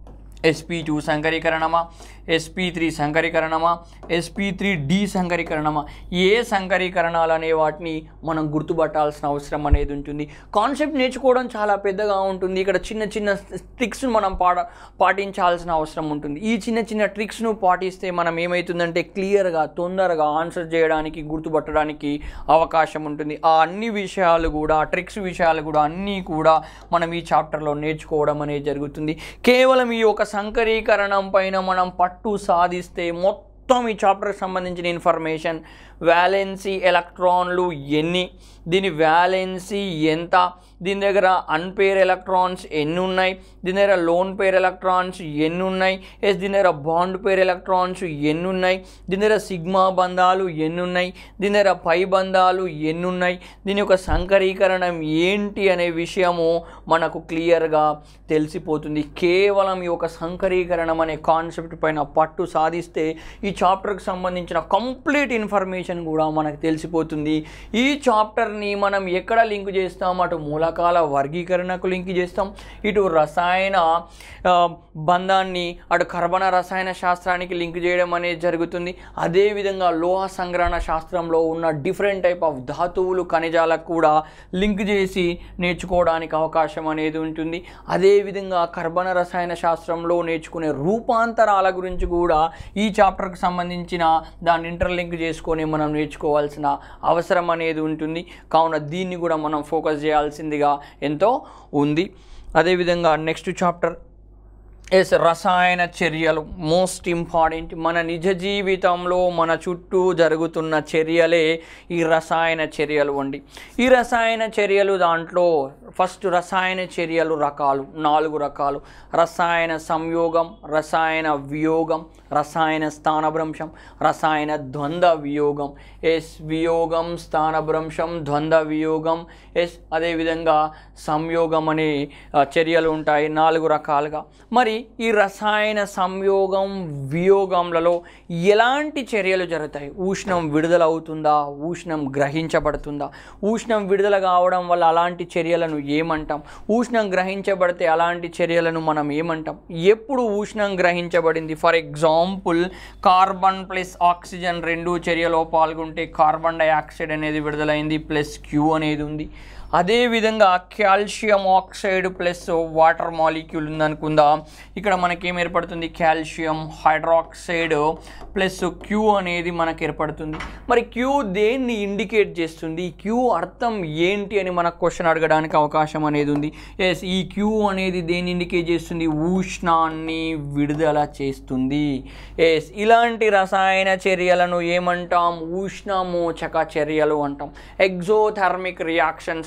[SPEAKER 1] ఎస్పీ టూ సంకరీకరణమా ఎస్పీ త్రీ సంకరీకరణమా ఎస్పీ త్రీ డి సంకరీకరణమా ఏ సంకరీకరణాలు అనే వాటిని మనం గుర్తుపట్టాల్సిన అవసరం అనేది ఉంటుంది కాన్సెప్ట్ నేర్చుకోవడం చాలా పెద్దగా ఉంటుంది ఇక్కడ చిన్న చిన్న ట్రిక్స్ను మనం పాడ పాటించాల్సిన అవసరం ఉంటుంది ఈ చిన్న చిన్న ట్రిక్స్ను పాటిస్తే మనం ఏమవుతుందంటే క్లియర్గా తొందరగా ఆన్సర్ చేయడానికి గుర్తుపట్టడానికి అవకాశం ఉంటుంది ఆ అన్ని విషయాలు కూడా ట్రిక్స్ విషయాలు కూడా అన్నీ కూడా మనం ఈ చాప్టర్లో నేర్చుకోవడం అనేది జరుగుతుంది కేవలం ఈ యొక్క సంకరీకరణం పైన మనం పట్టు సాధిస్తే మొత్తం ఈ చాప్టర్కి సంబంధించిన ఇన్ఫర్మేషన్ వ్యాలెన్సీ ఎలక్ట్రాన్లు ఎన్ని దీని వ్యాలెన్సీ ఎంత దీని దగ్గర అన్పేర్ ఎలక్ట్రాన్స్ ఎన్ని ఉన్నాయి దీని దగ్గర లోన్ పేర్ ఎలక్ట్రాన్స్ ఎన్ని ఉన్నాయి ఎస్ దీని దగ్గర బాండ్ పేర్ ఎలక్ట్రాన్స్ ఎన్ని ఉన్నాయి దీని దగ్గర సిగ్మా బంధాలు ఎన్ని ఉన్నాయి దీని దగ్గర పై బంధాలు ఎన్ని ఉన్నాయి దీని యొక్క సంకరీకరణం ఏంటి అనే విషయము మనకు క్లియర్గా తెలిసిపోతుంది కేవలం ఈ యొక్క సంకరీకరణం అనే కాన్సెప్ట్ పైన పట్టు సాధిస్తే ఈ చాప్టర్కి సంబంధించిన కంప్లీట్ ఇన్ఫర్మేషన్ కూడా మనకు తెలిసిపోతుంది ఈ చాప్టర్ని మనం ఎక్కడ లింక్ చేస్తాం అటు మూలకాల వర్గీకరణకు లింక్ చేస్తాం ఇటు రసాయన ఆ, బంధాన్ని అటు కర్బన రసాయన శాస్త్రానికి లింక్ చేయడం అనేది జరుగుతుంది అదేవిధంగా లోహ సంగ్రహణ శాస్త్రంలో ఉన్న డిఫరెంట్ టైప్ ఆఫ్ ధాతువులు ఖనిజాలకు కూడా లింక్ చేసి నేర్చుకోవడానికి అవకాశం అనేది ఉంటుంది అదేవిధంగా కర్బన రసాయన శాస్త్రంలో నేర్చుకునే రూపాంతరాల గురించి కూడా ఈ చాప్టర్కి సంబంధించిన దాన్ని ఇంటర్లింక్ చేసుకొని మనం నేర్చుకోవాల్సిన అవసరం అనేది ఉంటుంది కావున దీన్ని కూడా మనం ఫోకస్ చేయాల్సిందిగా ఎంతో ఉంది అదేవిధంగా నెక్స్ట్ చాప్టర్ ఎస్ రసాయన చర్యలు మోస్ట్ ఇంపార్టెంట్ మన నిజ జీవితంలో మన చుట్టూ జరుగుతున్న చర్యలే ఈ రసాయన చర్యలు అండి ఈ రసాయన చర్యలు దాంట్లో ఫస్ట్ రసాయన చర్యలు రకాలు నాలుగు రకాలు రసాయన సంయోగం రసాయన వియోగం రసాయన స్థానభ్రంశం రసాయన ద్వంద్వ వియోగం ఎస్ వియోగం స్థానభ్రంశం ద్వంద్వ వియోగం ఎస్ అదేవిధంగా సంయోగం అనే ఆ, చర్యలు ఉంటాయి నాలుగు రకాలుగా మరి ఈ రసాయన సంయోగం వియోగంలలో ఎలాంటి చర్యలు జరుగుతాయి ఉష్ణం విడుదల అవుతుందా ఉష్ణం గ్రహించబడుతుందా ఉష్ణం విడుదల కావడం వల్ల అలాంటి చర్యలను ఏమంటాం ఉష్ణం గ్రహించబడితే అలాంటి చర్యలను మనం ఏమంటాం ఎప్పుడు ఉష్ణం గ్రహించబడింది for example carbon plus oxygen రెండు చర్యలో పాల్గొంటే కార్బన్ డైఆక్సైడ్ అనేది విడుదలైంది ప్లస్ క్యూ అనేది ఉంది అదేవిధంగా calcium oxide plus water molecule ఉందనుకుందాం ఇక్కడ మనకేం ఏర్పడుతుంది కాల్షియం హైడ్రాక్సైడ్ ప్లస్ క్యూ అనేది మనకు ఏర్పడుతుంది మరి క్యూ దేన్ని ఇండికేట్ చేస్తుంది ఈ క్యూ అర్థం ఏంటి అని మనకు క్వశ్చన్ అడగడానికి అవకాశం అనేది ఉంది ఎస్ ఈ క్యూ అనేది దేన్ని ఇండికేట్ చేస్తుంది ఉష్ణాన్ని విడుదల చేస్తుంది ఎస్ ఇలాంటి రసాయన చర్యలను ఏమంటాం ఉష్ణమోచక చర్యలు అంటాం ఎగ్జోథర్మిక్ రియాక్షన్స్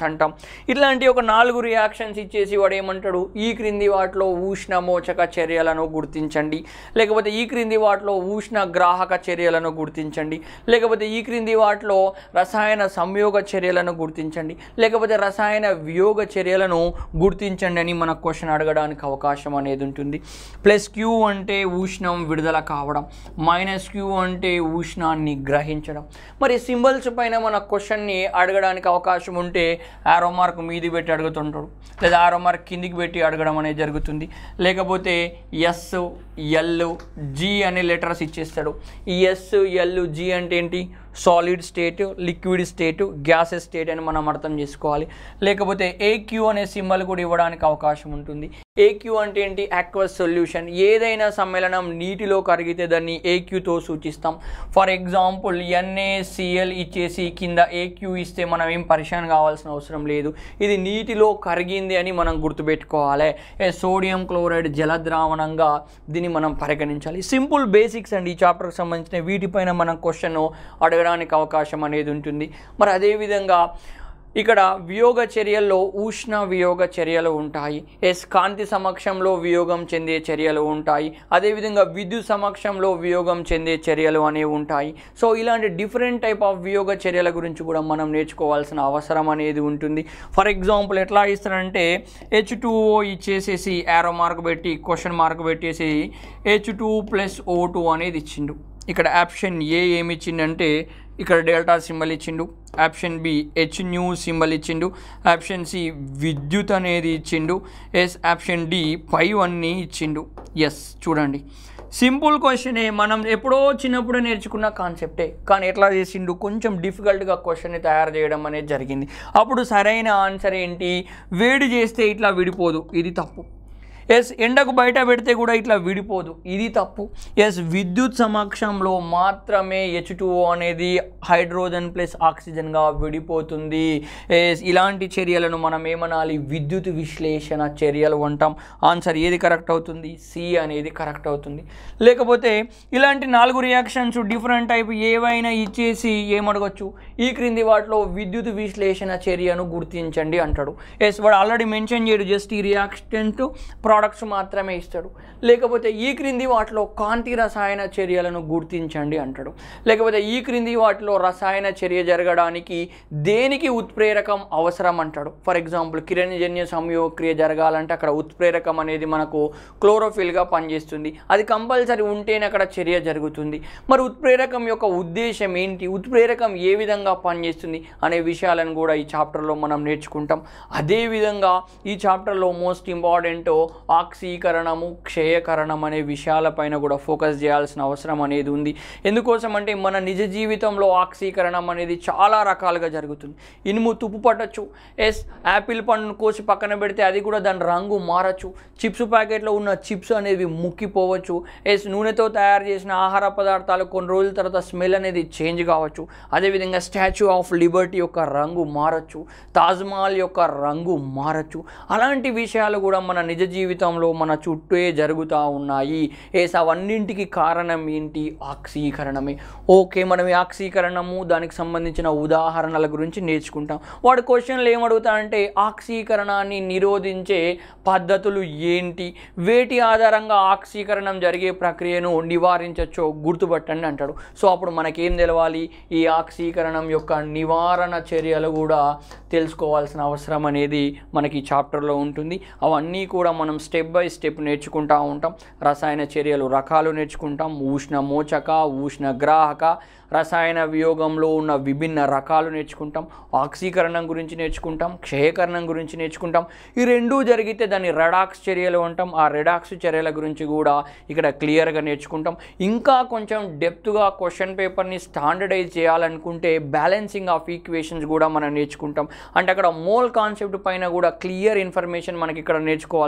[SPEAKER 1] అంటాం ఇట్లాంటి ఒక నాలుగు రియాక్షన్స్ ఇచ్చేసి వాడు ఏమంటాడు ఈ క్రింది వాటిలో ఉష్ణమోచక చర్యలను గుర్తించండి లేకపోతే ఈ క్రింది వాటిలో ఉష్ణ గ్రాహక చర్యలను గుర్తించండి లేకపోతే ఈ క్రింది వాటిలో రసాయన సంయోగ చర్యలను గుర్తించండి లేకపోతే రసాయన వియోగ చర్యలను గుర్తించండి అని మనకు క్వశ్చన్ అడగడానికి అవకాశం అనేది ఉంటుంది ప్లస్ క్యూ అంటే ఉష్ణం విడుదల కావడం మైనస్ క్యూ అంటే ఉష్ణాన్ని గ్రహించడం మరి సింబల్స్ పైన మన క్వశ్చన్ని అడగడానికి అవకాశం ఉంటే ఆరో మార్క్ మీది పెట్టి అడుగుతుంటాడు లేదా ఆరో మార్క్ కిందికి పెట్టి అడగడం అనేది జరుగుతుంది లేకపోతే ఎస్ ఎల్ జి అనే లెటర్స్ ఇచ్చేస్తాడు ఈ ఎస్ ఎల్ జి అంటే ఏంటి solid state liquid state gases state అని మనం అర్థం చేసుకోవాలి లేకపోతే ఏక్యూ అనే సింబల్ కూడా ఇవ్వడానికి అవకాశం ఉంటుంది ఏక్యూ అంటే ఏంటి ఆక్వస్ సొల్యూషన్ ఏదైనా సమ్మేళనం నీటిలో కరిగితే దాన్ని ఏక్యూతో సూచిస్తాం ఫర్ ఎగ్జాంపుల్ ఎన్ఏసిఎల్ ఇచ్చేసి కింద ఏక్యూ ఇస్తే మనం ఏం పరిశాన్ కావాల్సిన అవసరం లేదు ఇది నీటిలో కరిగింది అని మనం గుర్తుపెట్టుకోవాలి ఏ సోడియం క్లోరైడ్ జలద్రావణంగా దీన్ని మనం పరిగణించాలి సింపుల్ బేసిక్స్ అండి ఈ చాప్టర్కి సంబంధించిన వీటిపైన మనం క్వశ్చన్ అడగడానికి అవకాశం అనేది ఉంటుంది మరి అదేవిధంగా ఇక్కడ వియోగ చర్యల్లో ఉష్ణ వియోగ చర్యలు ఉంటాయి ఎస్ కాంతి సమక్షంలో వియోగం చెందే చర్యలు ఉంటాయి అదేవిధంగా విద్యుత్ సమక్షంలో వియోగం చెందే చర్యలు అనేవి ఉంటాయి సో ఇలాంటి డిఫరెంట్ టైప్ ఆఫ్ వియోగ చర్యల గురించి కూడా మనం నేర్చుకోవాల్సిన అవసరం అనేది ఉంటుంది ఫర్ ఎగ్జాంపుల్ ఎట్లా ఇస్తారంటే హెచ్ టూ ఓ ఇచ్చేసేసి యారో మార్క్ పెట్టి క్వశ్చన్ మార్క్ పెట్టేసి H two plus O two అనేది ఇచ్చిండు ఇక్కడ ఆప్షన్ ఏ ఏమి ఇచ్చిండంటే ఇక్కడ డెల్టా సింబల్ ఇచ్చిండు option B H nu symbol ఇచ్చిండు ఆప్షన్ సి విద్యుత్ అనేది ఇచ్చిండు ఎస్ ఆప్షన్ డి ఫైవ్ అన్ని ఇచ్చిండు ఎస్ చూడండి సింపుల్ క్వశ్చనే మనం ఎప్పుడో చిన్నప్పుడే నేర్చుకున్న కాన్సెప్టే కానీ ఎట్లా చేసిండు కొంచెం డిఫికల్ట్గా క్వశ్చన్ని తయారు చేయడం అనేది జరిగింది అప్పుడు సరైన ఆన్సర్ ఏంటి వేడి చేస్తే ఇట్లా విడిపోదు ఇది తప్పు ఎస్ ఎండకు బయట పెడితే కూడా ఇట్లా విడిపోదు ఇది తప్పు ఎస్ విద్యుత్ సమక్షంలో మాత్రమే హెచ్ అనేది హైడ్రోజన్ ప్లస్ ఆక్సిజన్గా విడిపోతుంది ఎస్ ఇలాంటి చర్యలను మనం ఏమనాలి విద్యుత్ విశ్లేషణ చర్యలు అంటాం ఆన్సర్ ఏది కరెక్ట్ అవుతుంది సి అనేది కరెక్ట్ అవుతుంది లేకపోతే ఇలాంటి నాలుగు రియాక్షన్స్ డిఫరెంట్ టైప్ ఏవైనా ఇచ్చేసి ఏమడగొచ్చు ఈ క్రింది వాటిలో విద్యుత్ విశ్లేషణ చర్యను గుర్తించండి అంటాడు ఎస్ వాడు ఆల్రెడీ మెన్షన్ చేయడు జస్ట్ ఈ రియాక్టెంట్ ప్రోడక్ట్స్ మాత్రమే ఇస్తాడు లేకపోతే ఈ క్రింది వాటిలో కాంతి రసాయన చర్యలను గుర్తించండి అంటాడు లేకపోతే ఈ క్రింది వాటిలో రసాయన చర్య జరగడానికి దేనికి ఉత్ప్రేరకం అవసరం అంటాడు ఫర్ ఎగ్జాంపుల్ కిరణజన్య సంయోగక్రియ జరగాలంటే అక్కడ ఉత్ప్రేరకం అనేది మనకు క్లోరోఫిల్గా పనిచేస్తుంది అది కంపల్సరీ ఉంటేనే అక్కడ చర్య జరుగుతుంది మరి ఉత్ప్రేరకం యొక్క ఉద్దేశం ఏంటి ఉత్ప్రేరకం ఏ విధంగా పనిచేస్తుంది అనే విషయాలను కూడా ఈ చాప్టర్లో మనం నేర్చుకుంటాం అదేవిధంగా ఈ చాప్టర్లో మోస్ట్ ఇంపార్టెంట్ ఆక్సీకరణము క్షయకరణం అనే విషయాలపైన కూడా ఫోకస్ చేయాల్సిన అవసరం అనేది ఉంది ఎందుకోసం అంటే మన నిజ జీవితంలో ఆక్సీకరణం అనేది చాలా రకాలుగా జరుగుతుంది ఇనుము తుప్పు పట్టచ్చు ఎస్ యాపిల్ పండును కోసి పక్కన పెడితే అది కూడా దాని రంగు మారచ్చు చిప్స్ ప్యాకెట్లో ఉన్న చిప్స్ అనేవి ముక్కిపోవచ్చు ఎస్ నూనెతో తయారు చేసిన ఆహార పదార్థాలు కొన్ని రోజుల తర్వాత స్మెల్ అనేది చేంజ్ కావచ్చు అదేవిధంగా స్టాచ్యూ ఆఫ్ లిబర్టీ యొక్క రంగు మారచ్చు తాజ్మహల్ యొక్క రంగు మారచ్చు అలాంటి విషయాలు కూడా మన నిజ జీవితంలో మన చుట్టే జరుగుతూ ఉన్నాయి ఏస్ అవన్నింటికి కారణం ఏంటి ఆక్సీకరణమే ఓకే మనం ఈ ఆక్సీకరణము దానికి సంబంధించిన ఉదాహరణల గురించి నేర్చుకుంటాం వాడు క్వశ్చన్లు ఏమడుగుతాడంటే ఆక్సీకరణాన్ని నిరోధించే పద్ధతులు ఏంటి వేటి ఆధారంగా ఆక్సీకరణం జరిగే ప్రక్రియను నివారించచ్చో గుర్తుపట్టండి అంటాడు సో అప్పుడు మనకేం తెలవాలి ఈ ఆక్సీకరణం యొక్క నివారణ చర్యలు కూడా తెలుసుకోవాల్సిన అవసరం అనేది మనకి ఈ చాప్టర్లో ఉంటుంది అవన్నీ కూడా మనం స్టెప్ బై స్టెప్ నేర్చుకుంటూ ఉంటాం రసాయన చర్యలు రకాలు నేర్చుకుంటాం ఉష్ణ మోచక ఉష్ణ గ్రాహక రసాయన వియోగంలో ఉన్న విభిన్న రకాలు నేర్చుకుంటాం ఆక్సీకరణం గురించి నేర్చుకుంటాం క్షయకరణం గురించి నేర్చుకుంటాం ఈ రెండూ జరిగితే దాన్ని రెడాక్స్ చర్యలు అంటాం ఆ రెడాక్స్ చర్యల గురించి కూడా ఇక్కడ క్లియర్గా నేర్చుకుంటాం ఇంకా కొంచెం డెప్త్గా క్వశ్చన్ పేపర్ని స్టాండర్డైజ్ చేయాలనుకుంటే బ్యాలెన్సింగ్ ఆఫ్ ఈక్వేషన్స్ కూడా మనం నేర్చుకుంటాం అంటే అక్కడ మోల్ కాన్సెప్ట్ పైన కూడా క్లియర్ ఇన్ఫర్మేషన్ మనకి ఇక్కడ నేర్చుకోవాల్సిన అవసరం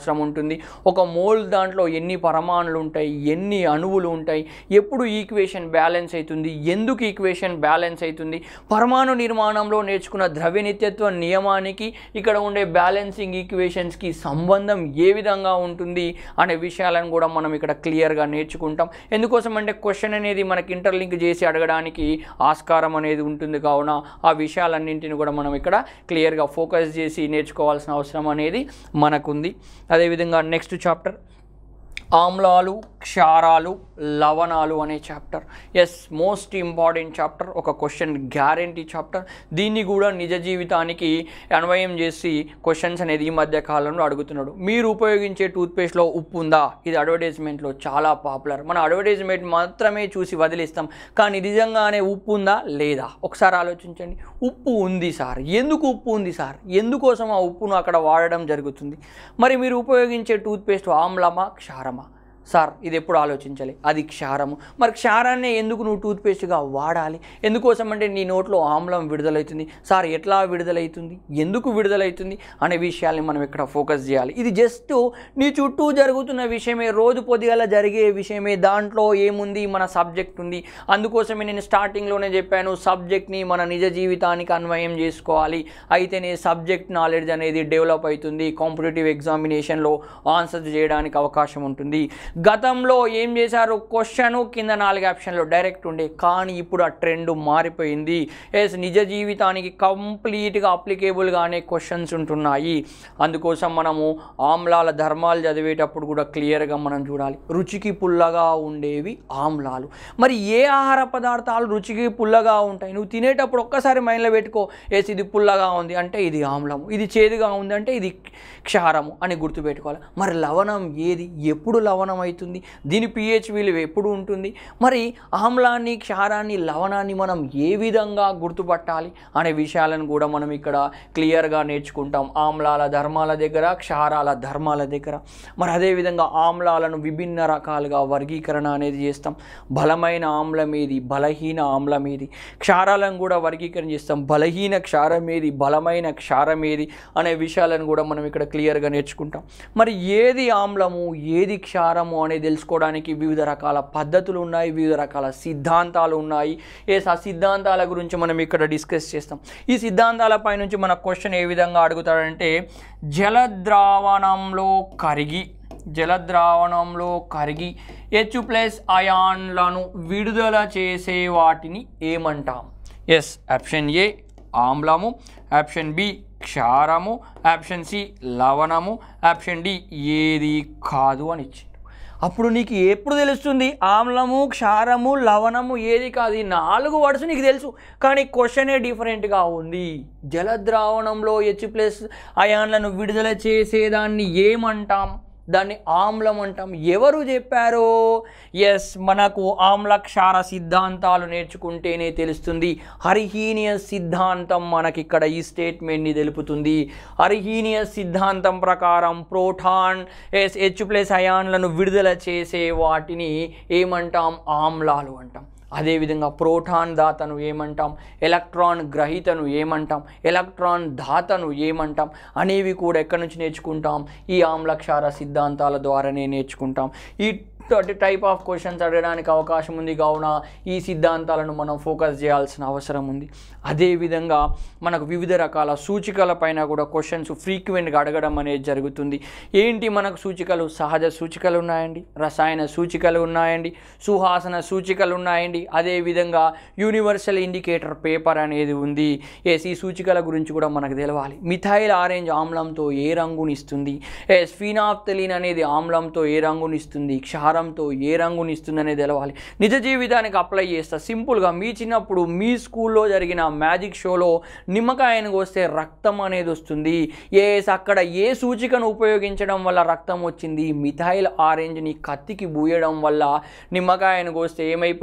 [SPEAKER 1] అవసరం ఉంటుంది ఒక మోల్ దాంట్లో ఎన్ని పరమాణులు ఉంటాయి ఎన్ని అణువులు ఉంటాయి ఎప్పుడు ఈక్వేషన్ బ్యాలెన్స్ అవుతుంది ఎందుకు ఈక్వేషన్ బ్యాలెన్స్ అవుతుంది పరమాణు నిర్మాణంలో నేర్చుకున్న ద్రవ్య నిత్యత్వ నియమానికి ఇక్కడ ఉండే బ్యాలెన్సింగ్ ఈక్వేషన్స్కి సంబంధం ఏ విధంగా ఉంటుంది అనే విషయాలను కూడా మనం ఇక్కడ క్లియర్గా నేర్చుకుంటాం ఎందుకోసం అంటే క్వశ్చన్ అనేది మనకి ఇంటర్లింక్ చేసి అడగడానికి ఆస్కారం అనేది ఉంటుంది కావున ఆ విషయాలన్నింటిని కూడా మనం ఇక్కడ క్లియర్గా ఫోకస్ చేసి నేర్చుకోవాల్సిన అవసరం అనేది మనకుంది అదేవిధంగా నెక్స్ట్ చాప్టర్ ఆమ్లాలు క్షారాలు లవణాలు అనే chapter yes most important chapter ఒక క్వశ్చన్ గ్యారంటీ చాప్టర్ దీన్ని కూడా నిజ జీవితానికి అన్వయం చేసి క్వశ్చన్స్ అనేది ఈ మధ్య కాలంలో అడుగుతున్నాడు మీరు ఉపయోగించే టూత్పేస్ట్లో ఉప్పు ఉందా ఇది అడ్వర్టైజ్మెంట్లో చాలా పాపులర్ మన అడ్వర్టైజ్మెంట్ మాత్రమే చూసి వదిలేస్తాం కానీ నిజంగానే ఉప్పు ఉందా లేదా ఒకసారి ఆలోచించండి ఉప్పు ఉంది సార్ ఎందుకు ఉప్పు ఉంది సార్ ఎందుకోసం ఆ ఉప్పును అక్కడ వాడడం జరుగుతుంది మరి మీరు ఉపయోగించే టూత్పేస్ట్ ఆమ్లమా క్షారమా సార్ ఇది ఎప్పుడు ఆలోచించాలి అది క్షారము మరి క్షారాన్ని ఎందుకు నువ్వు టూత్పేస్ట్గా వాడాలి ఎందుకోసం అంటే నీ నోట్లో ఆమ్లం విడుదలవుతుంది సార్ ఎట్లా విడుదలవుతుంది ఎందుకు విడుదలవుతుంది అనే విషయాల్ని మనం ఇక్కడ ఫోకస్ చేయాలి ఇది జస్ట్ నీ చుట్టూ జరుగుతున్న విషయమే రోజు పొద్దుగల జరిగే విషయమే దాంట్లో ఏముంది మన సబ్జెక్ట్ ఉంది అందుకోసమే నేను స్టార్టింగ్లోనే చెప్పాను సబ్జెక్ట్ని మన నిజ జీవితానికి అన్వయం చేసుకోవాలి అయితేనే సబ్జెక్ట్ నాలెడ్జ్ అనేది డెవలప్ అవుతుంది కాంపిటేటివ్ ఎగ్జామినేషన్లో ఆన్సర్ చేయడానికి అవకాశం ఉంటుంది గతంలో ఏం చేశారు క్వశ్చన్ కింద నాలుగు ఆప్షన్లు డైరెక్ట్ ఉండే కానీ ఇప్పుడు ఆ ట్రెండ్ మారిపోయింది ఎస్ నిజ జీవితానికి కంప్లీట్గా అప్లికేబుల్గానే క్వశ్చన్స్ ఉంటున్నాయి అందుకోసం మనము ఆమ్లాల ధర్మాలు చదివేటప్పుడు కూడా క్లియర్గా మనం చూడాలి రుచికి పుల్లగా ఉండేవి ఆమ్లాలు మరి ఏ ఆహార పదార్థాలు రుచికి పుల్లగా ఉంటాయి నువ్వు తినేటప్పుడు ఒక్కసారి మైండ్లో పెట్టుకో ఎస్ ఇది పుల్లగా ఉంది అంటే ఇది ఆమ్లము ఇది చేదుగా ఉంది అంటే ఇది క్షారము అని గుర్తుపెట్టుకోవాలి మరి లవణం ఏది ఎప్పుడు లవణం అవుతుంది దీని పిహెచ్ విలువ ఎప్పుడు ఉంటుంది మరి ఆమ్లాన్ని క్షారాన్ని లవణాన్ని మనం ఏ విధంగా గుర్తుపట్టాలి అనే విషయాలను కూడా మనం ఇక్కడ క్లియర్గా నేర్చుకుంటాం ఆమ్లాల ధర్మాల దగ్గర క్షారాల ధర్మాల దగ్గర మరి అదేవిధంగా ఆమ్లాలను విభిన్న రకాలుగా వర్గీకరణ అనేది చేస్తాం బలమైన ఆమ్లం ఏది బలహీన ఆమ్లం ఏది క్షారాలను కూడా వర్గీకరణ చేస్తాం బలహీన క్షారం ఏది బలమైన క్షారం ఏది అనే విషయాలను కూడా మనం ఇక్కడ క్లియర్గా నేర్చుకుంటాం మరి ఏది ఆమ్లము ఏది క్షారము అనేది తెలుసుకోవడానికి వివిధ రకాల పద్ధతులు ఉన్నాయి వివిధ రకాల సిద్ధాంతాలు ఉన్నాయి ఏ ఆ సిద్ధాంతాల గురించి మనం ఇక్కడ డిస్కస్ చేస్తాం ఈ సిద్ధాంతాలపై నుంచి మన క్వశ్చన్ ఏ విధంగా అడుగుతాడంటే జలద్రావణంలో కరిగి జలద్రావణంలో కరిగి హెచ్ ప్లస్ అయాన్లను విడుదల చేసే వాటిని ఏమంటాం ఎస్ ఆప్షన్ ఏ ఆమ్లము ఆప్షన్ బి క్షారము ఆప్షన్ సి లవణము ఆప్షన్ డి ఏది కాదు అని ఇచ్చిండు అప్పుడు నీకు ఎప్పుడు తెలుస్తుంది ఆమ్లము క్షారము లవణము ఏది కాదు ఈ నాలుగు వర్డ్స్ నీకు తెలుసు కానీ క్వశ్చనే డిఫరెంట్గా ఉంది జలద్రావణంలో హెచ్ ప్లస్ అయాన్లను విడుదల చేసేదాన్ని ఏమంటాం దాన్ని ఆమ్లం అంటాం ఎవరు చెప్పారో ఎస్ మనకు ఆమ్ల క్షార సిద్ధాంతాలు నేర్చుకుంటేనే తెలుస్తుంది హరిహీనియస్ సిద్ధాంతం మనకి ఇక్కడ ఈ స్టేట్మెంట్ని తెలుపుతుంది హరిహీనియస్ సిద్ధాంతం ప్రకారం ప్రోటాన్ ఎస్ హెచ్ ప్లస్ అయాన్లను విడుదల చేసే వాటిని ఏమంటాం ఆమ్లాలు అంటాం అదేవిధంగా ప్రోటాన్ దాతను ఏమంటాం ఎలక్ట్రాన్ గ్రహీతను ఏమంటాం ఎలక్ట్రాన్ దాతను ఏమంటాం అనేవి కూడా ఎక్కడి నుంచి నేర్చుకుంటాం ఈ ఆమ్లక్షార సిద్ధాంతాల ద్వారానే నేర్చుకుంటాం ఈ టైప్ ఆఫ్ క్వశ్చన్స్ అడగడానికి అవకాశం ఉంది కావున ఈ సిద్ధాంతాలను మనం ఫోకస్ చేయాల్సిన అవసరం ఉంది అదేవిధంగా మనకు వివిధ రకాల సూచికల పైన కూడా క్వశ్చన్స్ ఫ్రీక్వెంట్గా అడగడం అనేది జరుగుతుంది ఏంటి మనకు సూచికలు సహజ సూచికలు ఉన్నాయండి రసాయన సూచికలు ఉన్నాయండి సుహాసన సూచికలు ఉన్నాయండి అదేవిధంగా యూనివర్సల్ ఇండికేటర్ పేపర్ అనేది ఉంది ఎస్ ఈ సూచికల గురించి కూడా మనకు తెలవాలి మిథైల్ ఆరెంజ్ ఆమ్లంతో ఏ రంగునిస్తుంది ఎస్ ఫినాప్తలిన్ అనేది ఆమ్లంతో ఏ రంగునిస్తుంది క్షారంతో ఏ రంగునిస్తుంది అనేది తెలవాలి నిజ జీవితానికి అప్లై చేస్తా సింపుల్గా మీ చిన్నప్పుడు మీ స్కూల్లో జరిగిన మ్యాజిక్ షోలో నిమ్మకాయను కోస్తే రక్తం అనేది వస్తుంది ఎస్ అక్కడ ఏ సూచికను ఉపయోగించడం వల్ల రక్తం వచ్చింది మిథైల్ ఆరెంజ్ని కత్తికి బూయడం వల్ల నిమ్మకాయను కోస్తే ఏమైపోయింది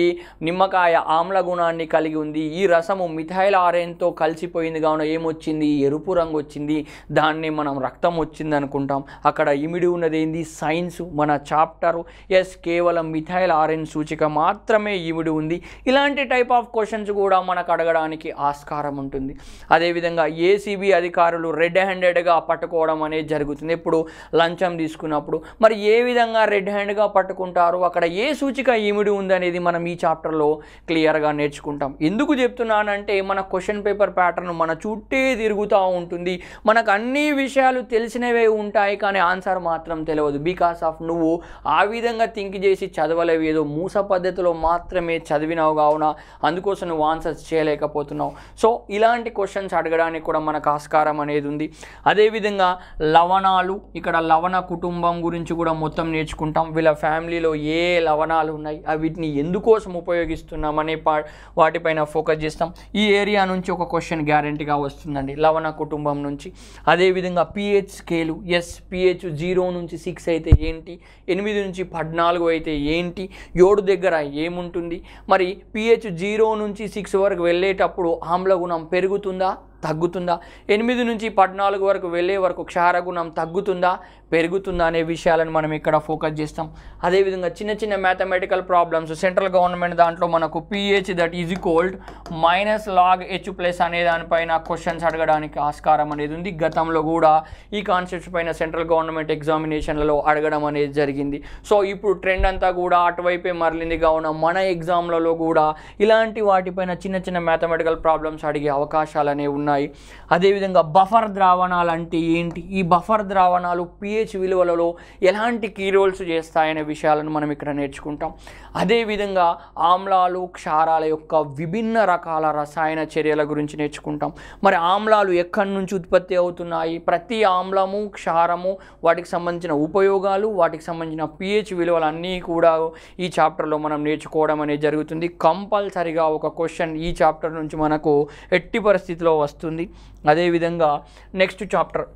[SPEAKER 1] ఉంది నిమ్మకాయ ఆమ్ల గుణాన్ని కలిగి ఉంది ఈ రసము మిథైల్ ఆరెన్తో కలిసిపోయింది కావున ఏమొచ్చింది ఎరుపు రంగు వచ్చింది దాన్ని మనం రక్తం వచ్చింది అనుకుంటాం అక్కడ ఇమిడి ఉన్నది ఏంది సైన్స్ మన చాప్టర్ ఎస్ కేవలం మిథైల్ ఆరెన్ సూచిక మాత్రమే ఇమిడి ఉంది ఇలాంటి టైప్ ఆఫ్ క్వశ్చన్స్ కూడా మనకు అడగడానికి ఆస్కారం ఉంటుంది అదేవిధంగా ఏసీబీ అధికారులు రెడ్ హ్యాండెడ్గా పట్టుకోవడం అనేది జరుగుతుంది ఇప్పుడు లంచం తీసుకున్నప్పుడు మరి ఏ విధంగా రెడ్ హ్యాండ్గా పట్టుకుంటారు అక్కడ ఏ సూచిక ఇమిడి ఉందనేది మనం ఈ చాప్టర్లో క్లియర్గా నేర్చుకుంటాం ఎందుకు చెప్తున్నానంటే మన క్వశ్చన్ పేపర్ ప్యాటర్న్ మన చుట్టే తిరుగుతూ ఉంటుంది మనకు అన్ని విషయాలు తెలిసినవే ఉంటాయి కానీ ఆన్సర్ మాత్రం తెలియదు బికాస్ ఆఫ్ నువ్వు ఆ విధంగా థింక్ చేసి చదవలేవు ఏదో మూస పద్ధతిలో మాత్రమే చదివినావు కావున అందుకోసం నువ్వు ఆన్సర్స్ చేయలేకపోతున్నావు సో ఇలాంటి క్వశ్చన్స్ అడగడానికి కూడా మనకు ఆస్కారం అనేది ఉంది అదేవిధంగా లవణాలు ఇక్కడ లవణ కుటుంబం గురించి కూడా మొత్తం నేర్చుకుంటాం వీళ్ళ ఫ్యామిలీలో ఏ లవణాలు ఉన్నాయి అవి వీటిని ఎందుకోసం ఉపయోగిస్తున్నాం అనే పా వాటిపైన ఫోకస్ చేస్తాం ఈ ఏరియా నుంచి ఒక క్వశ్చన్ గ్యారంటీగా వస్తుందండి లవణ కుటుంబం నుంచి అదేవిధంగా pH scale yes pH zero నుంచి సిక్స్ అయితే ఏంటి ఎనిమిది నుంచి పద్నాలుగు అయితే ఏంటి ఏడు దగ్గర ఏముంటుంది మరి పిహెచ్ జీరో నుంచి సిక్స్ వరకు వెళ్ళేటప్పుడు ఆమ్లగుణం పెరుగుతుందా తగ్గుతుందా ఎనిమిది నుంచి పద్నాలుగు వరకు వెళ్ళే వరకు క్షారగుణం తగ్గుతుందా పెరుగుతుందా అనే విషయాలను మనం ఇక్కడ ఫోకస్ చేస్తాం అదేవిధంగా చిన్న చిన్న మ్యాథమెటికల్ ప్రాబ్లమ్స్ సెంట్రల్ గవర్నమెంట్ దాంట్లో మనకు pH that is equalled minus log H plus అనే దానిపైన క్వశ్చన్స్ అడగడానికి ఆస్కారం అనేది ఉంది గతంలో కూడా ఈ కాన్సెప్ట్స్ పైన సెంట్రల్ గవర్నమెంట్ ఎగ్జామినేషన్లలో అడగడం అనేది జరిగింది సో ఇప్పుడు ట్రెండ్ అంతా కూడా అటువైపే మరలింది కావున మన ఎగ్జామ్లలో కూడా ఇలాంటి వాటిపైన చిన్న చిన్న మ్యాథమెటికల్ ప్రాబ్లమ్స్ అడిగే అవకాశాలు అనేవి ఉన్నాయి అదేవిధంగా బఫర్ ద్రావణాలు అంటే ఏంటి ఈ బఫర్ ద్రావణాలు పిహెచ్ విలువలలో ఎలాంటి కీ రోల్స్ చేస్తాయనే విషయాలను మనం ఇక్కడ నేర్చుకుంటాం అదేవిధంగా ఆమ్లాలు క్షారాల యొక్క విభిన్న రకాల రసాయన చర్యల గురించి నేర్చుకుంటాం మరి ఆమ్లాలు ఎక్కడి నుంచి ఉత్పత్తి అవుతున్నాయి ప్రతి ఆమ్లము క్షారము వాటికి సంబంధించిన ఉపయోగాలు వాటికి సంబంధించిన పిహెచ్ విలువలు అన్నీ కూడా ఈ చాప్టర్లో మనం నేర్చుకోవడం అనేది జరుగుతుంది కంపల్సరిగా ఒక క్వశ్చన్ ఈ చాప్టర్ నుంచి మనకు ఎట్టి పరిస్థితిలో వస్తుంది అదేవిధంగా నెక్స్ట్ చాప్టర్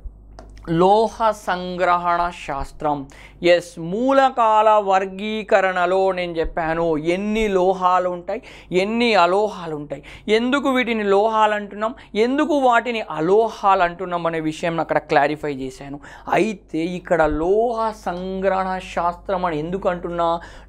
[SPEAKER 1] లోహ సంగ్రహణ శాస్త్రం ఎస్ మూలకాల వర్గీకరణలో నేను చెప్పాను ఎన్ని లోహాలు ఉంటాయి ఎన్ని అలోహాలు ఉంటాయి ఎందుకు వీటిని లోహాలు అంటున్నాం ఎందుకు వాటిని అలోహాలు అంటున్నాం అనే విషయం అక్కడ క్లారిఫై చేశాను అయితే ఇక్కడ లోహ సంగ్రహణ శాస్త్రం అని ఎందుకు అంటున్నా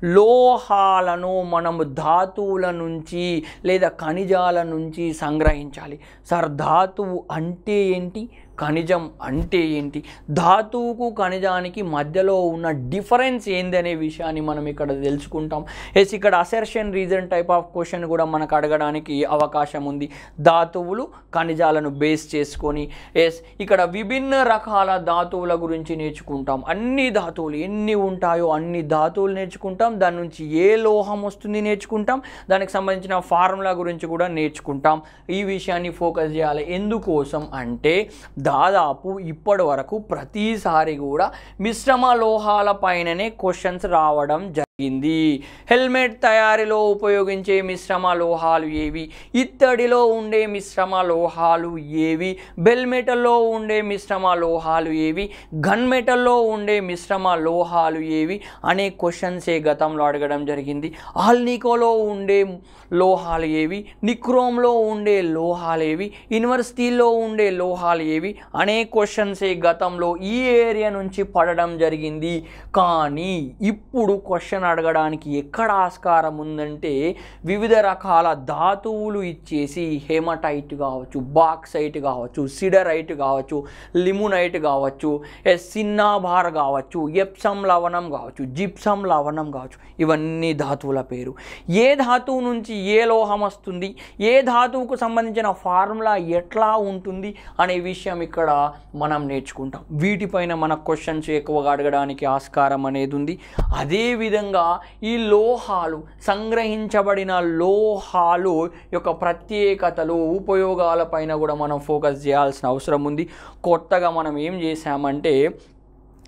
[SPEAKER 1] లోహాలను మనము ధాతువుల నుంచి లేదా ఖనిజాల నుంచి సంగ్రహించాలి సార్ ధాతువు అంటే ఏంటి ఖనిజం అంటే ఏంటి ధాతువుకు ఖనిజానికి మధ్యలో ఉన్న డిఫరెన్స్ ఏంది అనే విషయాన్ని మనం ఇక్కడ తెలుసుకుంటాం ఎస్ ఇక్కడ assertion reason type of question కూడా మనకు అడగడానికి అవకాశం ఉంది ధాతువులు ఖనిజాలను బేస్ చేసుకొని ఎస్ ఇక్కడ విభిన్న రకాల ధాతువుల గురించి నేర్చుకుంటాం అన్ని ధాతువులు ఎన్ని ఉంటాయో అన్ని ధాతువులు నేర్చుకుంటాం దాని నుంచి ఏ లోహం వస్తుంది నేర్చుకుంటాం దానికి సంబంధించిన ఫార్ములా గురించి కూడా నేర్చుకుంటాం ఈ విషయాన్ని ఫోకస్ చేయాలి ఎందుకోసం అంటే దాదాపు ఇప్పటి వరకు ప్రతిసారి కూడా మిశ్రమ లోహాల పైననే క్వశ్చన్స్ రావడం జరిగింది హెల్మెట్ తయారీలో ఉపయోగించే మిశ్రమ లోహాలు ఏవి ఇత్తడిలో ఉండే మిశ్రమ లోహాలు ఏవి బెల్ మెటల్లో ఉండే మిశ్రమ లోహాలు ఏవి గన్ మెటల్లో ఉండే మిశ్రమ లోహాలు ఏవి అనే క్వశ్చన్సే గతంలో అడగడం జరిగింది ఆల్నికోలో ఉండే లోహాలు ఏవి నిక్రోమ్లో ఉండే లోహాలు ఏవి యూనివర్సిటీలో ఉండే లోహాలు ఏవి అనే క్వశ్చన్సే గతంలో ఈ ఏరియా నుంచి పడడం జరిగింది కానీ ఇప్పుడు క్వశ్చన్ అడగడానికి ఎక్కడ ఆస్కారం ఉందంటే వివిధ రకాల ధాతువులు ఇచ్చేసి హేమటైట్ కావచ్చు బాక్సైట్ కావచ్చు సిడరైట్ కావచ్చు లిమునైట్ కావచ్చు సిన్నాబార్ కావచ్చు ఎప్సమ్ లవణం కావచ్చు జిప్సమ్ లవణం కావచ్చు ఇవన్నీ ధాతువుల పేరు ఏ ధాతువు నుంచి ఏ లోహం వస్తుంది ఏ ధాతువుకు సంబంధించిన ఫార్ములా ఎట్లా ఉంటుంది అనే విషయం ఇక్కడ మనం నేర్చుకుంటాం వీటిపైన మన క్వశ్చన్స్ ఎక్కువగా అడగడానికి ఆస్కారం అనేది ఉంది అదేవిధంగా ఈ లోహాలు సంగ్రహించబడిన లోహాలు యొక్క ప్రత్యేకతలు ఉపయోగాలపైన కూడా మనం ఫోకస్ చేయాల్సిన అవసరం ఉంది కొత్తగా మనం ఏం చేసామంటే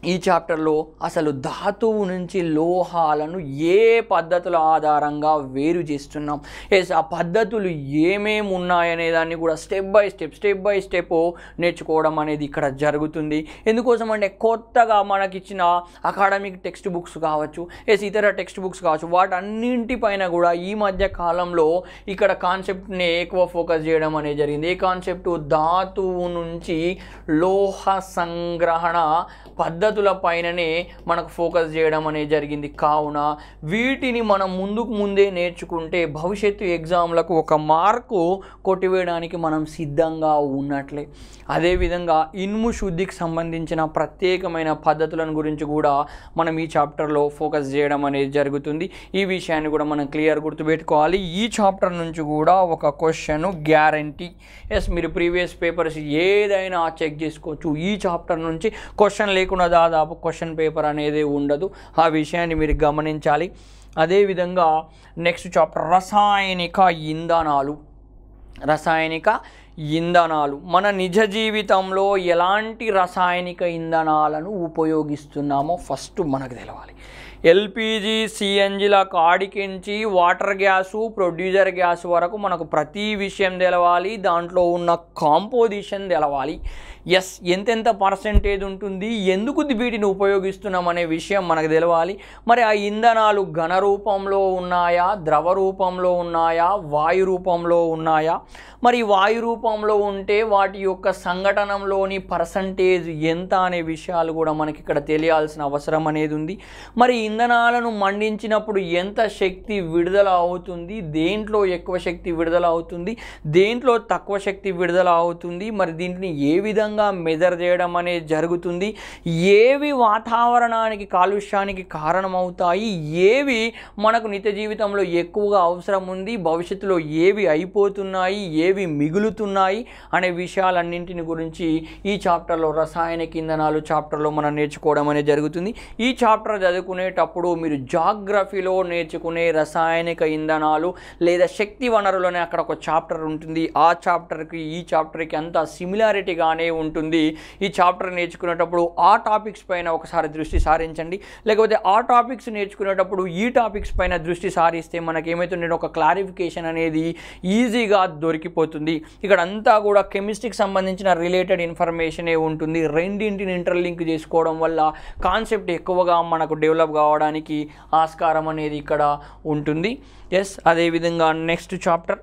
[SPEAKER 1] ఈ చాప్టర్లో అసలు ధాతువు నుంచి లోహాలను ఏ పద్ధతుల ఆధారంగా వేరు చేస్తున్నాం ఎస్ ఆ పద్ధతులు ఏమేమి ఉన్నాయనే దాన్ని కూడా step by step step by step నేర్చుకోవడం అనేది ఇక్కడ జరుగుతుంది ఎందుకోసం అంటే కొత్తగా మనకిచ్చిన అకాడమిక్ టెక్స్ట్ బుక్స్ కావచ్చు ఎస్ ఇతర టెక్స్ట్ బుక్స్ కావచ్చు వాటన్నింటిపైన కూడా ఈ మధ్య కాలంలో ఇక్కడ కాన్సెప్ట్ని ఎక్కువ ఫోకస్ చేయడం అనేది జరిగింది ఏ కాన్సెప్ట్ ధాతువు నుంచి లోహ సంగ్రహణ పద్ధతుల పైననే మనకు ఫోకస్ చేయడం అనేది జరిగింది కావున వీటిని మనం ముందుకు ముందే నేర్చుకుంటే భవిష్యత్తు ఎగ్జామ్లకు ఒక మార్కు కొట్టివేయడానికి మనం సిద్ధంగా ఉన్నట్లే అదేవిధంగా ఇనుము శుద్ధికి సంబంధించిన ప్రత్యేకమైన పద్ధతులను గురించి కూడా మనం ఈ చాప్టర్లో ఫోకస్ చేయడం అనేది జరుగుతుంది ఈ విషయాన్ని కూడా మనం క్లియర్ గుర్తుపెట్టుకోవాలి ఈ చాప్టర్ నుంచి కూడా ఒక క్వశ్చన్ గ్యారంటీ ఎస్ మీరు ప్రీవియస్ పేపర్స్ ఏదైనా చెక్ చేసుకోవచ్చు ఈ చాప్టర్ నుంచి క్వశ్చన్ లేకుండా దాదాపు క్వశ్చన్ పేపర్ అనేది ఉండదు ఆ విషయాన్ని మీరు గమనించాలి అదేవిధంగా నెక్స్ట్ చాప్టర్ రసాయనిక ఇంధనాలు రసాయనిక ఇంధనాలు మన నిజ జీవితంలో ఎలాంటి రసాయనిక ఇంధనాలను ఉపయోగిస్తున్నామో ఫస్ట్ మనకు తెలవాలి ఎల్పిజి సిఎన్జిల కాడికించి వాటర్ గ్యాసు ప్రొడ్యూసర్ గ్యాస్ వరకు మనకు ప్రతి విషయం తెలవాలి దాంట్లో ఉన్న కాంపోజిషన్ తెలవాలి ఎస్ ఎంతెంత పర్సెంటేజ్ ఉంటుంది ఎందుకు వీటిని ఉపయోగిస్తున్నాం అనే విషయం మనకు తెలవాలి మరి ఆ ఇంధనాలు ఘన రూపంలో ఉన్నాయా ద్రవ రూపంలో ఉన్నాయా వాయు రూపంలో ఉన్నాయా మరి వాయు రూపంలో ఉంటే వాటి యొక్క సంఘటనలోని పర్సంటేజ్ ఎంత అనే విషయాలు కూడా మనకి ఇక్కడ తెలియాల్సిన అవసరం అనేది ఉంది మరి ఇంధనాలను మండించినప్పుడు ఎంత శక్తి విడుదల అవుతుంది దేంట్లో ఎక్కువ శక్తి విడుదల అవుతుంది దేంట్లో తక్కువ శక్తి విడుదల అవుతుంది మరి దీంట్ని ఏ విధంగా మెజర్ చేయడం అనేది జరుగుతుంది ఏవి వాతావరణానికి కాలుష్యానికి కారణమవుతాయి ఏవి మనకు నిత్య జీవితంలో ఎక్కువగా అవసరం ఉంది భవిష్యత్తులో ఏవి అయిపోతున్నాయి ఏవి మిగులుతున్నాయి అనే విషయాలన్నింటిని గురించి ఈ చాప్టర్లో రసాయనిక ఇంధనాలు చాప్టర్లో మనం నేర్చుకోవడం అనేది జరుగుతుంది ఈ చాప్టర్ చదువుకునేటప్పుడు మీరు జాగ్రఫీలో నేర్చుకునే రసాయనిక ఇంధనాలు లేదా శక్తి వనరులనే అక్కడ ఒక చాప్టర్ ఉంటుంది ఆ చాప్టర్కి ఈ చాప్టర్కి అంత సిమిలారిటీగానే ఉంటుంది ఈ చాప్టర్ నేర్చుకునేటప్పుడు ఆ టాపిక్స్ పైన ఒకసారి దృష్టి సారించండి లేకపోతే ఆ టాపిక్స్ నేర్చుకునేటప్పుడు ఈ టాపిక్స్ పైన దృష్టి సారిస్తే మనకి ఏమైతుండే ఒక క్లారిఫికేషన్ అనేది ఈజీగా దొరికిపోతుంది ఇక్కడ అంతా కూడా కెమిస్ట్రీకి సంబంధించిన రిలేటెడ్ ఇన్ఫర్మేషనే ఉంటుంది రెండింటిని ఇంటర్లింక్ చేసుకోవడం వల్ల కాన్సెప్ట్ ఎక్కువగా మనకు డెవలప్ కావడానికి ఆస్కారం అనేది ఇక్కడ ఉంటుంది ఎస్ అదేవిధంగా నెక్స్ట్ చాప్టర్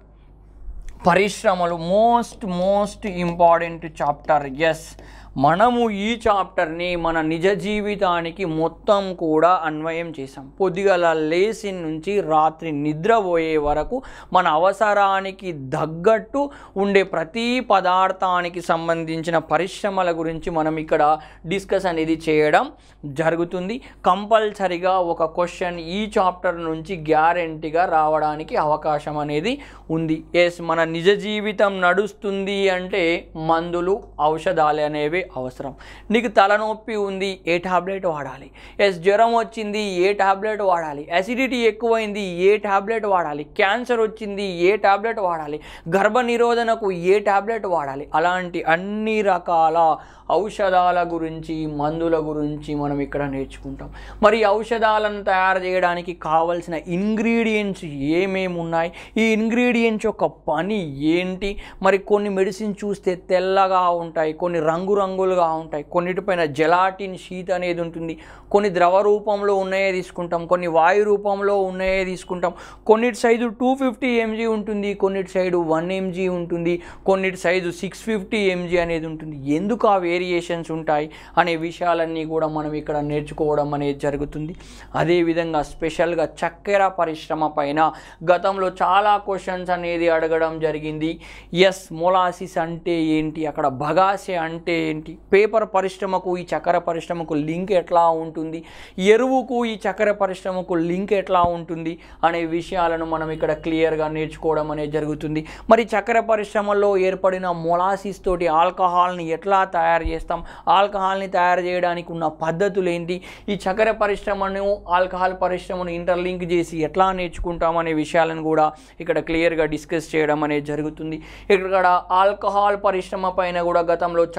[SPEAKER 1] పరిశ్రమలు most most important chapter yes మనము ఈ చాప్టర్ని మన నిజ జీవితానికి మొత్తం కూడా అన్వయం చేసాం పొద్దుగల లేచి నుంచి రాత్రి నిద్రపోయే వరకు మన అవసరానికి తగ్గట్టు ఉండే ప్రతి పదార్థానికి సంబంధించిన పరిశ్రమల గురించి మనం ఇక్కడ డిస్కస్ అనేది చేయడం జరుగుతుంది కంపల్సరిగా ఒక క్వశ్చన్ ఈ చాప్టర్ నుంచి గ్యారెంటీగా రావడానికి అవకాశం అనేది ఉంది ఎస్ మన నిజ జీవితం నడుస్తుంది అంటే మందులు ఔషధాలు అనేవి అవసరం నీకు తలనొప్పి ఉంది ఏ టాబ్లెట్ వాడాలి ఎస్ జ్వరం వచ్చింది ఏ టాబ్లెట్ వాడాలి అసిడిటీ ఎక్కువైంది ఏ టాబ్లెట్ వాడాలి క్యాన్సర్ వచ్చింది ఏ టాబ్లెట్ వాడాలి గర్భ నిరోధనకు ఏ టాబ్లెట్ వాడాలి అలాంటి అన్ని రకాల ఔషధాల గురించి మందుల గురించి మనం ఇక్కడ నేర్చుకుంటాం మరి ఈ ఔషధాలను తయారు చేయడానికి కావలసిన ఇంగ్రీడియంట్స్ ఏమేమి ఉన్నాయి ఈ ఇంగ్రీడియంట్స్ యొక్క పని ఏంటి మరి కొన్ని మెడిసిన్ చూస్తే తెల్లగా ఉంటాయి కొన్ని రంగురంగులుగా ఉంటాయి కొన్నిటిపైన జెలాటిన్ షీట్ అనేది ఉంటుంది కొన్ని ద్రవ రూపంలో ఉన్నాయే తీసుకుంటాం కొన్ని వాయు రూపంలో ఉన్నాయే తీసుకుంటాం కొన్నిటి సైజు టూ ఫిఫ్టీ ఎంజీ ఉంటుంది కొన్నిటి సైడు వన్ ఎంజీ ఉంటుంది కొన్నిటి సైజు సిక్స్ ఫిఫ్టీ ఎంజీ అనేది ఉంటుంది ఎందుకు ఆ వేరియేషన్స్ ఉంటాయి అనే విషయాలన్నీ కూడా మనం ఇక్కడ నేర్చుకోవడం అనేది జరుగుతుంది అదేవిధంగా స్పెషల్గా చక్కెర పరిశ్రమ పైన గతంలో చాలా క్వశ్చన్స్ అనేది అడగడం జరిగింది ఎస్ మొలాసిస్ అంటే ఏంటి అక్కడ బగాసే అంటే ఏంటి పేపర్ పరిశ్రమకు ఈ చక్కెర పరిశ్రమకు లింక్ ఎట్లా ఉంటుంది ఎరువుకు ఈ చక్కెర పరిశ్రమకు లింక్ ఎట్లా ఉంటుంది అనే విషయాలను మనం ఇక్కడ క్లియర్గా నేర్చుకోవడం అనేది జరుగుతుంది మరి చక్కెర పరిశ్రమలో ఏర్పడిన మొలాసిస్ తోటి ఆల్కహాల్ని ఎట్లా తయారు చేస్తాం ఆల్కహాల్ని తయారు చేయడానికి ఉన్న పద్ధతులు ఏంటి ఈ చక్కెర పరిశ్రమను ఆల్కహాల్ పరిశ్రమను ఇంటర్లింక్ చేసి ఎట్లా నేర్చుకుంటాం అనే విషయాలను కూడా ఇక్కడ క్లియర్గా డిస్కస్ చేయడం అనేది జరుగుతుంది ఇక్కడ ఆల్కహాల్ పరిశ్రమ పైన కూడా గతంలో చాలా క్వశ్చన్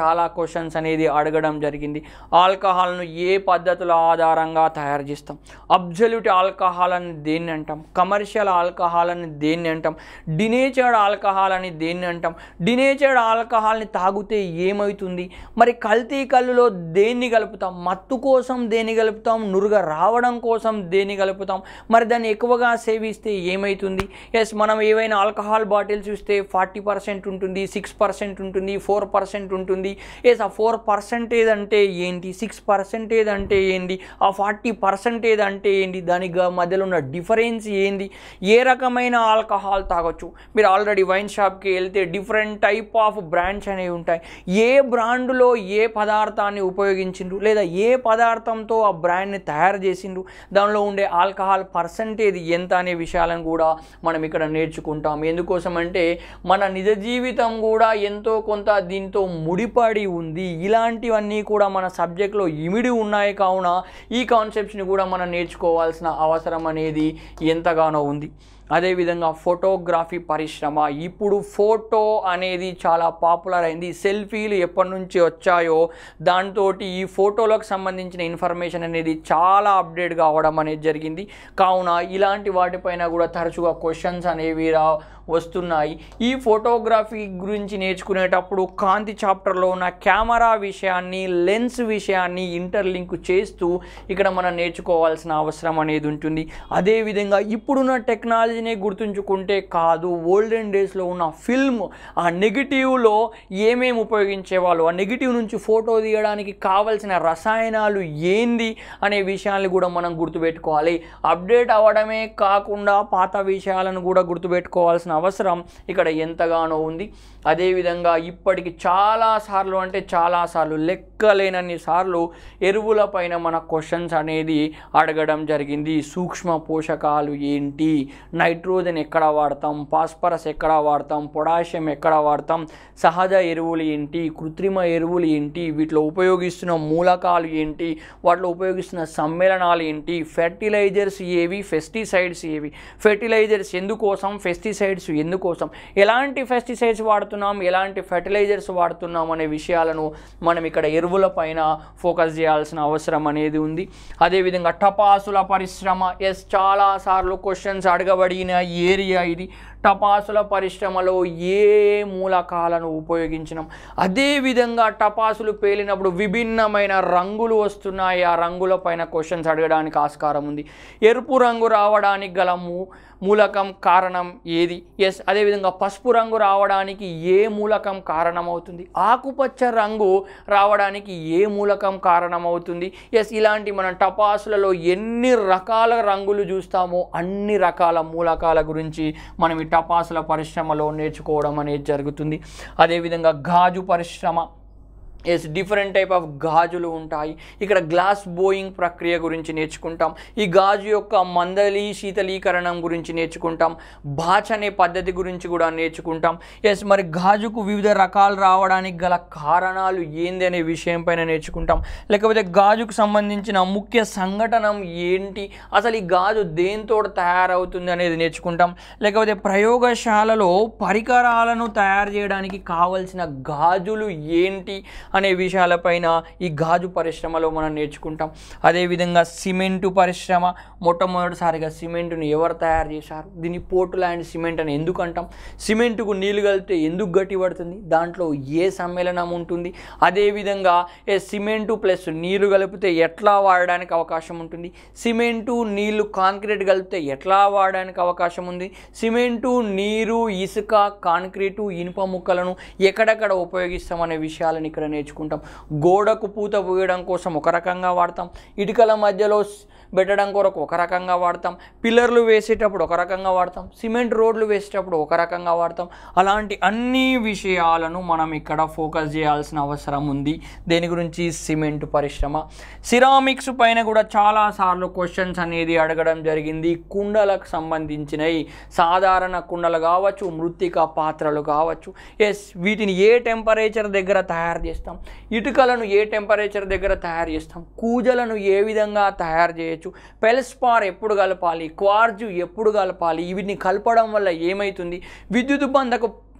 [SPEAKER 1] క్వశ్చన్స్ అనేది అడగడం జరిగింది ఆల్కహాల్ను ఏ పద్ధతుల ఆధారంగా తయారు చేస్తాం అబ్జల్యూట్ ఆల్కహాల్ అని దేన్ని అంటాం కమర్షియల్ ఆల్కహాల్ అని దేన్ని అంటాం డినేచర్డ్ ఆల్కహాల్ అని దేన్ని అంటాం డినేచర్డ్ ఆల్కహాల్ని తాగితే ఏమవుతుంది మరి కల్తీ కళ్ళులో దేన్ని కలుపుతాం మత్తు కోసం దేన్ని కలుపుతాం నురుగ రావడం కోసం దేన్ని కలుపుతాం మరి దాన్ని ఎక్కువగా సేవిస్తే ఏమవుతుంది ఎస్ మనం ఏవైనా ఆల్కహాల్ బాటిల్స్ చూస్తే ఫార్టీ పర్సెంట్ ఉంటుంది సిక్స్ పర్సెంట్ ఉంటుంది ఫోర్ పర్సెంట్ ఉంటుంది ఎస్ ఆ ఫోర్ పర్సెంటేజ్ అంటే ఏంటి సిక్స్ పర్సెంటేజ్ అంటే ఏంటి ఆ ఫార్టీ పర్సెంటేజ్ అంటే ఏంటి దానికి మధ్యలో ఉన్న డిఫరెన్స్ ఏంది ఏ రకమైన ఆల్కహాల్ తాగొచ్చు మీరు ఆల్రెడీ వైన్ షాప్కి వెళ్తే డిఫరెంట్ టైప్ ఆఫ్ బ్రాండ్స్ అనేవి ఉంటాయి ఏ బ్రాండ్లో ఏ పదార్థాన్ని ఉపయోగించిండ్రు లేదా ఏ పదార్థంతో ఆ బ్రాండ్ని తయారు చేసిండ్రు దానిలో ఉండే ఆల్కహాల్ పర్సంటేజ్ ఎంత అనే విషయాలను కూడా మనం ఇక్కడ నేర్చుకుంటాం ఎందుకోసం అంటే మన నిజ జీవితం కూడా ఎంతో కొంత దీంతో ముడిపడి ఉంది ఇలాంటివన్నీ కూడా మన సబ్జెక్ట్లో ఇమిడి ఉన్నాయి కావున ఈ కాన్సెప్ట్స్ని కూడా మనం నేర్చుకోవాల్సిన అవసరం అనేది ఎంతగానో ఉంది అదేవిధంగా ఫోటోగ్రఫీ పరిశ్రమ ఇప్పుడు ఫోటో అనేది చాలా పాపులర్ అయింది సెల్ఫీలు ఎప్పటి నుంచి వచ్చాయో దాంతో ఈ ఫోటోలకు సంబంధించిన ఇన్ఫర్మేషన్ అనేది చాలా అప్డేట్ కావడం అనేది జరిగింది కావున ఇలాంటి వాటిపైన కూడా తరచుగా క్వశ్చన్స్ అనేవి రా వస్తున్నాయి ఈ ఫోటోగ్రఫీ గురించి నేర్చుకునేటప్పుడు కాంతి చాప్టర్లో ఉన్న కెమెరా విషయాన్ని లెన్స్ విషయాన్ని ఇంటర్లింక్ చేస్తూ ఇక్కడ మనం నేర్చుకోవాల్సిన అవసరం అనేది ఉంటుంది అదేవిధంగా ఇప్పుడున్న టెక్నాలజీనే గుర్తుంచుకుంటే కాదు ఓల్డెన్ డేస్లో ఉన్న ఫిల్మ్ ఆ నెగిటివ్లో ఏమేమి ఉపయోగించేవాళ్ళు ఆ నెగిటివ్ నుంచి ఫోటో తీయడానికి కావలసిన రసాయనాలు ఏంది అనే విషయాన్ని కూడా మనం గుర్తుపెట్టుకోవాలి అప్డేట్ అవ్వడమే కాకుండా పాత విషయాలను కూడా గుర్తుపెట్టుకోవాల్సిన అవసరం ఇక్కడ ఎంతగానో ఉంది అదేవిధంగా ఇప్పటికి చాలా సార్లు అంటే చాలా సార్లు లెక్కలేనన్ని సార్లు ఎరువుల పైన మన క్వశ్చన్స్ అనేది అడగడం జరిగింది సూక్ష్మ పోషకాలు ఏంటి నైట్రోజన్ ఎక్కడ వాడతాం ఫాస్ఫరస్ ఎక్కడ వాడతాం పొటాషియం ఎక్కడ వాడతాం సహజ ఎరువులు ఏంటి కృత్రిమ ఎరువులు ఏంటి వీటిలో ఉపయోగిస్తున్న మూలకాలు ఏంటి వాటిలో ఉపయోగిస్తున్న సమ్మేళనాలు ఏంటి ఫెర్టిలైజర్స్ ఏవి పెస్టిసైడ్స్ ఏవి ఫెర్టిలైజర్స్ ఎందుకోసం పెస్టిసైడ్స్ ఎందుకోసం ఎలాంటి పెస్టిసైడ్స్ వాడుతున్నాం ఎలాంటి ఫెర్టిలైజర్స్ వాడుతున్నాం అనే విషయాలను మనం ఇక్కడ ఎరువుల పైన ఫోకస్ చేయాల్సిన అవసరం అనేది ఉంది అదేవిధంగా టపాసుల పరిశ్రమ ఎస్ చాలాసార్లు క్వశ్చన్స్ అడగబడిన ఏరియా ఇది టపాసుల పరిశ్రమలో ఏ మూలకాలను ఉపయోగించినాం అదేవిధంగా టపాసులు పేలినప్పుడు విభిన్నమైన రంగులు వస్తున్నాయి ఆ రంగుల పైన క్వశ్చన్స్ అడగడానికి ఆస్కారం ఉంది ఎరుపు రంగు రావడానికి గల మూ మూలకం కారణం ఏది ఎస్ అదేవిధంగా పసుపు రంగు రావడానికి ఏ మూలకం కారణమవుతుంది ఆకుపచ్చ రంగు రావడానికి ఏ మూలకం కారణమవుతుంది ఎస్ ఇలాంటి మనం టపాసులలో ఎన్ని రకాల రంగులు చూస్తామో అన్ని రకాల మూలకాల గురించి మనం ఈ టపాసుల పరిశ్రమలో నేర్చుకోవడం అనేది జరుగుతుంది అదేవిధంగా గాజు పరిశ్రమ ఎస్ డిఫరెంట్ టైప్ ఆఫ్ గాజులు ఉంటాయి ఇక్కడ గ్లాస్ బోయింగ్ ప్రక్రియ గురించి నేర్చుకుంటాం ఈ గాజు యొక్క మందలి శీతలీకరణం గురించి నేర్చుకుంటాం బాచ్ అనే పద్ధతి గురించి కూడా నేర్చుకుంటాం ఎస్ మరి గాజుకు వివిధ రకాలు రావడానికి గల కారణాలు ఏంది అనే విషయం పైన నేర్చుకుంటాం లేకపోతే గాజుకు సంబంధించిన ముఖ్య సంఘటనం ఏంటి అసలు ఈ గాజు దేంతో తయారవుతుంది అనేది నేర్చుకుంటాం లేకపోతే ప్రయోగశాలలో పరికరాలను తయారు చేయడానికి కావలసిన గాజులు ఏంటి అనే విషయాలపైన ఈ గాజు పరిశ్రమలో మనం నేర్చుకుంటాం అదేవిధంగా సిమెంటు పరిశ్రమ మొట్టమొదటిసారిగా సిమెంటుని ఎవరు తయారు చేశారు దీన్ని పోర్టులాండ్ సిమెంట్ అని ఎందుకు అంటాం సిమెంటుకు నీళ్లు కలిపితే ఎందుకు గట్టి పడుతుంది దాంట్లో ఏ సమ్మేళనం ఉంటుంది అదేవిధంగా ఏ సిమెంటు ప్లస్ నీళ్లు కలిపితే ఎట్లా వాడడానికి అవకాశం ఉంటుంది సిమెంటు నీళ్లు కాంక్రీట్ కలిపితే ఎట్లా వాడడానికి అవకాశం ఉంది సిమెంటు నీరు ఇసుక కాంక్రీటు ఇనుప ముక్కలను ఎక్కడెక్కడ ఉపయోగిస్తామనే విషయాలను ఇక్కడ నేర్చుకుంటాం గోడకు పూత పూయడం కోసం ఒక రకంగా వాడతాం ఇటుకల మధ్యలో స్- పెట్టడం కొరకు ఒక రకంగా వాడతాం పిల్లర్లు వేసేటప్పుడు ఒక రకంగా వాడతాం సిమెంట్ రోడ్లు వేసేటప్పుడు ఒక రకంగా వాడతాం అలాంటి అన్ని విషయాలను మనం ఇక్కడ ఫోకస్ చేయాల్సిన అవసరం ఉంది దేని గురించి సిమెంట్ పరిశ్రమ సిరామిక్స్ పైన కూడా చాలాసార్లు క్వశ్చన్స్ అనేది అడగడం జరిగింది కుండలకు సంబంధించినవి సాధారణ కుండలు కావచ్చు మృత్తిక పాత్రలు కావచ్చు ఎస్ వీటిని ఏ టెంపరేచర్ దగ్గర తయారు చేస్తాం ఇటుకలను ఏ టెంపరేచర్ దగ్గర తయారు చేస్తాం కూజలను ఏ విధంగా తయారు చేయొచ్చు పెల్స్పార్ ఎప్పుడు కలపాలి క్వార్జు ఎప్పుడు కలపాలి వీటిని కలపడం వల్ల ఏమవుతుంది విద్యుత్ బంధకు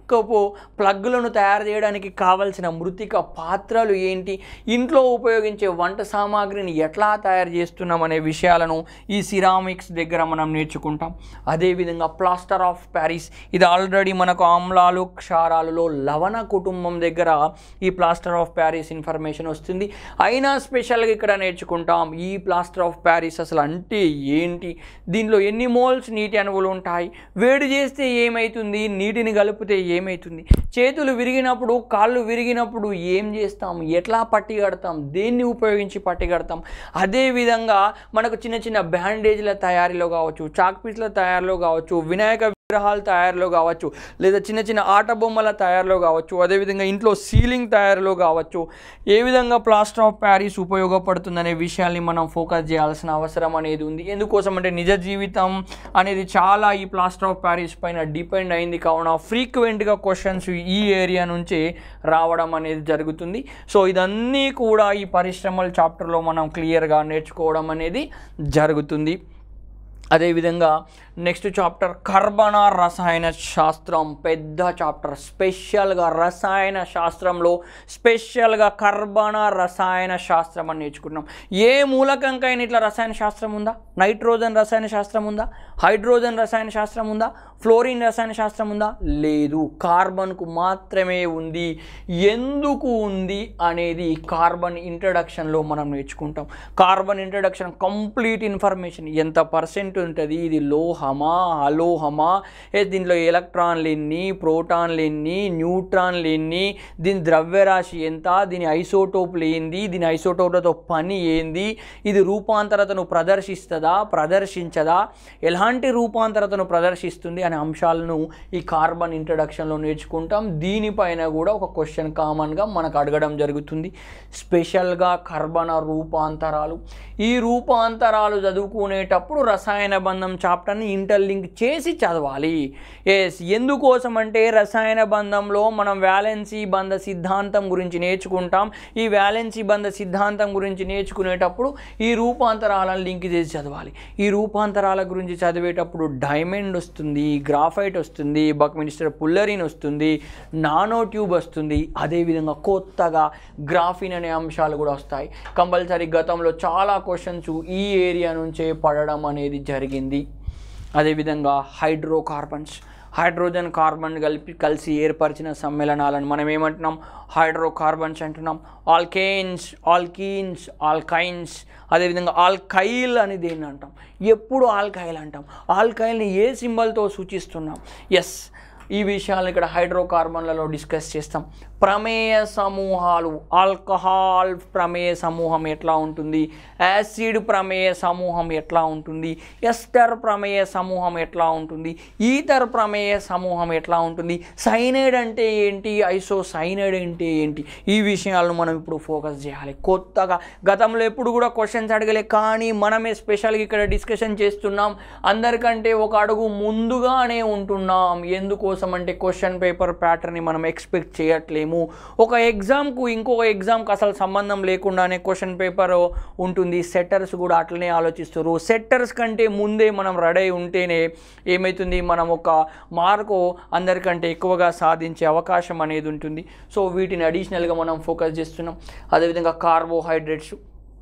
[SPEAKER 1] ఇనుపపు ప్లగ్గులను తయారు చేయడానికి కావలసిన మృతిక పాత్రలు ఏంటి ఇంట్లో ఉపయోగించే వంట సామాగ్రిని ఎట్లా తయారు చేస్తున్నాం అనే విషయాలను ఈ సిరామిక్స్ దగ్గర మనం నేర్చుకుంటాం అదేవిధంగా ప్లాస్టర్ ఆఫ్ ప్యారిస్ ఇది ఆల్రెడీ మనకు ఆమ్లాలు క్షారాలలో లవణ కుటుంబం దగ్గర ఈ ప్లాస్టర్ ఆఫ్ ప్యారిస్ ఇన్ఫర్మేషన్ వస్తుంది అయినా స్పెషల్గా ఇక్కడ నేర్చుకుంటాం ఈ ప్లాస్టర్ ఆఫ్ ప్యారిస్ అసలు అంటే ఏంటి దీనిలో ఎన్ని మోల్స్ నీటి అణువులు ఉంటాయి వేడి చేస్తే ఏమవుతుంది నీటిని కలిపితే ఏమవుతుంది చేతులు విరిగినప్పుడు కాళ్ళు విరిగినప్పుడు ఏం చేస్తాం ఎట్లా పట్టి కడతాం దేన్ని ఉపయోగించి పట్టి కడతాం అదేవిధంగా మనకు చిన్న చిన్న బ్యాండేజ్ల తయారీలో కావచ్చు చాక్ పీస్ల తయారీలో కావచ్చు వినాయక విగ్రహాల తయారులో కావచ్చు లేదా చిన్న చిన్న ఆట బొమ్మల తయారులో కావచ్చు అదేవిధంగా ఇంట్లో సీలింగ్ తయారులో కావచ్చు ఏ విధంగా ప్లాస్టర్ ఆఫ్ ప్యారిస్ ఉపయోగపడుతుందనే విషయాల్ని మనం ఫోకస్ చేయాల్సిన అవసరం అనేది ఉంది ఎందుకోసం అంటే నిజ జీవితం అనేది చాలా ఈ ప్లాస్టర్ ఆఫ్ ప్యారిస్ పైన డిపెండ్ అయింది కావున ఫ్రీక్వెంట్గా క్వశ్చన్స్ ఈ ఏరియా నుంచే రావడం అనేది జరుగుతుంది సో ఇదన్నీ కూడా ఈ పరిశ్రమల చాప్టర్లో మనం క్లియర్గా నేర్చుకోవడం అనేది జరుగుతుంది అదేవిధంగా నెక్స్ట్ చాప్టర్ కర్బన రసాయన శాస్త్రం పెద్ద చాప్టర్ స్పెషల్గా రసాయన శాస్త్రంలో స్పెషల్గా కర్బన రసాయన శాస్త్రం అని నేర్చుకున్నాం ఏ మూలకంకైనా ఇట్లా రసాయన శాస్త్రం ఉందా నైట్రోజన్ రసాయన శాస్త్రం ఉందా హైడ్రోజన్ రసాయన శాస్త్రం ఉందా ఫ్లోరిన్ రసాయన శాస్త్రం ఉందా లేదు కార్బన్కు మాత్రమే ఉంది ఎందుకు ఉంది అనేది కార్బన్ ఇంట్రడక్షన్లో మనం నేర్చుకుంటాం కార్బన్ ఇంట్రడక్షన్ కంప్లీట్ ఇన్ఫర్మేషన్ ఎంత పర్సెంట్ ఉంటుంది ఇది లోహమా అలోహమా ఏ దీంట్లో ఎలక్ట్రాన్లు ఎన్ని ప్రోటాన్లు ఎన్ని న్యూట్రాన్లు ఎన్ని దీని ద్రవ్యరాశి ఎంత దీని ఐసోటోప్లు ఏంది దీని ఐసోటోప్లతో పని ఏంది ఇది రూపాంతరతను ప్రదర్శిస్తుందా ప్రదర్శించదా ఎలాంటి రూపాంతరతను ప్రదర్శిస్తుంది అనే అంశాలను ఈ కార్బన్ ఇంట్రడక్షన్లో నేర్చుకుంటాం దీనిపైన కూడా ఒక క్వశ్చన్ కామన్గా మనకు అడగడం జరుగుతుంది స్పెషల్గా కర్బన రూపాంతరాలు ఈ రూపాంతరాలు చదువుకునేటప్పుడు రసాయన బంధం చాప్టర్ని ఇంటర్లింక్ చేసి చదవాలి ఎస్ ఎందుకోసం అంటే రసాయన బంధంలో మనం వ్యాలెన్సీ బంధ సిద్ధాంతం గురించి నేర్చుకుంటాం ఈ వ్యాలెన్సీ బంధ సిద్ధాంతం గురించి నేర్చుకునేటప్పుడు ఈ రూపాంతరాలను లింక్ చేసి చదవాలి ఈ రూపాంతరాల గురించి చదివేటప్పుడు డైమండ్ వస్తుంది గ్రాఫైట్ వస్తుంది బక్ మినిస్టర్ పుల్లరిన్ వస్తుంది నానో ట్యూబ్ వస్తుంది అదేవిధంగా కొత్తగా గ్రాఫిన్ అనే అంశాలు కూడా వస్తాయి కంపల్సరీ గతంలో చాలా క్వశ్చన్స్ ఈ ఏరియా నుంచే పడడం అనేది జరిగింది అదేవిధంగా హైడ్రోకార్బన్స్ హైడ్రోజన్ కార్బన్ కలిపి కలిసి ఏర్పరిచిన సమ్మేళనాలను మనం ఏమంటున్నాం హైడ్రోకార్బన్స్ అంటున్నాం ఆల్కేన్స్ ఆల్కీన్స్ ఆల్కైన్స్ అదేవిధంగా ఆల్కైల్ అని దేన్ని అంటాం ఎప్పుడు ఆల్కైల్ అంటాం ఆల్కైల్ని ఏ సింబల్తో సూచిస్తున్నాం ఎస్ ఈ విషయాలను ఇక్కడ హైడ్రోకార్బన్లలో డిస్కస్ చేస్తాం ప్రమేయ సమూహాలు ఆల్కహాల్ ప్రమేయ సమూహం ఎట్లా ఉంటుంది యాసిడ్ ప్రమేయ సమూహం ఎట్లా ఉంటుంది ఎస్టర్ ప్రమేయ సమూహం ఎట్లా ఉంటుంది ఈథర్ ప్రమేయ సమూహం ఎట్లా ఉంటుంది సైనైడ్ అంటే ఏంటి ఐసో సైనైడ్ అంటే ఏంటి ఈ విషయాలను మనం ఇప్పుడు ఫోకస్ చేయాలి కొత్తగా గతంలో ఎప్పుడు కూడా క్వశ్చన్స్ అడగలే కానీ మనమే స్పెషల్గా ఇక్కడ డిస్కషన్ చేస్తున్నాం అందరికంటే ఒక అడుగు ముందుగానే ఉంటున్నాం ఎందుకోసం అంటే క్వశ్చన్ పేపర్ ప్యాటర్న్ని మనం ఎక్స్పెక్ట్ చేయట్లేము ఒక ఎగ్జామ్కు ఇంకొక ఎగ్జామ్కి అసలు సంబంధం లేకుండానే క్వశ్చన్ పేపర్ ఉంటుంది సెట్టర్స్ కూడా అట్లనే ఆలోచిస్తారు సెట్టర్స్ కంటే ముందే మనం రెడీ అయి ఉంటేనే ఏమవుతుంది మనం ఒక మార్కు అందరికంటే ఎక్కువగా సాధించే అవకాశం అనేది ఉంటుంది సో వీటిని అడిషనల్గా మనం ఫోకస్ చేస్తున్నాం అదేవిధంగా కార్బోహైడ్రేట్స్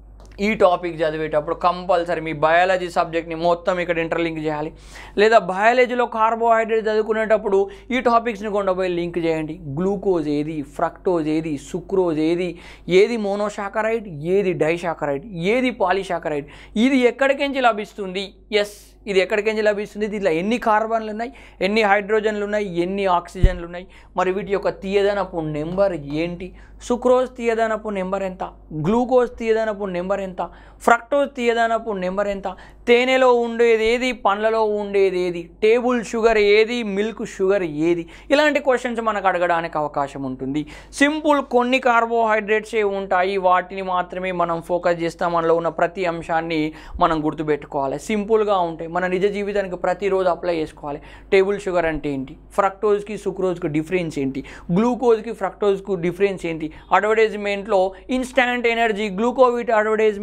[SPEAKER 1] ఈ టాపిక్ చదివేటప్పుడు కంపల్సరీ మీ బయాలజీ సబ్జెక్ట్ని మొత్తం ఇక్కడ ఇంటర్లింక్ చేయాలి లేదా బయాలజీలో కార్బోహైడ్రేట్ చదువుకునేటప్పుడు ఈ టాపిక్స్ని కొండపోయి లింక్ చేయండి గ్లూకోజ్ ఏది ఫ్రక్టోజ్ ఏది సుక్రోజ్ ఏది ఏది మోనోషాకరైడ్ ఏది డైషాకరైడ్ ఏది పాలిషాకరైడ్ ఇది ఎక్కడికించి లభిస్తుంది ఎస్ ఇది ఎక్కడికించి లభిస్తుంది దీంట్లో ఎన్ని కార్బన్లు ఉన్నాయి ఎన్ని హైడ్రోజన్లు ఉన్నాయి ఎన్ని ఆక్సిజన్లు ఉన్నాయి మరి వీటి యొక్క తీయదనపు నెంబర్ ఏంటి సుక్రోజ్ తీయదనపు నెంబర్ ఎంత గ్లూకోజ్ తీయదనపు నెంబర్ ఎంత ఫ్రక్టోజ్ తీయదనపు నెంబర్ ఎంత తేనెలో ఉండేది ఏది పండ్లలో ఉండేది ఏది టేబుల్ షుగర్ ఏది మిల్క్ షుగర్ ఏది ఇలాంటి క్వశ్చన్స్ మనకు అడగడానికి అవకాశం ఉంటుంది సింపుల్ కొన్ని కార్బోహైడ్రేట్సే ఉంటాయి వాటిని మాత్రమే మనం ఫోకస్ చేస్తాం మనలో ఉన్న ప్రతి అంశాన్ని మనం గుర్తుపెట్టుకోవాలి సింపుల్గా ఉంటాయి మన నిజ జీవితానికి ప్రతిరోజు అప్లై చేసుకోవాలి టేబుల్ షుగర్ అంటే ఏంటి ఫ్రక్టోజ్కి సుక్రోజ్కి డిఫరెన్స్ ఏంటి గ్లూకోజ్కి ఫ్రక్టోజ్కు డిఫరెన్స్ ఏంటి అడ్వర్టైజ్మెంట్లో ఇన్స్టాంట్ ఎనర్జీ గ్లూకోవిట్ అడ్వర్టైజ్మెంట్ ఇస్తాడు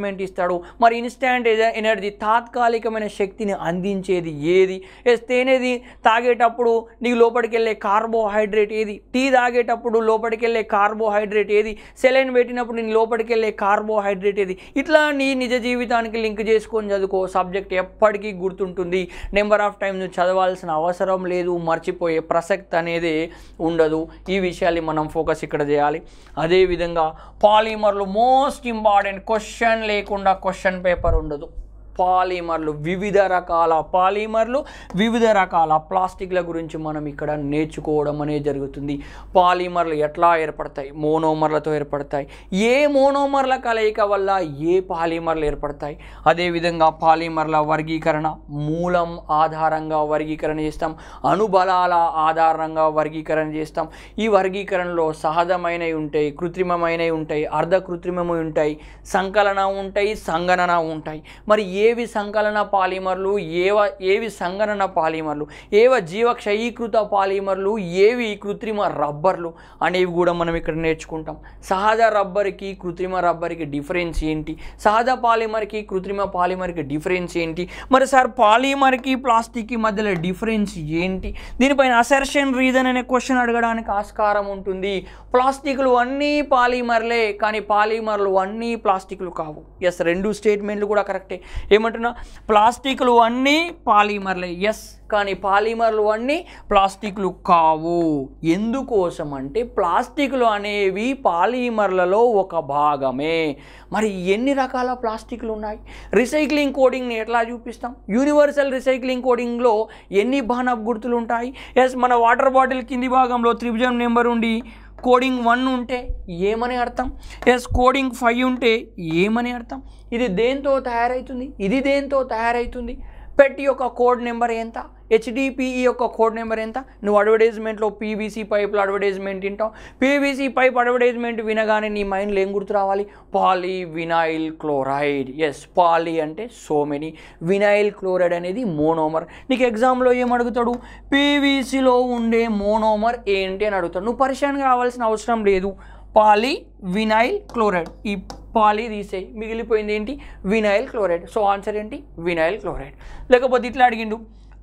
[SPEAKER 1] అంటాడు మరి ఇన్స్టాంట్ ఎనర్జీ తాత్కాలికమైన శక్తిని అందించేది ఏది ఎస్ తేనేది తాగేటప్పుడు నీకు లోపలికి వెళ్ళే కార్బోహైడ్రేట్ ఏది టీ తాగేటప్పుడు లోపలికి వెళ్ళే కార్బోహైడ్రేట్ ఏది సెలైన్ పెట్టినప్పుడు నేను లోపలికి వెళ్ళే కార్బోహైడ్రేట్ ఏది ఇట్లా నీ నిజ జీవితానికి లింక్ చేసుకొని చదువుకో సబ్జెక్ట్ ఎప్పటికీ గుర్తుంటుంది నెంబర్ ఆఫ్ టైం నువ్వు చదవాల్సిన అవసరం లేదు మర్చిపోయే ప్రసక్తి అనేది ఉండదు ఈ విషయాన్ని మనం ఫోకస్ ఇక్కడ చేయాలి అదేవిధంగా పాలిమర్లు మోస్ట్ ఇంపార్టెంట్ క్వశ్చన్ లేకుండా క్వశ్చన్ పేపర్ ఉండదు పాలిమర్లు వివిధ రకాల పాలిమర్లు వివిధ రకాల ప్లాస్టిక్ల గురించి మనం ఇక్కడ నేర్చుకోవడం అనేది జరుగుతుంది పాలిమర్లు ఎట్లా ఏర్పడతాయి మోనోమర్లతో ఏర్పడతాయి ఏ మోనోమర్ల కలయిక వల్ల ఏ పాలిమర్లు ఏర్పడతాయి అదేవిధంగా పాలిమర్ల వర్గీకరణ మూలం ఆధారంగా వర్గీకరణ చేస్తాం అణుబలాల ఆధారంగా వర్గీకరణ చేస్తాం ఈ వర్గీకరణలో సహజమైనవి ఉంటాయి కృత్రిమమైనవి ఉంటాయి అర్ధ కృత్రిమము ఉంటాయి సంకలన ఉంటాయి సంగణన ఉంటాయి మరి ఏవి సంకలన పాలిమర్లు ఏవ ఏవి సంగణన పాలిమర్లు ఏవ జీవ క్షయీకృత పాలిమర్లు ఏవి కృత్రిమ రబ్బర్లు అనేవి కూడా మనం ఇక్కడ నేర్చుకుంటాం సహజ రబ్బర్కి కృత్రిమ రబ్బర్కి డిఫరెన్స్ ఏంటి సహజ పాలిమర్కి కృత్రిమ పాలిమర్కి డిఫరెన్స్ ఏంటి మరి సార్ పాలిమర్కి ప్లాస్టిక్కి మధ్యలో డిఫరెన్స్ ఏంటి దీనిపైన అసర్షన్ రీజన్ అనే క్వశ్చన్ అడగడానికి ఆస్కారం ఉంటుంది ప్లాస్టిక్లు అన్నీ పాలిమర్లే కానీ పాలిమర్లు అన్నీ ప్లాస్టిక్లు కావు ఎస్ రెండు స్టేట్మెంట్లు కూడా కరెక్టే ఏమంటున్నా ప్లాస్టిక్లు అన్నీ పాలిమర్లే ఎస్ కానీ పాలిమర్లు అన్నీ ప్లాస్టిక్లు కావు ఎందుకోసం అంటే ప్లాస్టిక్లు అనేవి పాలిమర్లలో ఒక భాగమే మరి ఎన్ని రకాల ప్లాస్టిక్లు ఉన్నాయి రీసైక్లింగ్ కోడింగ్ని ఎట్లా చూపిస్తాం యూనివర్సల్ రీసైక్లింగ్ కోడింగ్లో ఎన్ని బాణపు గుర్తులు ఉంటాయి ఎస్ మన వాటర్ బాటిల్ కింది భాగంలో త్రిభుజం నెంబర్ ఉండి కోడింగ్ వన్ ఉంటే ఏమని అర్థం ఎస్ కోడింగ్ ఫైవ్ ఉంటే ఏమని అర్థం ఇది దేంతో తయారవుతుంది ఇది దేంతో తయారవుతుంది పెట్ యొక్క కోడ్ నెంబర్ ఎంత హెచ్డిపిఈ యొక్క కోడ్ నెంబర్ ఎంత నువ్వు అడ్వర్టైజ్మెంట్లో పీవీసీ పైపులో అడ్వర్టైజ్మెంట్ వింటావు పీవీసీ పైప్ అడ్వర్టైజ్మెంట్ వినగానే నీ మైండ్లో ఏం గుర్తు రావాలి poly vinyl chloride yes poly అంటే సో మెనీ వినైల్ క్లోరైడ్ అనేది మోనోమర్ నీకు ఎగ్జామ్లో ఏం అడుగుతాడు పీవీసీలో ఉండే మోనోమర్ ఏంటి అని అడుగుతాడు నువ్వు పరిచయం కావాల్సిన అవసరం లేదు పాలీ వినైల్ క్లోరైడ్ ఈ పాలీ తీసేయి మిగిలిపోయింది ఏంటి వినైల్ క్లోరైడ్ సో ఆన్సర్ ఏంటి వినైల్ క్లోరైడ్ లేకపోతే ఇట్లా అడిగిండు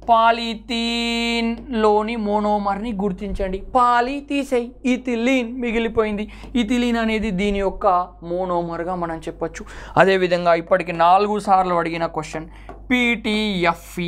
[SPEAKER 1] పాలిథీన్లోని మోనోమర్ని గుర్తించండి పాలి తీసేయి ఇథిలీన్ మిగిలిపోయింది ఇథిలీన్ అనేది దీని యొక్క మోనోమర్గా మనం చెప్పొచ్చు అదేవిధంగా ఇప్పటికి నాలుగు సార్లు అడిగిన క్వశ్చన్ పీటీఎఫ్ఈ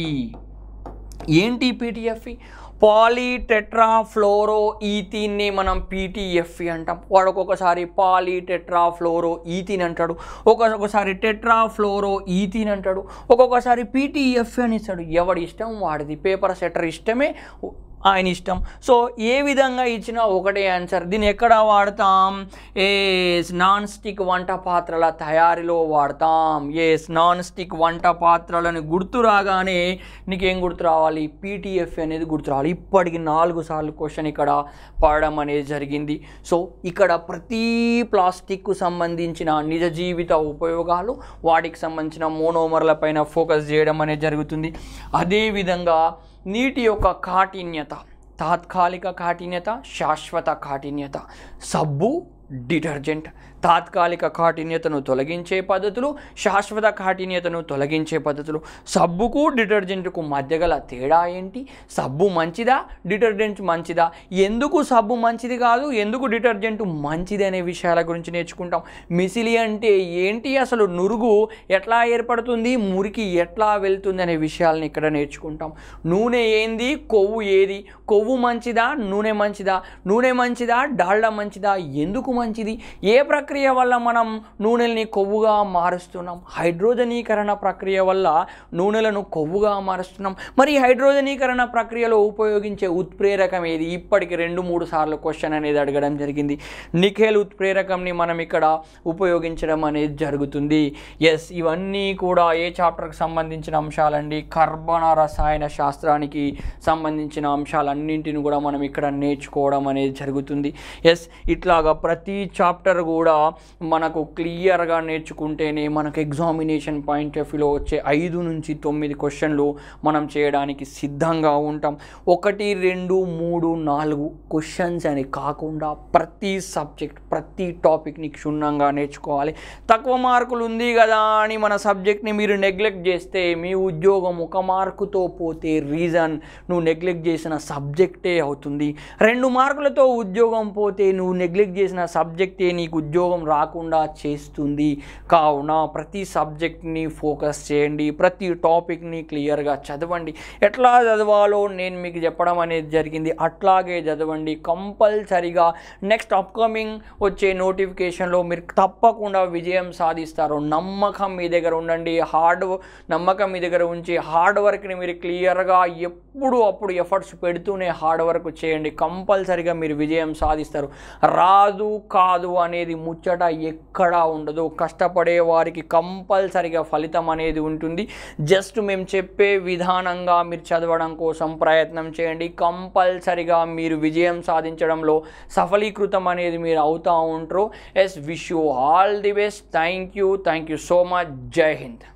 [SPEAKER 1] ఏంటి పీటీఎఫ్ఈ పాలీటెట్రా ఫ్లోరో ఈథీన్ని మనం పీటీఎఫ్ఈ అంటాం వాడు ఒక్కొక్కసారి పాలీటెట్రా ఫ్లోరో ఈథీన్ అంటాడు ఒక్కొక్కసారి టెట్రా ఫ్లోరో ఈథీన్ అంటాడు ఒక్కొక్కసారి పీటీఎఫ్ అని ఇస్తాడు ఎవడి ఇష్టం వాడిది పేపర్ సెటర్ ఇష్టమే ఆయన ఇష్టం సో ఏ విధంగా ఇచ్చినా ఒకటే ఆన్సర్ దీన్ని ఎక్కడ వాడతాం ఏస్ నాన్ స్టిక్ వంట పాత్రల తయారీలో వాడతాం ఏస్ నాన్ స్టిక్ వంట పాత్రలను గుర్తు రాగానే నీకేం గుర్తు రావాలి పీటీఎఫ్ అనేది గుర్తు రావాలి ఇప్పటికి నాలుగు సార్లు క్వశ్చన్ ఇక్కడ పడడం అనేది జరిగింది సో ఇక్కడ ప్రతి ప్లాస్టిక్కు సంబంధించిన నిజ జీవిత ఉపయోగాలు వాటికి సంబంధించిన మోనోమర్ల పైన ఫోకస్ చేయడం అనేది జరుగుతుంది అదేవిధంగా నీటి యొక్క కాఠిన్యత తాత్కాలిక కాఠిన్యత శాశ్వత కాఠిన్యత సబ్బు డిటర్జెంట్ తాత్కాలిక కాఠిన్యతను తొలగించే పద్ధతులు శాశ్వత కాఠిన్యతను తొలగించే పద్ధతులు సబ్బుకు డిటర్జెంట్కు మధ్య గల తేడా ఏంటి సబ్బు మంచిదా డిటర్జెంట్ మంచిదా ఎందుకు సబ్బు మంచిది కాదు ఎందుకు డిటర్జెంట్ మంచిది అనే విషయాల గురించి నేర్చుకుంటాం మిసిలి అంటే ఏంటి అసలు నురుగు ఎట్లా ఏర్పడుతుంది మురికి ఎట్లా వెళ్తుంది అనే విషయాలను ఇక్కడ నేర్చుకుంటాం నూనె ఏంది కొవ్వు ఏది కొవ్వు మంచిదా నూనె మంచిదా నూనె మంచిదా డాల్డా మంచిదా ఎందుకు మంచిది ఏ ప్రక్రియ వల్ల మనం నూనెల్ని కొవ్వుగా మారుస్తున్నాం హైడ్రోజనీకరణ ప్రక్రియ వల్ల నూనెలను కొవ్వుగా మారుస్తున్నాం మరి ఈ హైడ్రోజనీకరణ ప్రక్రియలో ఉపయోగించే ఉత్ప్రేరకం ఏది ఇప్పటికి రెండు మూడు సార్లు క్వశ్చన్ అనేది అడగడం జరిగింది నిఖేల్ ఉత్ప్రేరకంని మనం ఇక్కడ ఉపయోగించడం అనేది జరుగుతుంది ఎస్ ఇవన్నీ కూడా ఏ చాప్టర్కి సంబంధించిన అంశాలండి కర్బన రసాయన శాస్త్రానికి సంబంధించిన అంశాలన్నింటిని కూడా మనం ఇక్కడ నేర్చుకోవడం అనేది జరుగుతుంది ఎస్ ఇట్లాగా ప్రతి ప్రతి చాప్టర్ కూడా మనకు క్లియర్గా నేర్చుకుంటేనే మనకు ఎగ్జామినేషన్ పాయింట్ ఆఫ్ వ్యూలో వచ్చే ఐదు నుంచి తొమ్మిది క్వశ్చన్లు మనం చేయడానికి సిద్ధంగా ఉంటాం ఒకటి రెండు మూడు నాలుగు క్వశ్చన్స్ అని కాకుండా ప్రతి సబ్జెక్ట్ ప్రతి టాపిక్ని క్షుణ్ణంగా నేర్చుకోవాలి తక్కువ మార్కులు ఉంది కదా అని మన సబ్జెక్ట్ని మీరు నెగ్లెక్ట్ చేస్తే మీ ఉద్యోగం ఒక మార్కుతో పోతే రీజన్ నువ్వు నెగ్లెక్ట్ చేసిన సబ్జెక్టే అవుతుంది రెండు మార్కులతో ఉద్యోగం పోతే నువ్వు నెగ్లెక్ట్ చేసిన సబ్జెక్టే నీకు ఉద్యోగం రాకుండా చేస్తుంది కావున ప్రతి సబ్జెక్ట్ని ఫోకస్ చేయండి ప్రతి టాపిక్ని క్లియర్గా చదవండి ఎట్లా చదవాలో నేను మీకు చెప్పడం అనేది జరిగింది అట్లాగే చదవండి కంపల్సరిగా నెక్స్ట్ అప్కమింగ్ వచ్చే నోటిఫికేషన్లో మీరు తప్పకుండా విజయం సాధిస్తారు నమ్మకం మీ దగ్గర ఉండండి హార్డ్ నమ్మకం మీ దగ్గర ఉంచి హార్డ్ వర్క్ని మీరు క్లియర్గా ఎప్పుడు అప్పుడు ఎఫర్ట్స్ పెడుతూనే హార్డ్ వర్క్ చేయండి కంపల్సరిగా మీరు విజయం సాధిస్తారు రాదు కాదు అనేది ముచ్చట ఎక్కడా ఉండదు కష్టపడే వారికి కంపల్సరిగా ఫలితం అనేది ఉంటుంది జస్ట్ మేము చెప్పే విధానంగా మీరు చదవడం కోసం ప్రయత్నం చేయండి కంపల్సరిగా మీరు విజయం సాధించడంలో సఫలీకృతం అనేది మీరు అవుతూ ఉంటారు yes wish you all the best thank you thank you so much Jai Hind